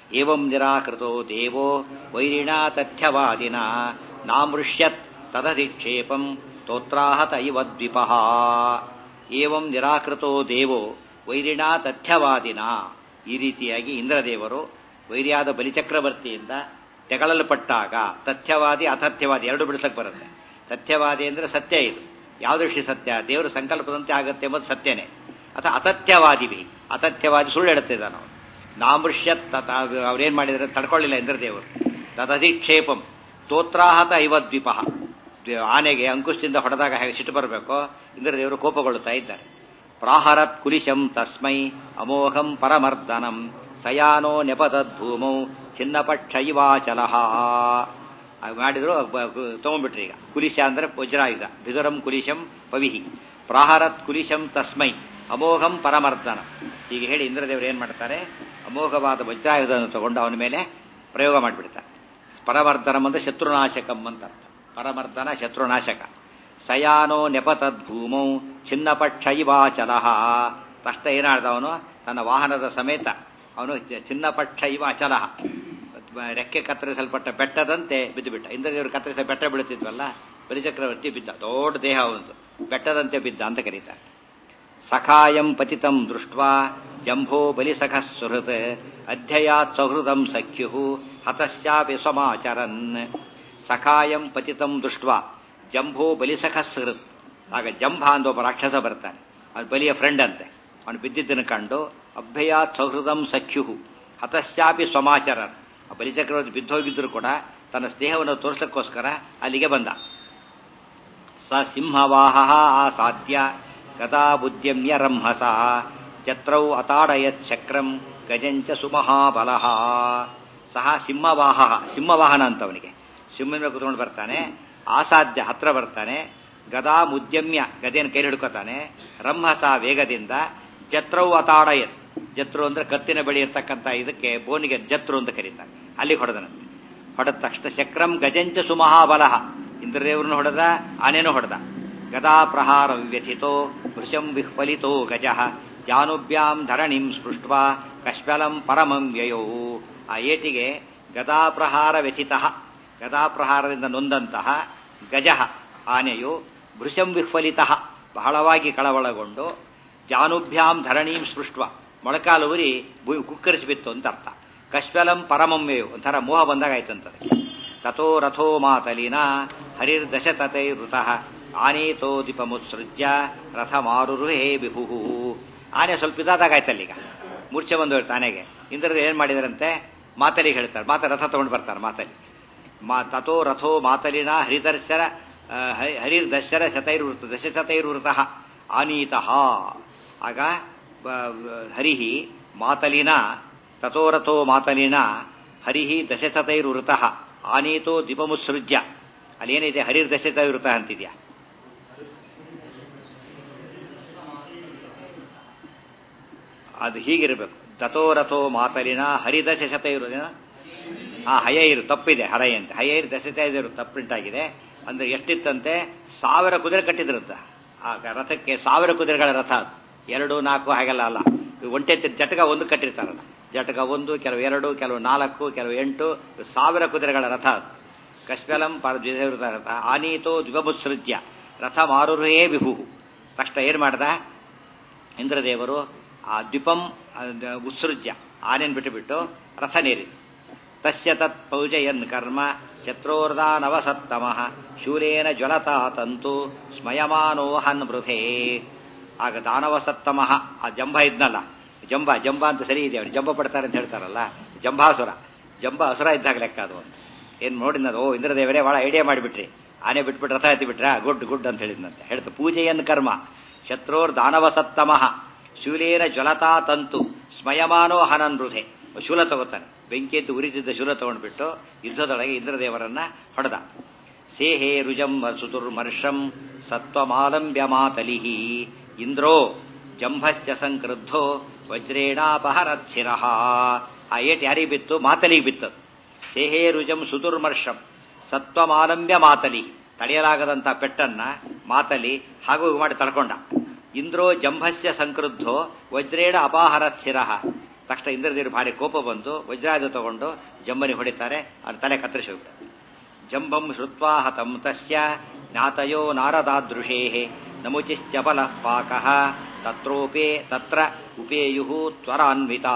ಏವಂ ನಿರಾಕೃತೋ ದೇವೋ ವೈರಿಣಾ ತಥ್ಯವಾದಿನ ನಾಮೃಷ್ಯತ್ ತದಧಿಕ್ಷೇಪಂ ಸ್ತೋತ್ರಾಹತ ಇವ ದ್ವಿಪಃ ಏವಂ ನಿರಾಕೃತೋ ದೇವೋ ವೈರಿಣಾ ತಥ್ಯವಾದಿನ ಈ ರೀತಿಯಾಗಿ ಇಂದ್ರದೇವರು ವೈರ್ಯಾದ ಬಲಿಚಕ್ರವರ್ತಿಯಿಂದ ತೆಗಳಲ್ಪಟ್ಟಾಗ ತಥ್ಯವಾದಿ ಅತಥ್ಯವಾದಿ ಎರಡು ಬಿಡಿಸಕ್ಕೆ ಬರುತ್ತೆ ತಥ್ಯವಾದಿ ಅಂದ್ರೆ ಸತ್ಯ ಇದು ಯಾವ ದೃಷ್ಟಿ ಸತ್ಯ ದೇವರ ಸಂಕಲ್ಪದಂತೆ ಆಗತ್ತೆ ಎಂಬುದು ಸತ್ಯನೇ ಅಥವಾ ಅತಥ್ಯವಾದಿವಿ ಅತಥ್ಯವಾದಿ ಸುಳ್ಳು ಹೇಳುತ್ತಿದ್ದ ನಾವು ನಾಮೃಷ್ಯತ್ ಅವ್ರೇನ್ ಮಾಡಿದ್ರೆ ತಡ್ಕೊಳ್ಳಿಲ್ಲ ಇಂದ್ರದೇವರು ತದಧಿಕ್ಷೇಪಂ ಸ್ತೋತ್ರಾಹತ ಐವದ್ವೀಪ ಆನೆಗೆ ಅಂಕುಶದಿಂದ ಹೊಡೆದಾಗ ಹೇಗೆ ಸಿಟ್ಟು ಬರಬೇಕೋ ಇಂದ್ರದೇವರು ಕೋಪಗೊಳ್ಳುತ್ತಾ ಇದ್ದಾರೆ ಪ್ರಾಹರತ್ ಕುಲಿಶಂ ತಸ್ಮೈ ಅಮೋಘಂ ಪರಮರ್ದನಂ ಸಯಾನೋ ನೆಪತದ್ಭೂಮೌ ಚಿನ್ನಪಕ್ಷ ಇವಾಚಲಹ ಮಾಡಿದ್ರು ತಗೊಂಡ್ಬಿಟ್ರಿ ಈಗ ಕುಲಿಶ ಅಂದ್ರೆ ವಜ್ರಾಯುಧ ಬಿದುರಂ ಕುಲಿಶಂ ಪವಿಹಿ ಪ್ರಾಹರತ್ ಕುಲಿಶಂ ತಸ್ಮೈ ಅಮೋಘಂ ಪರಮರ್ದನ ಈಗ ಹೇಳಿ ಇಂದ್ರದೇವರು ಏನ್ ಮಾಡ್ತಾರೆ ಅಮೋಘವಾದ ವಜ್ರಾಯುಧವನ್ನು ತಗೊಂಡು ಅವನ ಮೇಲೆ ಪ್ರಯೋಗ ಮಾಡಿಬಿಡ್ತಾರೆ ಪರಮರ್ದನಂ ಅಂದ್ರೆ ಶತ್ರುನಾಶಕಂ ಅಂತ ಅರ್ಥ ಪರಮರ್ದನ ಶತ್ರುನಾಶಕ ಸಯಾನೋ ನೆಪತದ್ಭೂಮೌ ಚಿನ್ನಪಕ್ಷ ಇವಾಚಲಹ ತಕ್ಷಣ ಏನಾಡ್ದ ಅವನು ತನ್ನ ವಾಹನದ ಸಮೇತ ಅವನು ಚಿನ್ನಪಕ್ಷ ಇವ ಅಚಲಹ ರೆಕ್ಕೆ ಕತ್ತರಿಸಲ್ಪಟ್ಟ ಬೆಟ್ಟದಂತೆ ಬಿದ್ದು ಬಿಟ್ಟ ಇಂದ್ರದೇವರು ಕತ್ತರಿಸ ಬೆಟ್ಟ ಬೀಳುತ್ತಿದ್ವಲ್ಲ ಬಲಿಚಕ್ರವರ್ತಿ ಬಿದ್ದ ದೊಡ್ಡ ದೇಹ ಅವನು ಬೆಟ್ಟದಂತೆ ಬಿದ್ದ ಅಂತ ಕರೀತಾರೆ ಸಖಾಯಂ ಪತಿತಂ ದೃಷ್ಟ ಜಂಭೋ ಬಲಿಸಖ ಸುಹೃತ್ ಅಧ್ಯಯಾತ್ ಸೌಹೃದಂ ಸಖ್ಯು ಹತಶ್ಚಾಪಿ ಸ್ವಮಾಚರನ್ ಸಖಾಯಂ ಪತಿತಂ ದೃಷ್ಟ ಜಂಭೋ ಬಲಿಸಖ ಸುಹೃತ್ ಆಗ ಜಂಭ ಅಂದ ಒಬ್ಬ ರಾಕ್ಷಸ ಬರ್ತಾನೆ ಅವನು ಬಲಿಯ ಫ್ರೆಂಡ್ ಅಂತೆ ಅವನು ಬಿದ್ದಿದ್ದನ್ನು ಕಂಡು ಅಭ್ಯಯಾತ್ ಸೌಹೃದಂ ಸಖ್ಯು ಹತಶ್ಚಾಪಿ ಸ್ವಮಾಚರನ್ ಆ ಬಲಿಚಕ್ರವರ್ತಿ ಬಿದ್ದೋಗಿದ್ರು ಕೂಡ ತನ್ನ ಸ್ನೇಹವನ್ನು ತೋರಿಸಕ್ಕೋಸ್ಕರ ಅಲ್ಲಿಗೆ ಬಂದ ಸ ಸಿಂಹವಾಹ ಆಸಾದ್ಯ ಗದಾ ಬುದ್ಧ್ಯಮ್ಯ ರಂಹಸ ಚತ್ರೌ ಅತಾಡಯತ್ ಚಕ್ರಂ ಗಜಂಚ ಸುಮಹಾಬಲ ಸಹ ಸಿಂಹವಾಹ ಸಿಂಹವಾಹನ ಅಂತ ಅವನಿಗೆ ಸಿಂಹನ ಕುತ್ಕೊಂಡು ಬರ್ತಾನೆ ಆಸಾಧ್ಯ ಹತ್ರ ಬರ್ತಾನೆ ಗದಾ ಮುದ್ಯಮ್ಯ ಗದೆಯನ್ನು ಕೈ ಹಿಡ್ಕೋತಾನೆ ರಂಹಸ ವೇಗದಿಂದ ಜತ್ರೌ ಅತಾಡಯತ್ ಜತ್ರು ಅಂದ್ರೆ ಕತ್ತಿನ ಬಳಿ ಇರ್ತಕ್ಕಂಥ ಇದಕ್ಕೆ ಬೋನಿಗೆ ಜತ್ರು ಅಂತ ಕರೀತಾರೆ ಅಲ್ಲಿಗೆ ಹೊಡೆದನಂತೆ ಹೊಡೆದ ತಕ್ಷಣ ಚಕ್ರಂ ಗಜಂಚ ಸುಮಹಾಬಲ ಇಂದ್ರದೇವ್ರನ್ನ ಹೊಡೆದ ಆನೆನೂ ಹೊಡೆದ ಗದಾ ಪ್ರಹಾರ ವ್ಯಥಿತೋ ವೃಷಂ ವಿಹ್ವಲಿತೋ ಗಜ ಜಾನುಭ್ಯಾಂ ಧರಣಿಂ ಸ್ಪೃಷ್ಟ ಕಶ್ಮಲಂ ಪರಮಂ ವ್ಯಯೋ ಆ ಏಟಿಗೆ ಗದಾಪ್ರಹಾರ ವ್ಯಥಿತ ಗದಾಪ್ರಹಾರದಿಂದ ನೊಂದಂತಹ ಗಜ ಆನೆಯು ಭೃಶಂ ವಿಹ್ವಲಿತ ಬಹಳವಾಗಿ ಕಳವಳಗೊಂಡು ಜಾನುಭ್ಯಾಂ ಧರಣೀಂ ಸ್ಪೃಷ್ಟ ಮೊಳಕಾಲು ಉರಿ ಕುಕ್ಕರಿಸಿಬಿತ್ತು ಅಂತ ಅರ್ಥ ಕಶ್ವಲಂ ಪರಮಮ್ಯು ಒಂಥರ ಮೋಹ ಬಂದಾಗಾಯ್ತಂತದೆ ತಥೋ ರಥೋ ಮಾತಲಿನ ಹರಿರ್ದಶತತೈಋತಃ ಆನೇತೋ ದೀಪಮುತ್ಸೃಜ್ಯ ರಥ ಮಾರುರುಹೇ ವಿಭು ಆನೆ ಸ್ವಲ್ಪ ಇದಾದಾಗಾಯ್ತಲ್ಲೀಗ ಮೂರ್ಛೆ ಬಂದು ಆನೆಗೆ ಇಂದ್ರದ ಏನ್ ಮಾಡಿದಾರಂತೆ ಮಾತಲಿಗೆ ಹೇಳ್ತಾರೆ ಮಾತ ರಥ ತಗೊಂಡು ಬರ್ತಾರೆ ಮಾತಲಿ ಮಾ ತಥೋ ರಥೋ ಮಾತಲಿನ ಹರಿದರ್ಶರ ಹರಿರ್ದಶರ ಶತೈರ್ವೃತ ದಶಶತೈರ್ವೃತಃ ಆನೀತಃ ಆಗ ಹರಿಹಿ ಮಾತಲಿನ ತಥೋರಥೋ ಮಾತಲಿನ ಹರಿಹಿ ದಶಶತೈರ್ವೃತಃ ಆನೀತೋ ದೀಪಮುತ್ಸೃಜ್ಯ ಅಲ್ಲೇನಿದೆ ಹರಿರ್ ದಶತೈರ್ವೃತ ಅಂತಿದ್ಯಾ ಅದು ಹೀಗಿರಬೇಕು ತಥೋರಥೋ ಮಾತಲಿನ ಹರಿದಶ ಶತೈರು ಆ ಹಯೈರು ತಪ್ಪಿದೆ ಹರೈ ಅಂತ ಹಯೈರು ದಶತೈರು ತಪ್ಪುಂಟಾಗಿದೆ ಅಂದ್ರೆ ಎಷ್ಟಿತ್ತಂತೆ ಸಾವಿರ ಕುದುರೆ ಕಟ್ಟಿದ್ರಂತ ಆ ರಥಕ್ಕೆ ಸಾವಿರ ಕುದುರೆಗಳ ರಥ ಅದು ಎರಡು ನಾಲ್ಕು ಹಾಗೆಲ್ಲ ಅಲ್ಲ ಒಂಟೆ ಜಟಕ ಒಂದು ಕಟ್ಟಿರ್ತಾರಲ್ಲ ಜಟಕ ಒಂದು ಕೆಲವು ಎರಡು ಕೆಲವು ನಾಲ್ಕು ಕೆಲವು ಎಂಟು ಸಾವಿರ ಕುದುರೆಗಳ ರಥ ಅದು ಕಶ್ಮಲಂ ಪರವೃತ ರಥ ಆನೀತೋ ದ್ವಿಪಮುತ್ಸೃಜ್ಯ ರಥ ಮಾರುರುಹೇ ವಿಭು ತಕ್ಷಣ ಏನ್ ಮಾಡ್ದ ಇಂದ್ರದೇವರು ಆ ದ್ವಿಪಂ ಉತ್ಸೃಜ್ಯ ಆನೆನ್ ಬಿಟ್ಟು ಬಿಟ್ಟು ರಥನೇರಿದ ತಸ್ಯ ತತ್ ಪೌಜಯನ್ ಕರ್ಮ ಶತ್ರೋರ್ದಾನವಸತ್ತಮಃ ಶೂರೇನ ಜ್ವಲತಾ ತಂತು ಸ್ಮಯಮಾನೋಹನ್ ಮೃಧೇ ಆಗ ದಾನವಸತ್ತಮಃ ಆ ಜಂಬ ಇದ್ನಲ್ಲ ಜಂಬ ಜಂಬ ಅಂತ ಸರಿ ಇದೆ ಅವ್ರು ಜಂಬ ಪಡ್ತಾರೆ ಅಂತ ಹೇಳ್ತಾರಲ್ಲ ಜಂಬಾಸುರ ಜಂಬ ಅಸುರ ಇದ್ದಾಗ ಲೆಕ್ಕ ಅದು ಏನ್ ನೋಡಿದ್ನದು ಓ ಇಂದ್ರದೇವರೇ ಭಾಳ ಐಡಿಯಾ ಮಾಡಿಬಿಟ್ರಿ ಆನೆ ಬಿಟ್ಬಿಟ್ಟು ರಥ ಎತ್ತಿ ಬಿಟ್ರ ಗುಡ್ ಗುಡ್ ಅಂತ ಹೇಳಿದ್ನಂತೆ ಹೇಳ್ತು ಪೂಜೆಯನ್ ಕರ್ಮ ಶತ್ರೋರ್ ದಾನವಸತ್ತಮಃ ಶೂಲೇನ ಜ್ವಲತಾ ತಂತು ಸ್ಮಯಮಾನೋ ಹನನ್ ಮೃಧೆ ಶೂಲ ತಗೋತಾನೆ ಬೆಂಕಿ ಎದ್ದು ಉರಿತಿದ್ದ ಶೂಲ ತಗೊಂಡ್ಬಿಟ್ಟು ಯುದ್ಧದೊಳಗೆ ಇಂದ್ರದೇವರನ್ನ ಹೊಡೆದ ಸೇಹೇ ರುಜಂ ಸುತುರ್ಮರ್ಷಂ ಸತ್ವಮಾಲಂಬ್ಯ ಮಾತಲಿಹಿ ಇಂದ್ರೋ ಜಂಭಶ್ಚ ಸಂಕ್ರುದ್ಧೋ ವಜ್ರೇಣಾಪಹರಚ್ಛಿರ ಆ ಏಟ್ ಯಾರಿಗೆ ಬಿತ್ತು ಮಾತಲಿಗೆ ಬಿತ್ತದು ಸೇಹೇ ರುಜಂ ಸುದುರ್ಮರ್ಷಂ ಸತ್ವಮಾಲಂಬ್ಯ ಮಾತಲಿ ತಡೆಯಲಾಗದಂತ ಪೆಟ್ಟನ್ನ ಮಾತಲಿ ಹಾಗೂ ಮಾಡಿ ತಡ್ಕೊಂಡ ಇಂದ್ರೋ ಜಂಭಸ್ಯ ಸಂಕ್ರುದ್ಧೋ ವಜ್ರೇಣ ಅಪಾಹರ ಸ್ಥಿರ ತಕ್ಷಣ ಇಂದ್ರದೇವರು ಭಾರಿ ಕೋಪ ಬಂದು ವಜ್ರಾಯುಧ ತಗೊಂಡು ಜಂಬನಿ ಹೊಡಿತಾರೆ ಅವ್ರ ತಲೆ ಕತ್ತರಿಸಿ ಹೋಗ್ತಾರೆ ಜಂಬಂ ಶ್ರುತ್ವಾ ಹತಂ ತಸ್ಯ ಜ್ಞಾತಯೋ ನಾರದಾದೃಶೇ ನಮುಚಿಶ್ಚ ಬಲಃ ಪಾಕಃ ತತ್ರೋಪೇ ತತ್ರ ಉಪೇಯು ತ್ವರಾನ್ವಿತಾ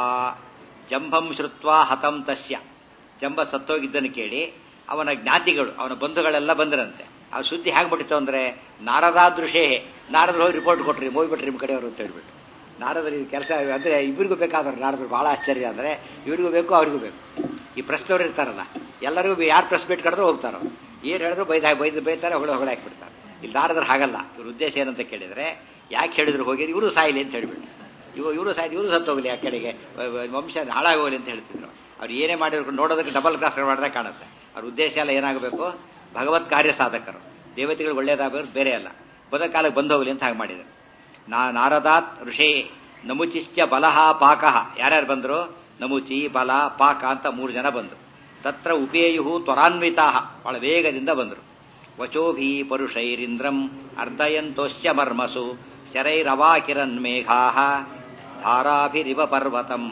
ಜಂಬಂ ಶ್ರುತ್ವಾ ಹತಂ ತಸ್ಯ ಜಂಬ ಸತ್ತೋಗಿದ್ದನ್ನು ಕೇಳಿ ಅವನ ಜ್ಞಾತಿಗಳು ಅವನ ಬಂಧುಗಳೆಲ್ಲ ಬಂದರಂತೆ ಆ ಸುದ್ದಿ ಹೇಗ್ಬಿಟ್ಟಿತ್ತು ಅಂದ್ರೆ ನಾರದಾದೃಶೇ ನಾರದ್ರು ಹೋಗಿ ರಿಪೋರ್ಟ್ ಕೊಟ್ರಿ ಹೋಗ್ಬಿಟ್ರಿ ನಿಮ್ಮ ಕಡೆಯವರು ಅಂತ ಹೇಳ್ಬಿಟ್ಟು ನಾರದರು ಕೆಲಸ ಅಂದ್ರೆ ಇಬ್ಬರಿಗೂ ಬೇಕಾದ್ರೆ ನಾರದರು ಬಹಳ ಆಶ್ಚರ್ಯ ಅಂದ್ರೆ ಇವರಿಗೂ ಬೇಕು ಅವರಿಗೂ ಬೇಕು ಈ ಪ್ರಶ್ನವ್ರು ಇರ್ತಾರಲ್ಲ ಎಲ್ಲರಿಗೂ ಯಾರು ಪ್ರೆಸ್ ಮೀಟ್ ಕರೆದ್ರು ಹೋಗ್ತಾರೋ ಏನು ಹೇಳಿದ್ರು ಬೈದ ಬೈದು ಬೈತಾರೆ ಹೊಳೆ ಹೊಳೆ ಹಾಕ್ಬಿಡ್ತಾರೆ ಇಲ್ಲಿ ನಾರದ್ರು ಹಾಗಲ್ಲ ಇವ್ರ ಉದ್ದೇಶ ಏನಂತ ಕೇಳಿದ್ರೆ ಯಾಕೆ ಹೇಳಿದ್ರು ಹೋಗಿ ಇವರು ಸಾಯಿಲಿ ಅಂತ ಹೇಳ್ಬಿಟ್ಟು ಇವ ಇವರು ಸಾಯ್ದು ಇವರು ಸತ್ತೋಗ್ಲಿ ಆ ಕಡೆಗೆ ವಂಶ ಹಾಳಾಗೋಗ್ಲಿ ಅಂತ ಹೇಳ್ತಿದ್ರು ಅವ್ರು ಏನೇ ಮಾಡಿದ್ರು ನೋಡೋದಕ್ಕೆ ಡಬಲ್ ಕ್ಲಾಸ್ ಮಾಡಿದ್ರೆ ಕಾಣುತ್ತೆ ಅವ್ರ ಉದ್ದೇಶ ಎಲ್ಲ ಏನಾಗಬೇಕು ಭಗವತ್ ಕಾರ್ಯ ಸಾಧಕರು ದೇವತೆಗಳು ಒಳ್ಳೇದಾಗಬೇಕು ಬೇರೆ ಅಲ್ಲ ಬದ ಕಾಲಕ್ಕೆ ಬಂದು ಹೋಗ್ಲಿ ಅಂತ ಹಾಗೆ ಮಾಡಿದರು ನಾ ನಾರದಾತ್ ಋಷೇ ನಮುಚಿಶ್ಚ ಬಲಹ ಪಾಕಃ ಯಾರ್ಯಾರು ಬಂದರು ನಮುಚಿ ಬಲ ಪಾಕ ಅಂತ ಮೂರು ಜನ ಬಂದರು ತತ್ರ ಉಪೇಯು ತ್ವರಾನ್ವಿತಾ ಬಹಳ ವೇಗದಿಂದ ಬಂದರು ವಚೋಭಿ ಪರುಷೈರಿಂದ್ರಂ ಅರ್ಧಯಂತೋಶ್ಚ ಮರ್ಮಸು ಶರೈರವಾಕಿರನ್ ಮೇಘಾ ಧಾರಾಭಿರಿವ ಪರ್ವತಂ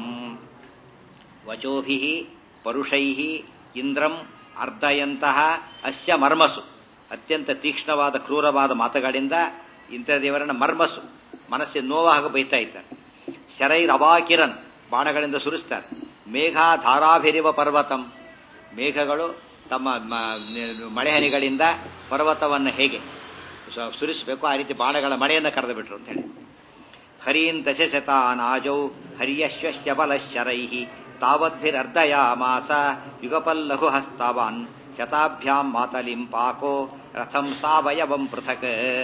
ವಚೋಭಿ ಪರುಷೈ ಇಂದ್ರಂ ಅರ್ಧಯಂತಹ ಅಸ್ಯ ಮರ್ಮಸು ಅತ್ಯಂತ ತೀಕ್ಷ್ಣವಾದ ಕ್ರೂರವಾದ ಮಾತುಗಳಿಂದ ಇಂದ್ರದೇವರನ್ನ ಮರ್ಮಸು ಮನಸ್ಸಿನ ನೋವಾಗ ಬೈತಾ ಇದ್ದಾರೆ ಶರೈರವಾಕಿರನ್ ಬಾಣಗಳಿಂದ ಸುರಿಸ್ತಾರೆ ಮೇಘ ಧಾರಾಭಿರಿವ ಪರ್ವತಂ ಮೇಘಗಳು ತಮ್ಮ ಮಳೆಹನಿಗಳಿಂದ ಪರ್ವತವನ್ನು ಹೇಗೆ ಸುರಿಸಬೇಕು ಆ ರೀತಿ ಬಾಣಗಳ ಮಳೆಯನ್ನು ಕರೆದು ಬಿಟ್ರು ಅಂತ ಹೇಳಿ ಹರೀನ್ ದಶಶತಾನಾಜೌ ಹರ್ಯಶ್ವಶ್ಯ ಬಲಶರೈ ತಾವದ್ಭಿರರ್ಧಯಾಮಾಸ ಯುಗಪಲ್ಲಘು ಹಸ್ತವಾನ್ ಶತಾಭ್ಯಾಂ ಮಾತಲಿಂ ಪಾಕೋ ರಥಂ ಸಾವಯವಂ ಪೃಥಕ್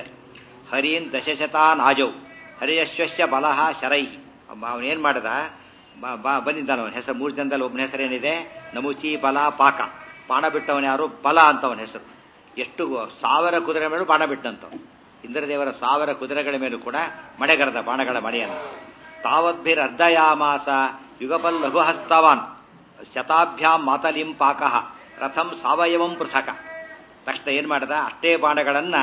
ಹರೀನ್ ದಶಶತಾನಾಜೌ ಹರಿಯಶ್ವಶ್ಯ ಬಲಹ ಶರೈ ಅವನೇನ್ ಮಾಡದ ಬಂದಿದ್ದಾನ ಅವನ ಹೆಸರು ಮೂರು ಜನದಲ್ಲಿ ಒಬ್ಬನ ಹೆಸರೇನಿದೆ ನಮುಚಿ ಬಲ ಪಾಕ ಬಾಣ ಬಿಟ್ಟವನ ಯಾರು ಬಲ ಅಂತ ಅವನ ಹೆಸರು ಎಷ್ಟು ಸಾವಿರ ಕುದುರೆ ಮೇಲೂ ಬಾಣ ಬಿಟ್ಟಂತವ್ ಇಂದ್ರದೇವರ ಸಾವಿರ ಕುದುರೆಗಳ ಮೇಲೂ ಕೂಡ ಮಳೆಗರೆದ ಬಾಣಗಳ ಮಳೆಯನ್ನು ತಾವದ್ಭಿರ್ ಅರ್ಧಯಾಮಾಸ ಯುಗಪಲ್ ಲಘು ಹಸ್ತವಾನ್ ಶತಾಭ್ಯಾಂ ಮಾತಲಿಂ ಪಾಕಃ ರಥಂ ಸಾವಯವಂ ಪೃಥಕ ತಕ್ಷಣ ಏನ್ ಮಾಡ್ದ ಅಷ್ಟೇ ಬಾಣಗಳನ್ನ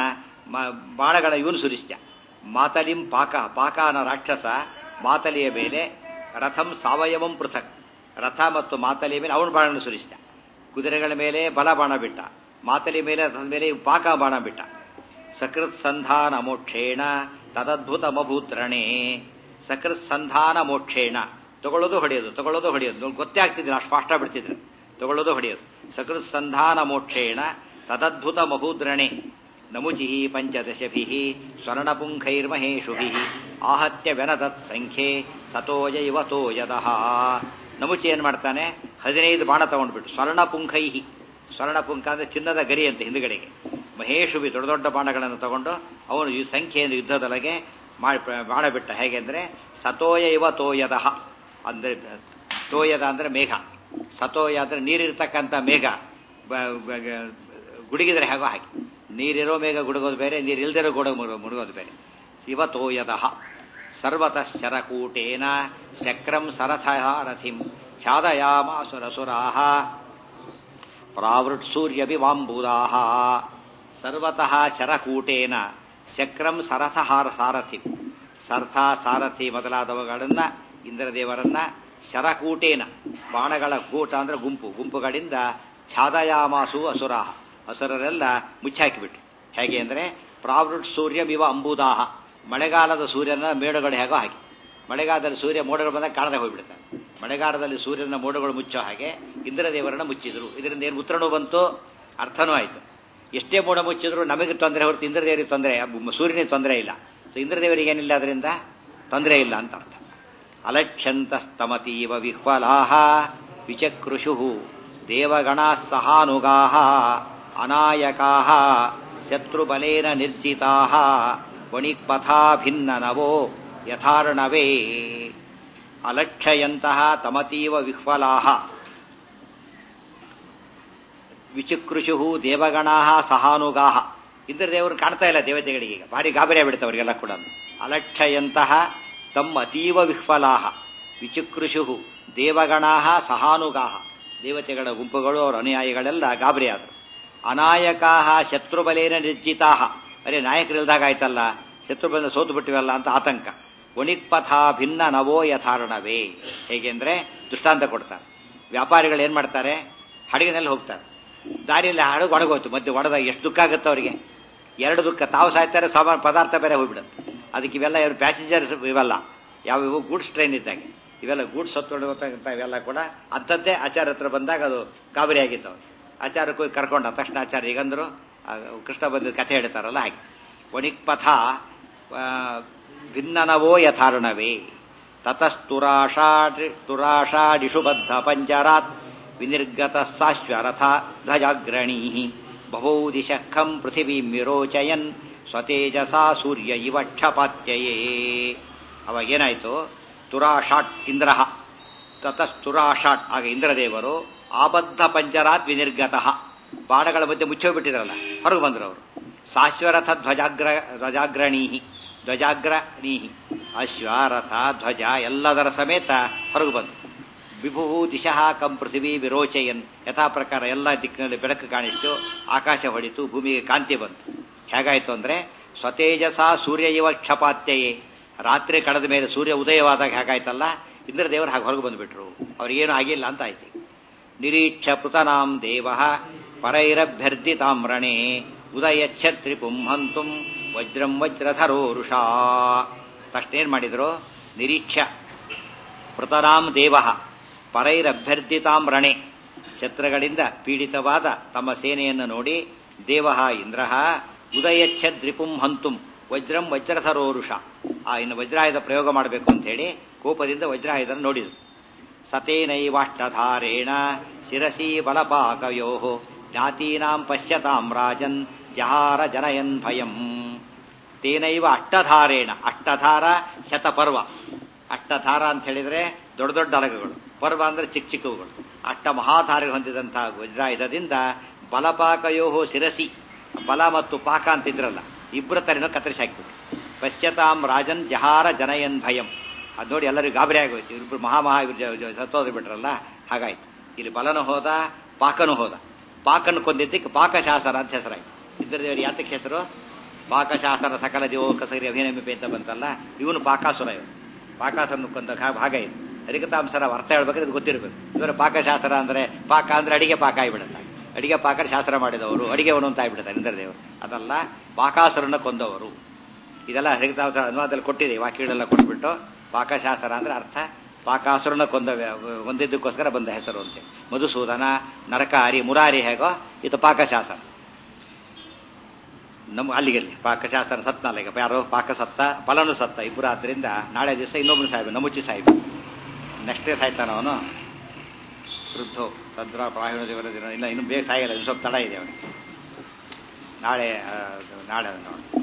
ಬಾಣಗಳ ಇವನು ಸುರಿಸ್ತ ಮಾತಲಿಂ ಪಾಕ ಪಾಕ ಅನ್ನೋ ರಾಕ್ಷಸ ಮಾತಲಿಯ ಮೇಲೆ ರಥಂ ಸಾವಯವಂ ಪೃಥಕ್ ರಥ ಮತ್ತು ಮಾತಲಿಯ ಮೇಲೆ ಅವನು ಬಾಣವನ್ನು ಸುರಿಸ್ತ ಕುದುರೆಗಳ ಮೇಲೆ ಬಲ ಬಾಣ ಬಿಟ್ಟ ಮಾತಲಿ ಮೇಲೆ ರಥದ ಮೇಲೆ ಪಾಕ ಬಾಣ ಬಿಟ್ಟ ಸಕೃತ್ ಸಂಧಾನ ಮೋಕ್ಷೇಣ ತದದ್ಭುತಮಭೂತ್ರಣೆ ಸಕೃತ್ ಸಂಧಾನ ಮೋಕ್ಷೇಣ ತಗೊಳ್ಳೋದು ಹೊಡೆಯೋದು ತಗೊಳ್ಳೋದು ಹೊಡೆಯೋದು ಗೊತ್ತೇ ಆಗ್ತಿದ್ರು ಅಷ್ಟು ಫಾಸ್ಟ್ ಬಿಡ್ತಿದ್ರು ತಗೊಳ್ಳೋದು ಹೊಡೆಯೋದು ಸಕೃತ್ ಸಂಧಾನ ಮೋಕ್ಷೇಣ ತದದ್ಭುತ ಮಹೂದ್ರಣೆ ನಮುಚಿ ಪಂಚದಶಭಿ ಸ್ವರ್ಣಪುಂಖೈರ್ಮಹೇಶುಭಿ ಆಹತ್ಯ ವ್ಯನದತ್ ಸಂಖ್ಯೆ ಸತೋಯ ಇವತೋ ಯದಃ ನಮುಚಿ ಏನ್ ಮಾಡ್ತಾನೆ ಹದಿನೈದು ಬಾಣ ತಗೊಂಡ್ಬಿಟ್ಟು ಸ್ವರ್ಣಪುಂಖೈ ಸ್ವರ್ಣಪುಂಖ ಅಂದ್ರೆ ಚಿನ್ನದ ಗರಿ ಅಂತ ಹಿಂದುಗಡೆಗೆ ಮಹೇಶುಭಿ ದೊಡ್ಡ ದೊಡ್ಡ ಬಾಣಗಳನ್ನು ತಗೊಂಡು ಅವನು ಈ ಸಂಖ್ಯೆಯಿಂದ ಯುದ್ಧದೊಳಗೆ ಬಾಣ ಬಿಟ್ಟ ಹೇಗೆ ಅಂದ್ರೆ ಸತೋಯ ಇವ ತೋಯದಹ ಅಂದ್ರೆ ತೋಯದ ಅಂದ್ರೆ ಮೇಘ ಸತೋಯ ಅಂದ್ರೆ ನೀರಿರ್ತಕ್ಕಂಥ ಮೇಘ ಗುಡುಗಿದ್ರೆ ಹೇಗೋ ಹಾಗೆ ನೀರಿರೋ ಮೇಘ ಗುಡುಗೋದು ಬೇರೆ ನೀರಿಲ್ದಿರೋ ಗುಡ ಮುಡುಗೋದು ಬೇರೆ ಶಿವ ತೋಯದಹ ಸರ್ವತಃ ಶರಕೂಟೇನ ಚಕ್ರಂ ಸರಥಃ ರಥಿಂ ಛಾದಯಾಮಾಸುರಸುರಾಹ ಪ್ರಾವೃಟ್ ಸೂರ್ಯಭಿವಾಂಬುದಾಹ ಸರ್ವತಃ ಶರಕೂಟೇನ ಚಕ್ರಂ ಸರಥಹಾರ ಸಾರಥಿ ಸರ್ಥ ಸಾರಥಿ ಮೊದಲಾದವುಗಳನ್ನ ಇಂದ್ರದೇವರನ್ನ ಶರಕೂಟೇನ ಬಾಣಗಳ ಕೂಟ ಅಂದ್ರೆ ಗುಂಪು ಗುಂಪುಗಳಿಂದ ಛಾದಯಾಮಾಸು ಅಸುರಾಹ ಅಸುರರೆಲ್ಲ ಮುಚ್ಚಾಕಿಬಿಟ್ರು ಹೇಗೆ ಅಂದ್ರೆ ಪ್ರಾವೃಟ್ ಸೂರ್ಯ ವಿವ ಅಂಬುದಾಹ ಮಳೆಗಾಲದ ಸೂರ್ಯನ ಮೇಡುಗಳು ಹೇಗೋ ಹಾಗೆ ಮಳೆಗಾಲದಲ್ಲಿ ಸೂರ್ಯ ಮೋಡಗಳು ಬಂದಾಗ ಕಾಣದೆ ಹೋಗ್ಬಿಡ್ತಾರೆ ಮಳೆಗಾಲದಲ್ಲಿ ಸೂರ್ಯನ ಮೋಡಗಳು ಮುಚ್ಚೋ ಹಾಗೆ ಇಂದ್ರದೇವರನ್ನ ಮುಚ್ಚಿದ್ರು ಇದರಿಂದ ಏನು ಉತ್ತರನೂ ಬಂತು ಅರ್ಥನೂ ಆಯ್ತು ಎಷ್ಟೇ ಮೋಡ ಮುಚ್ಚಿದ್ರು ನಮಗೆ ತೊಂದರೆ ಹೊರತು ಇಂದ್ರದೇವರಿಗೆ ತೊಂದರೆ ಸೂರ್ಯನಿಗೆ ತೊಂದರೆ ಇಲ್ಲ ಸೊ ಇಂದ್ರದೇವರಿಗೆ ಏನಿಲ್ಲ ಅದರಿಂದ ತೊಂದರೆ ಇಲ್ಲ ಅಂತ ಅರ್ಥ ಅಲಕ್ಷ್ಯಂತಸ್ತಮತೀವ ವಿಹ್ವಲಾಹ ವಿಚಕೃಷು ದೇವಗಣಾ ಸಹಾನುಗಾ ಅನಾಯಕಾ ಶತ್ರುಬಲೇನ ನಿರ್ಜಿತಾ ವಣಿಕ್ಪಥಾ ಭಿನ್ನ ನವೋ ಯಥಾರ್ಣವೇ ಅಲಕ್ಷಯಂತಹ ತಮತೀವ ವಿಹ್ವಲಾ ವಿಚಿಕೃಷು ದೇವಗಣಾ ಸಹಾನುಗಾ ಇಂದ್ರದೇವರು ಕಾಣ್ತಾ ಇಲ್ಲ ದೇವತೆಗಳಿಗೆ ಈಗ ಭಾರಿ ಗಾಬರಿ ಆಗ್ಬಿಡುತ್ತೆ ಅವರಿಗೆಲ್ಲ ಕೂಡ ಅಲಕ್ಷಯಂತಹ ತಮ್ಮ ಅತೀವ ವಿಹ್ವಲಾ ವಿಚಿಕೃಷು ದೇವಗಣಾ ಸಹಾನುಗಾ ದೇವತೆಗಳ ಗುಂಪುಗಳು ಅವರ ಅನುಯಾಯಿಗಳೆಲ್ಲ ಗಾಬರಿ ಆದರು ಅನಾಯಕಾ ಶತ್ರುಬಲೇನ ನಿರ್ಜಿತಾ ಅರೆ ನಾಯಕರಿಲ್ದಾಗ ಆಯ್ತಲ್ಲ ಶತ್ರುಬಲ ಸೋತು ಬಿಟ್ಟಿವಲ್ಲ ಅಂತ ಆತಂಕ ಒಣಿಕ್ಪಥ ಭಿನ್ನ ನವೋ ಯಥಾರ್ಣವೇ ಹೇಗೆಂದ್ರೆ ದೃಷ್ಟಾಂತ ಕೊಡ್ತಾರೆ ವ್ಯಾಪಾರಿಗಳು ಏನ್ ಮಾಡ್ತಾರೆ ಹಡಗಿನಲ್ಲಿ ಹೋಗ್ತಾರೆ ದಾರಿಯಲ್ಲಿ ಹಡಗು ಒಣಗೋಯ್ತು ಮಧ್ಯೆ ಒಡೆದಾಗ ಎಷ್ಟು ದುಃಖ ಆಗುತ್ತೆ ಅವರಿಗೆ ಎರಡು ದುಃಖ ತಾವು ಸಾಯ್ತಾರೆ ಸಾಮಾನು ಪದಾರ್ಥ ಬೇರೆ ಹೋಗ್ಬಿಡುತ್ತೆ ಅದಕ್ಕೆ ಇವೆಲ್ಲ ಎರಡು ಪ್ಯಾಸೆಂಜರ್ಸ್ ಇವೆಲ್ಲ ಯಾವ್ಯಾವ ಗೂಡ್ಸ್ ಟ್ರೈನ್ ಇದ್ದಾಗ ಇವೆಲ್ಲ ಗೂಡ್ಸ್ ಹೊತ್ತು ಗೊತ್ತಾಗುತ್ತೆ ಇವೆಲ್ಲ ಕೂಡ ಅಂಥದ್ದೇ ಆಚಾರ ಹತ್ರ ಬಂದಾಗ ಅದು ಗಾಬರಿ ಆಗಿತ್ತು ಅವ್ರು ಆಚಾರಕ್ಕೂ ಕರ್ಕೊಂಡ ತಕ್ಷಣ ಆಚಾರ್ಯ ಈಗಂದ್ರು ಆ, ಕೃಷ್ಣ ಬಂದ ಕಥೆ ಹೇಳ್ತಾರಲ್ಲ ಹಾಗೆ ಒಣಿಕ್ಪಥ ಆ, ಭಿನ್ನನವೋ ಯಥಾರ್ಣವೇ ತತಸ್ತುರಾಷಾಡಿ ತುರಾಷಾಡಿಷು ಬದ್ಧ ಪಂಜರಾತ್ ವಿನಿರ್ಗತ ಸಾಶ್ವರಥ ಧ್ವಜಾಗ್ರಣೀ ಬಹೂ ದಿಶಃಖಂ ಪೃಥಿವೀಂ ವಿರೋಚಯನ್ ಸ್ವತೇಜಸಾ ಸೂರ್ಯ ಇವ ಕ್ಷಪಾತ್ಯಯೇ ಅವಾಗೇನಾಯ್ತು ತುರಾಷಾಟ್ ಇಂದ್ರ ತತಸ್ತುರಾಷಾಟ್ ಆಗ ಇಂದ್ರದೇವರು ಆಬದ್ಧ ಪಂಜರಾತ್ ವಿನಿರ್ಗತಃ ಬಾಣಗಳ ಮಧ್ಯೆ ಮುಚ್ಚೋಗ್ಬಿಟ್ಟಿದ್ರಲ್ಲ ಹೊರಗೆ ಬಂದ್ರು ಅವರು ಸಾಶ್ವರಥ ಧ್ವಜಾಗ್ರ ಧ್ವಜಾಗ್ರಣೀಹಿ ಧ್ವಜಾಗ್ರಣೀಹಿ ಅಶ್ವ ರಥ ಧ್ವಜ ಎಲ್ಲದರ ಸಮೇತ ಹೊರಗೆ ಬಂತು ವಿಭು ದಿಶಃ ಕಂ ಪೃಥಿವಿ ವಿರೋಚಯನ್ ಯಥಾ ಪ್ರಕಾರ ಎಲ್ಲ ದಿಕ್ಕಿನಲ್ಲಿ ಬೆಳಕು ಕಾಣಿಸ್ತು ಆಕಾಶ ಹೊಡಿತು ಭೂಮಿಗೆ ಕಾಂತಿ ಬಂತು ಹೇಗಾಯ್ತು ಅಂದ್ರೆ ಸ್ವತೇಜಸ ಸೂರ್ಯ ಇವ ಕ್ಷಪಾತ್ಯಯೇ ರಾತ್ರಿ ಕಳೆದ ಮೇಲೆ ಸೂರ್ಯ ಉದಯವಾದಾಗ ಹೇಗಾಯ್ತಲ್ಲ ಇಂದ್ರದೇವರು ಹಾಗೆ ಹೊರಗೆ ಬಂದ್ಬಿಟ್ರು ಅವ್ರಿಗೇನು ಆಗಿಲ್ಲ ಅಂತ ಆಯ್ತು ನಿರೀಕ್ಷ ಪೃತನಾಂ ದೇವ ಪರೈರಭ್ಯರ್ಥಿತಾಮ್ರಣೆ ಉದಯಚ್ಛತ್ರಿಪುಂ ಹಂತುಂ ವಜ್ರಂ ವಜ್ರಧರೋರುಷಾ ತಕ್ಷಣ ಏನ್ ಮಾಡಿದ್ರು ನಿರೀಕ್ಷ ಪೃತನಾಂ ದೇವ ಪರೈರಭ್ಯರ್ಥಿತಾಂ ರಣೆ ಶತ್ರುಗಳಿಂದ ಪೀಡಿತವಾದ ತಮ್ಮ ಸೇನೆಯನ್ನು ನೋಡಿ ದೇವ ಇಂದ್ರ ಉದಯಚ್ಛದ್ರಿಪುಂ ಹಂತುಂ ವಜ್ರಂ ವಜ್ರಧರೋರುಷ ಆ ಇನ್ನು ವಜ್ರಾಯುಧ ಪ್ರಯೋಗ ಮಾಡಬೇಕು ಅಂತ ಹೇಳಿ ಕೋಪದಿಂದ ವಜ್ರಾಯುಧನ ನೋಡಿದರು ಸತೇನೈವಾಷ್ಟಧಾರೇಣ ಶಿರಸಿ ಬಲಪಾಕಯೋ ಜ್ಞಾತೀನಾಂ ಪಶ್ಯತಾಂ ರಾಜನ್ ಜಹಾರ ಜನಯನ್ ಭಯಂ ತೇನೈವ ಅಷ್ಟಧಾರೇಣ ಅಷ್ಟಧಾರ ಶತಪರ್ವ ಅಷ್ಟಧಾರ ಅಂತ ಹೇಳಿದ್ರೆ ದೊಡ್ಡ ದೊಡ್ಡ ಅಲಗುಗಳು ಪರ್ವ ಅಂದ್ರೆ ಚಿಕ್ಕ ಚಿಕ್ಕವುಗಳು ಅಷ್ಟ ಮಹಾಧಾರೆ ಹೊಂದಿದಂತಹ ವಜ್ರಾಯುಧದಿಂದ ಬಲಪಾಕಯೋ ಶಿರಸಿ ಬಲ ಮತ್ತು ಪಾಕ ಅಂತಿದ್ರಲ್ಲ ಇಬ್ಬರ ತಲೆನೂ ಕತ್ತರಿಸಿ ಹಾಕ್ಬಿಟ್ಟು ಪಶ್ಯತಾಂ ರಾಜನ್ ಜಹಾರ ಜನಯನ್ ಭಯಂ ಅದು ನೋಡಿ ಎಲ್ಲರಿಗೂ ಗಾಬರಿ ಆಗೋಯ್ತು ಇಬ್ಬರು ಮಹಾಮಹಾ ಸತ್ತೋದ್ರು ಬಿಟ್ರಲ್ಲ ಹಾಗಾಯ್ತು ಇಲ್ಲಿ ಬಲನು ಹೋದ ಪಾಕನು ಹೋದ ಪಾಕನ್ನು ಕೊಂದಿದ್ದಕ್ಕೆ ಪಾಕಶಾಸನ ಅಂತ ಹೆಸರಾಯ್ತು ಇಂದ್ರದೇವರು ಯಾತಕ್ಕೆ ಹೆಸರು ಪಾಕಶಾಸನ ಸಕಲ ದೇವೋ ಕಸರಿ ಅಭಿನಮಿಪೆ ಅಂತ ಬಂತಲ್ಲ ಇವನು ಪಾಕಾಸುರ ಇವನು ಪಾಕಾಸುರನ್ನು ಕೊಂದ ಭಾಗ ಇದು ಅದಕ್ಕೆ ತಾವು ಸರ ಅರ್ಥ ಹೇಳ್ಬೇಕಾದ್ರೆ ಇದು ಗೊತ್ತಿರಬೇಕು ಇವರ ಪಾಕಶಾಸ್ತ್ರ ಅಂದ್ರೆ ಪಾಕ ಅಂದ್ರೆ ಅಡಿಗೆ ಪಾಕ ಆಗಿಬಿಡುತ್ತೆ ಅಡಿಗೆ ಪಾಕ ಶಾಸ್ತ್ರ ಮಾಡಿದವರು ಅಡಿಗೆ ಅವನು ಅಂತ ಆಗ್ಬಿಡುತ್ತಾರೆ ಇಂದ್ರದೇವರು ಅದಲ್ಲ ಪಾಕಾಸುರನ್ನ ಕೊಂದವರು ಇದೆಲ್ಲ ಹರಿತಾವ ಅನುವಾದದಲ್ಲಿ ಕೊಟ್ಟಿದೆ ವಾಕ್ಯಗಳೆಲ್ಲ ಕೊಟ್ಬಿಟ್ಟು ಪಾಕಶಾಸ್ತ್ರ ಅಂದ್ರೆ ಅರ್ಥ ಪಾಕಾಸುರನ ಕೊಂದ ಹೊಂದಿದ್ದಕ್ಕೋಸ್ಕರ ಬಂದ ಹೆಸರು ಅಂತೆ ಮಧುಸೂದನ ನರಕಾರಿ ಮುರಾರಿ ಹೇಗೋ ಇದು ಪಾಕಶಾಸನ ನಮ್ಮ ಅಲ್ಲಿಗೆ ಪಾಕಶಾಸ್ತ್ರ ಸತ್ನಲ್ಲ ಈಗ ಯಾರೋ ಪಾಕ ಸತ್ತ ಫಲನು ಸತ್ತ ಇಬ್ಬರು ಆದ್ರಿಂದ ನಾಳೆ ದಿವಸ ಇನ್ನೊಬ್ಬನು ಸಾಯ್ಬೇಕು ನಮುಚ್ಚಿ ಸಾಯ್ಬೇಕು ನೆಕ್ಸ್ಟ್ ಡೇ ಸಾಯ್ತಾನ ಅವನು ವೃದ್ಧೋ ತದ್ರ ಪ್ರಾಯಣ ದೇವರ ದಿನ ಇಲ್ಲ ಇನ್ನು ಬೇಗ ಸಾಯಲ್ಲ ಇನ್ನು ಸ್ವಲ್ಪ ತಡ ಇದೆ ಅವನಿಗೆ ನಾಳೆ ಆ, ನಾಳೆ ನೋಡಿ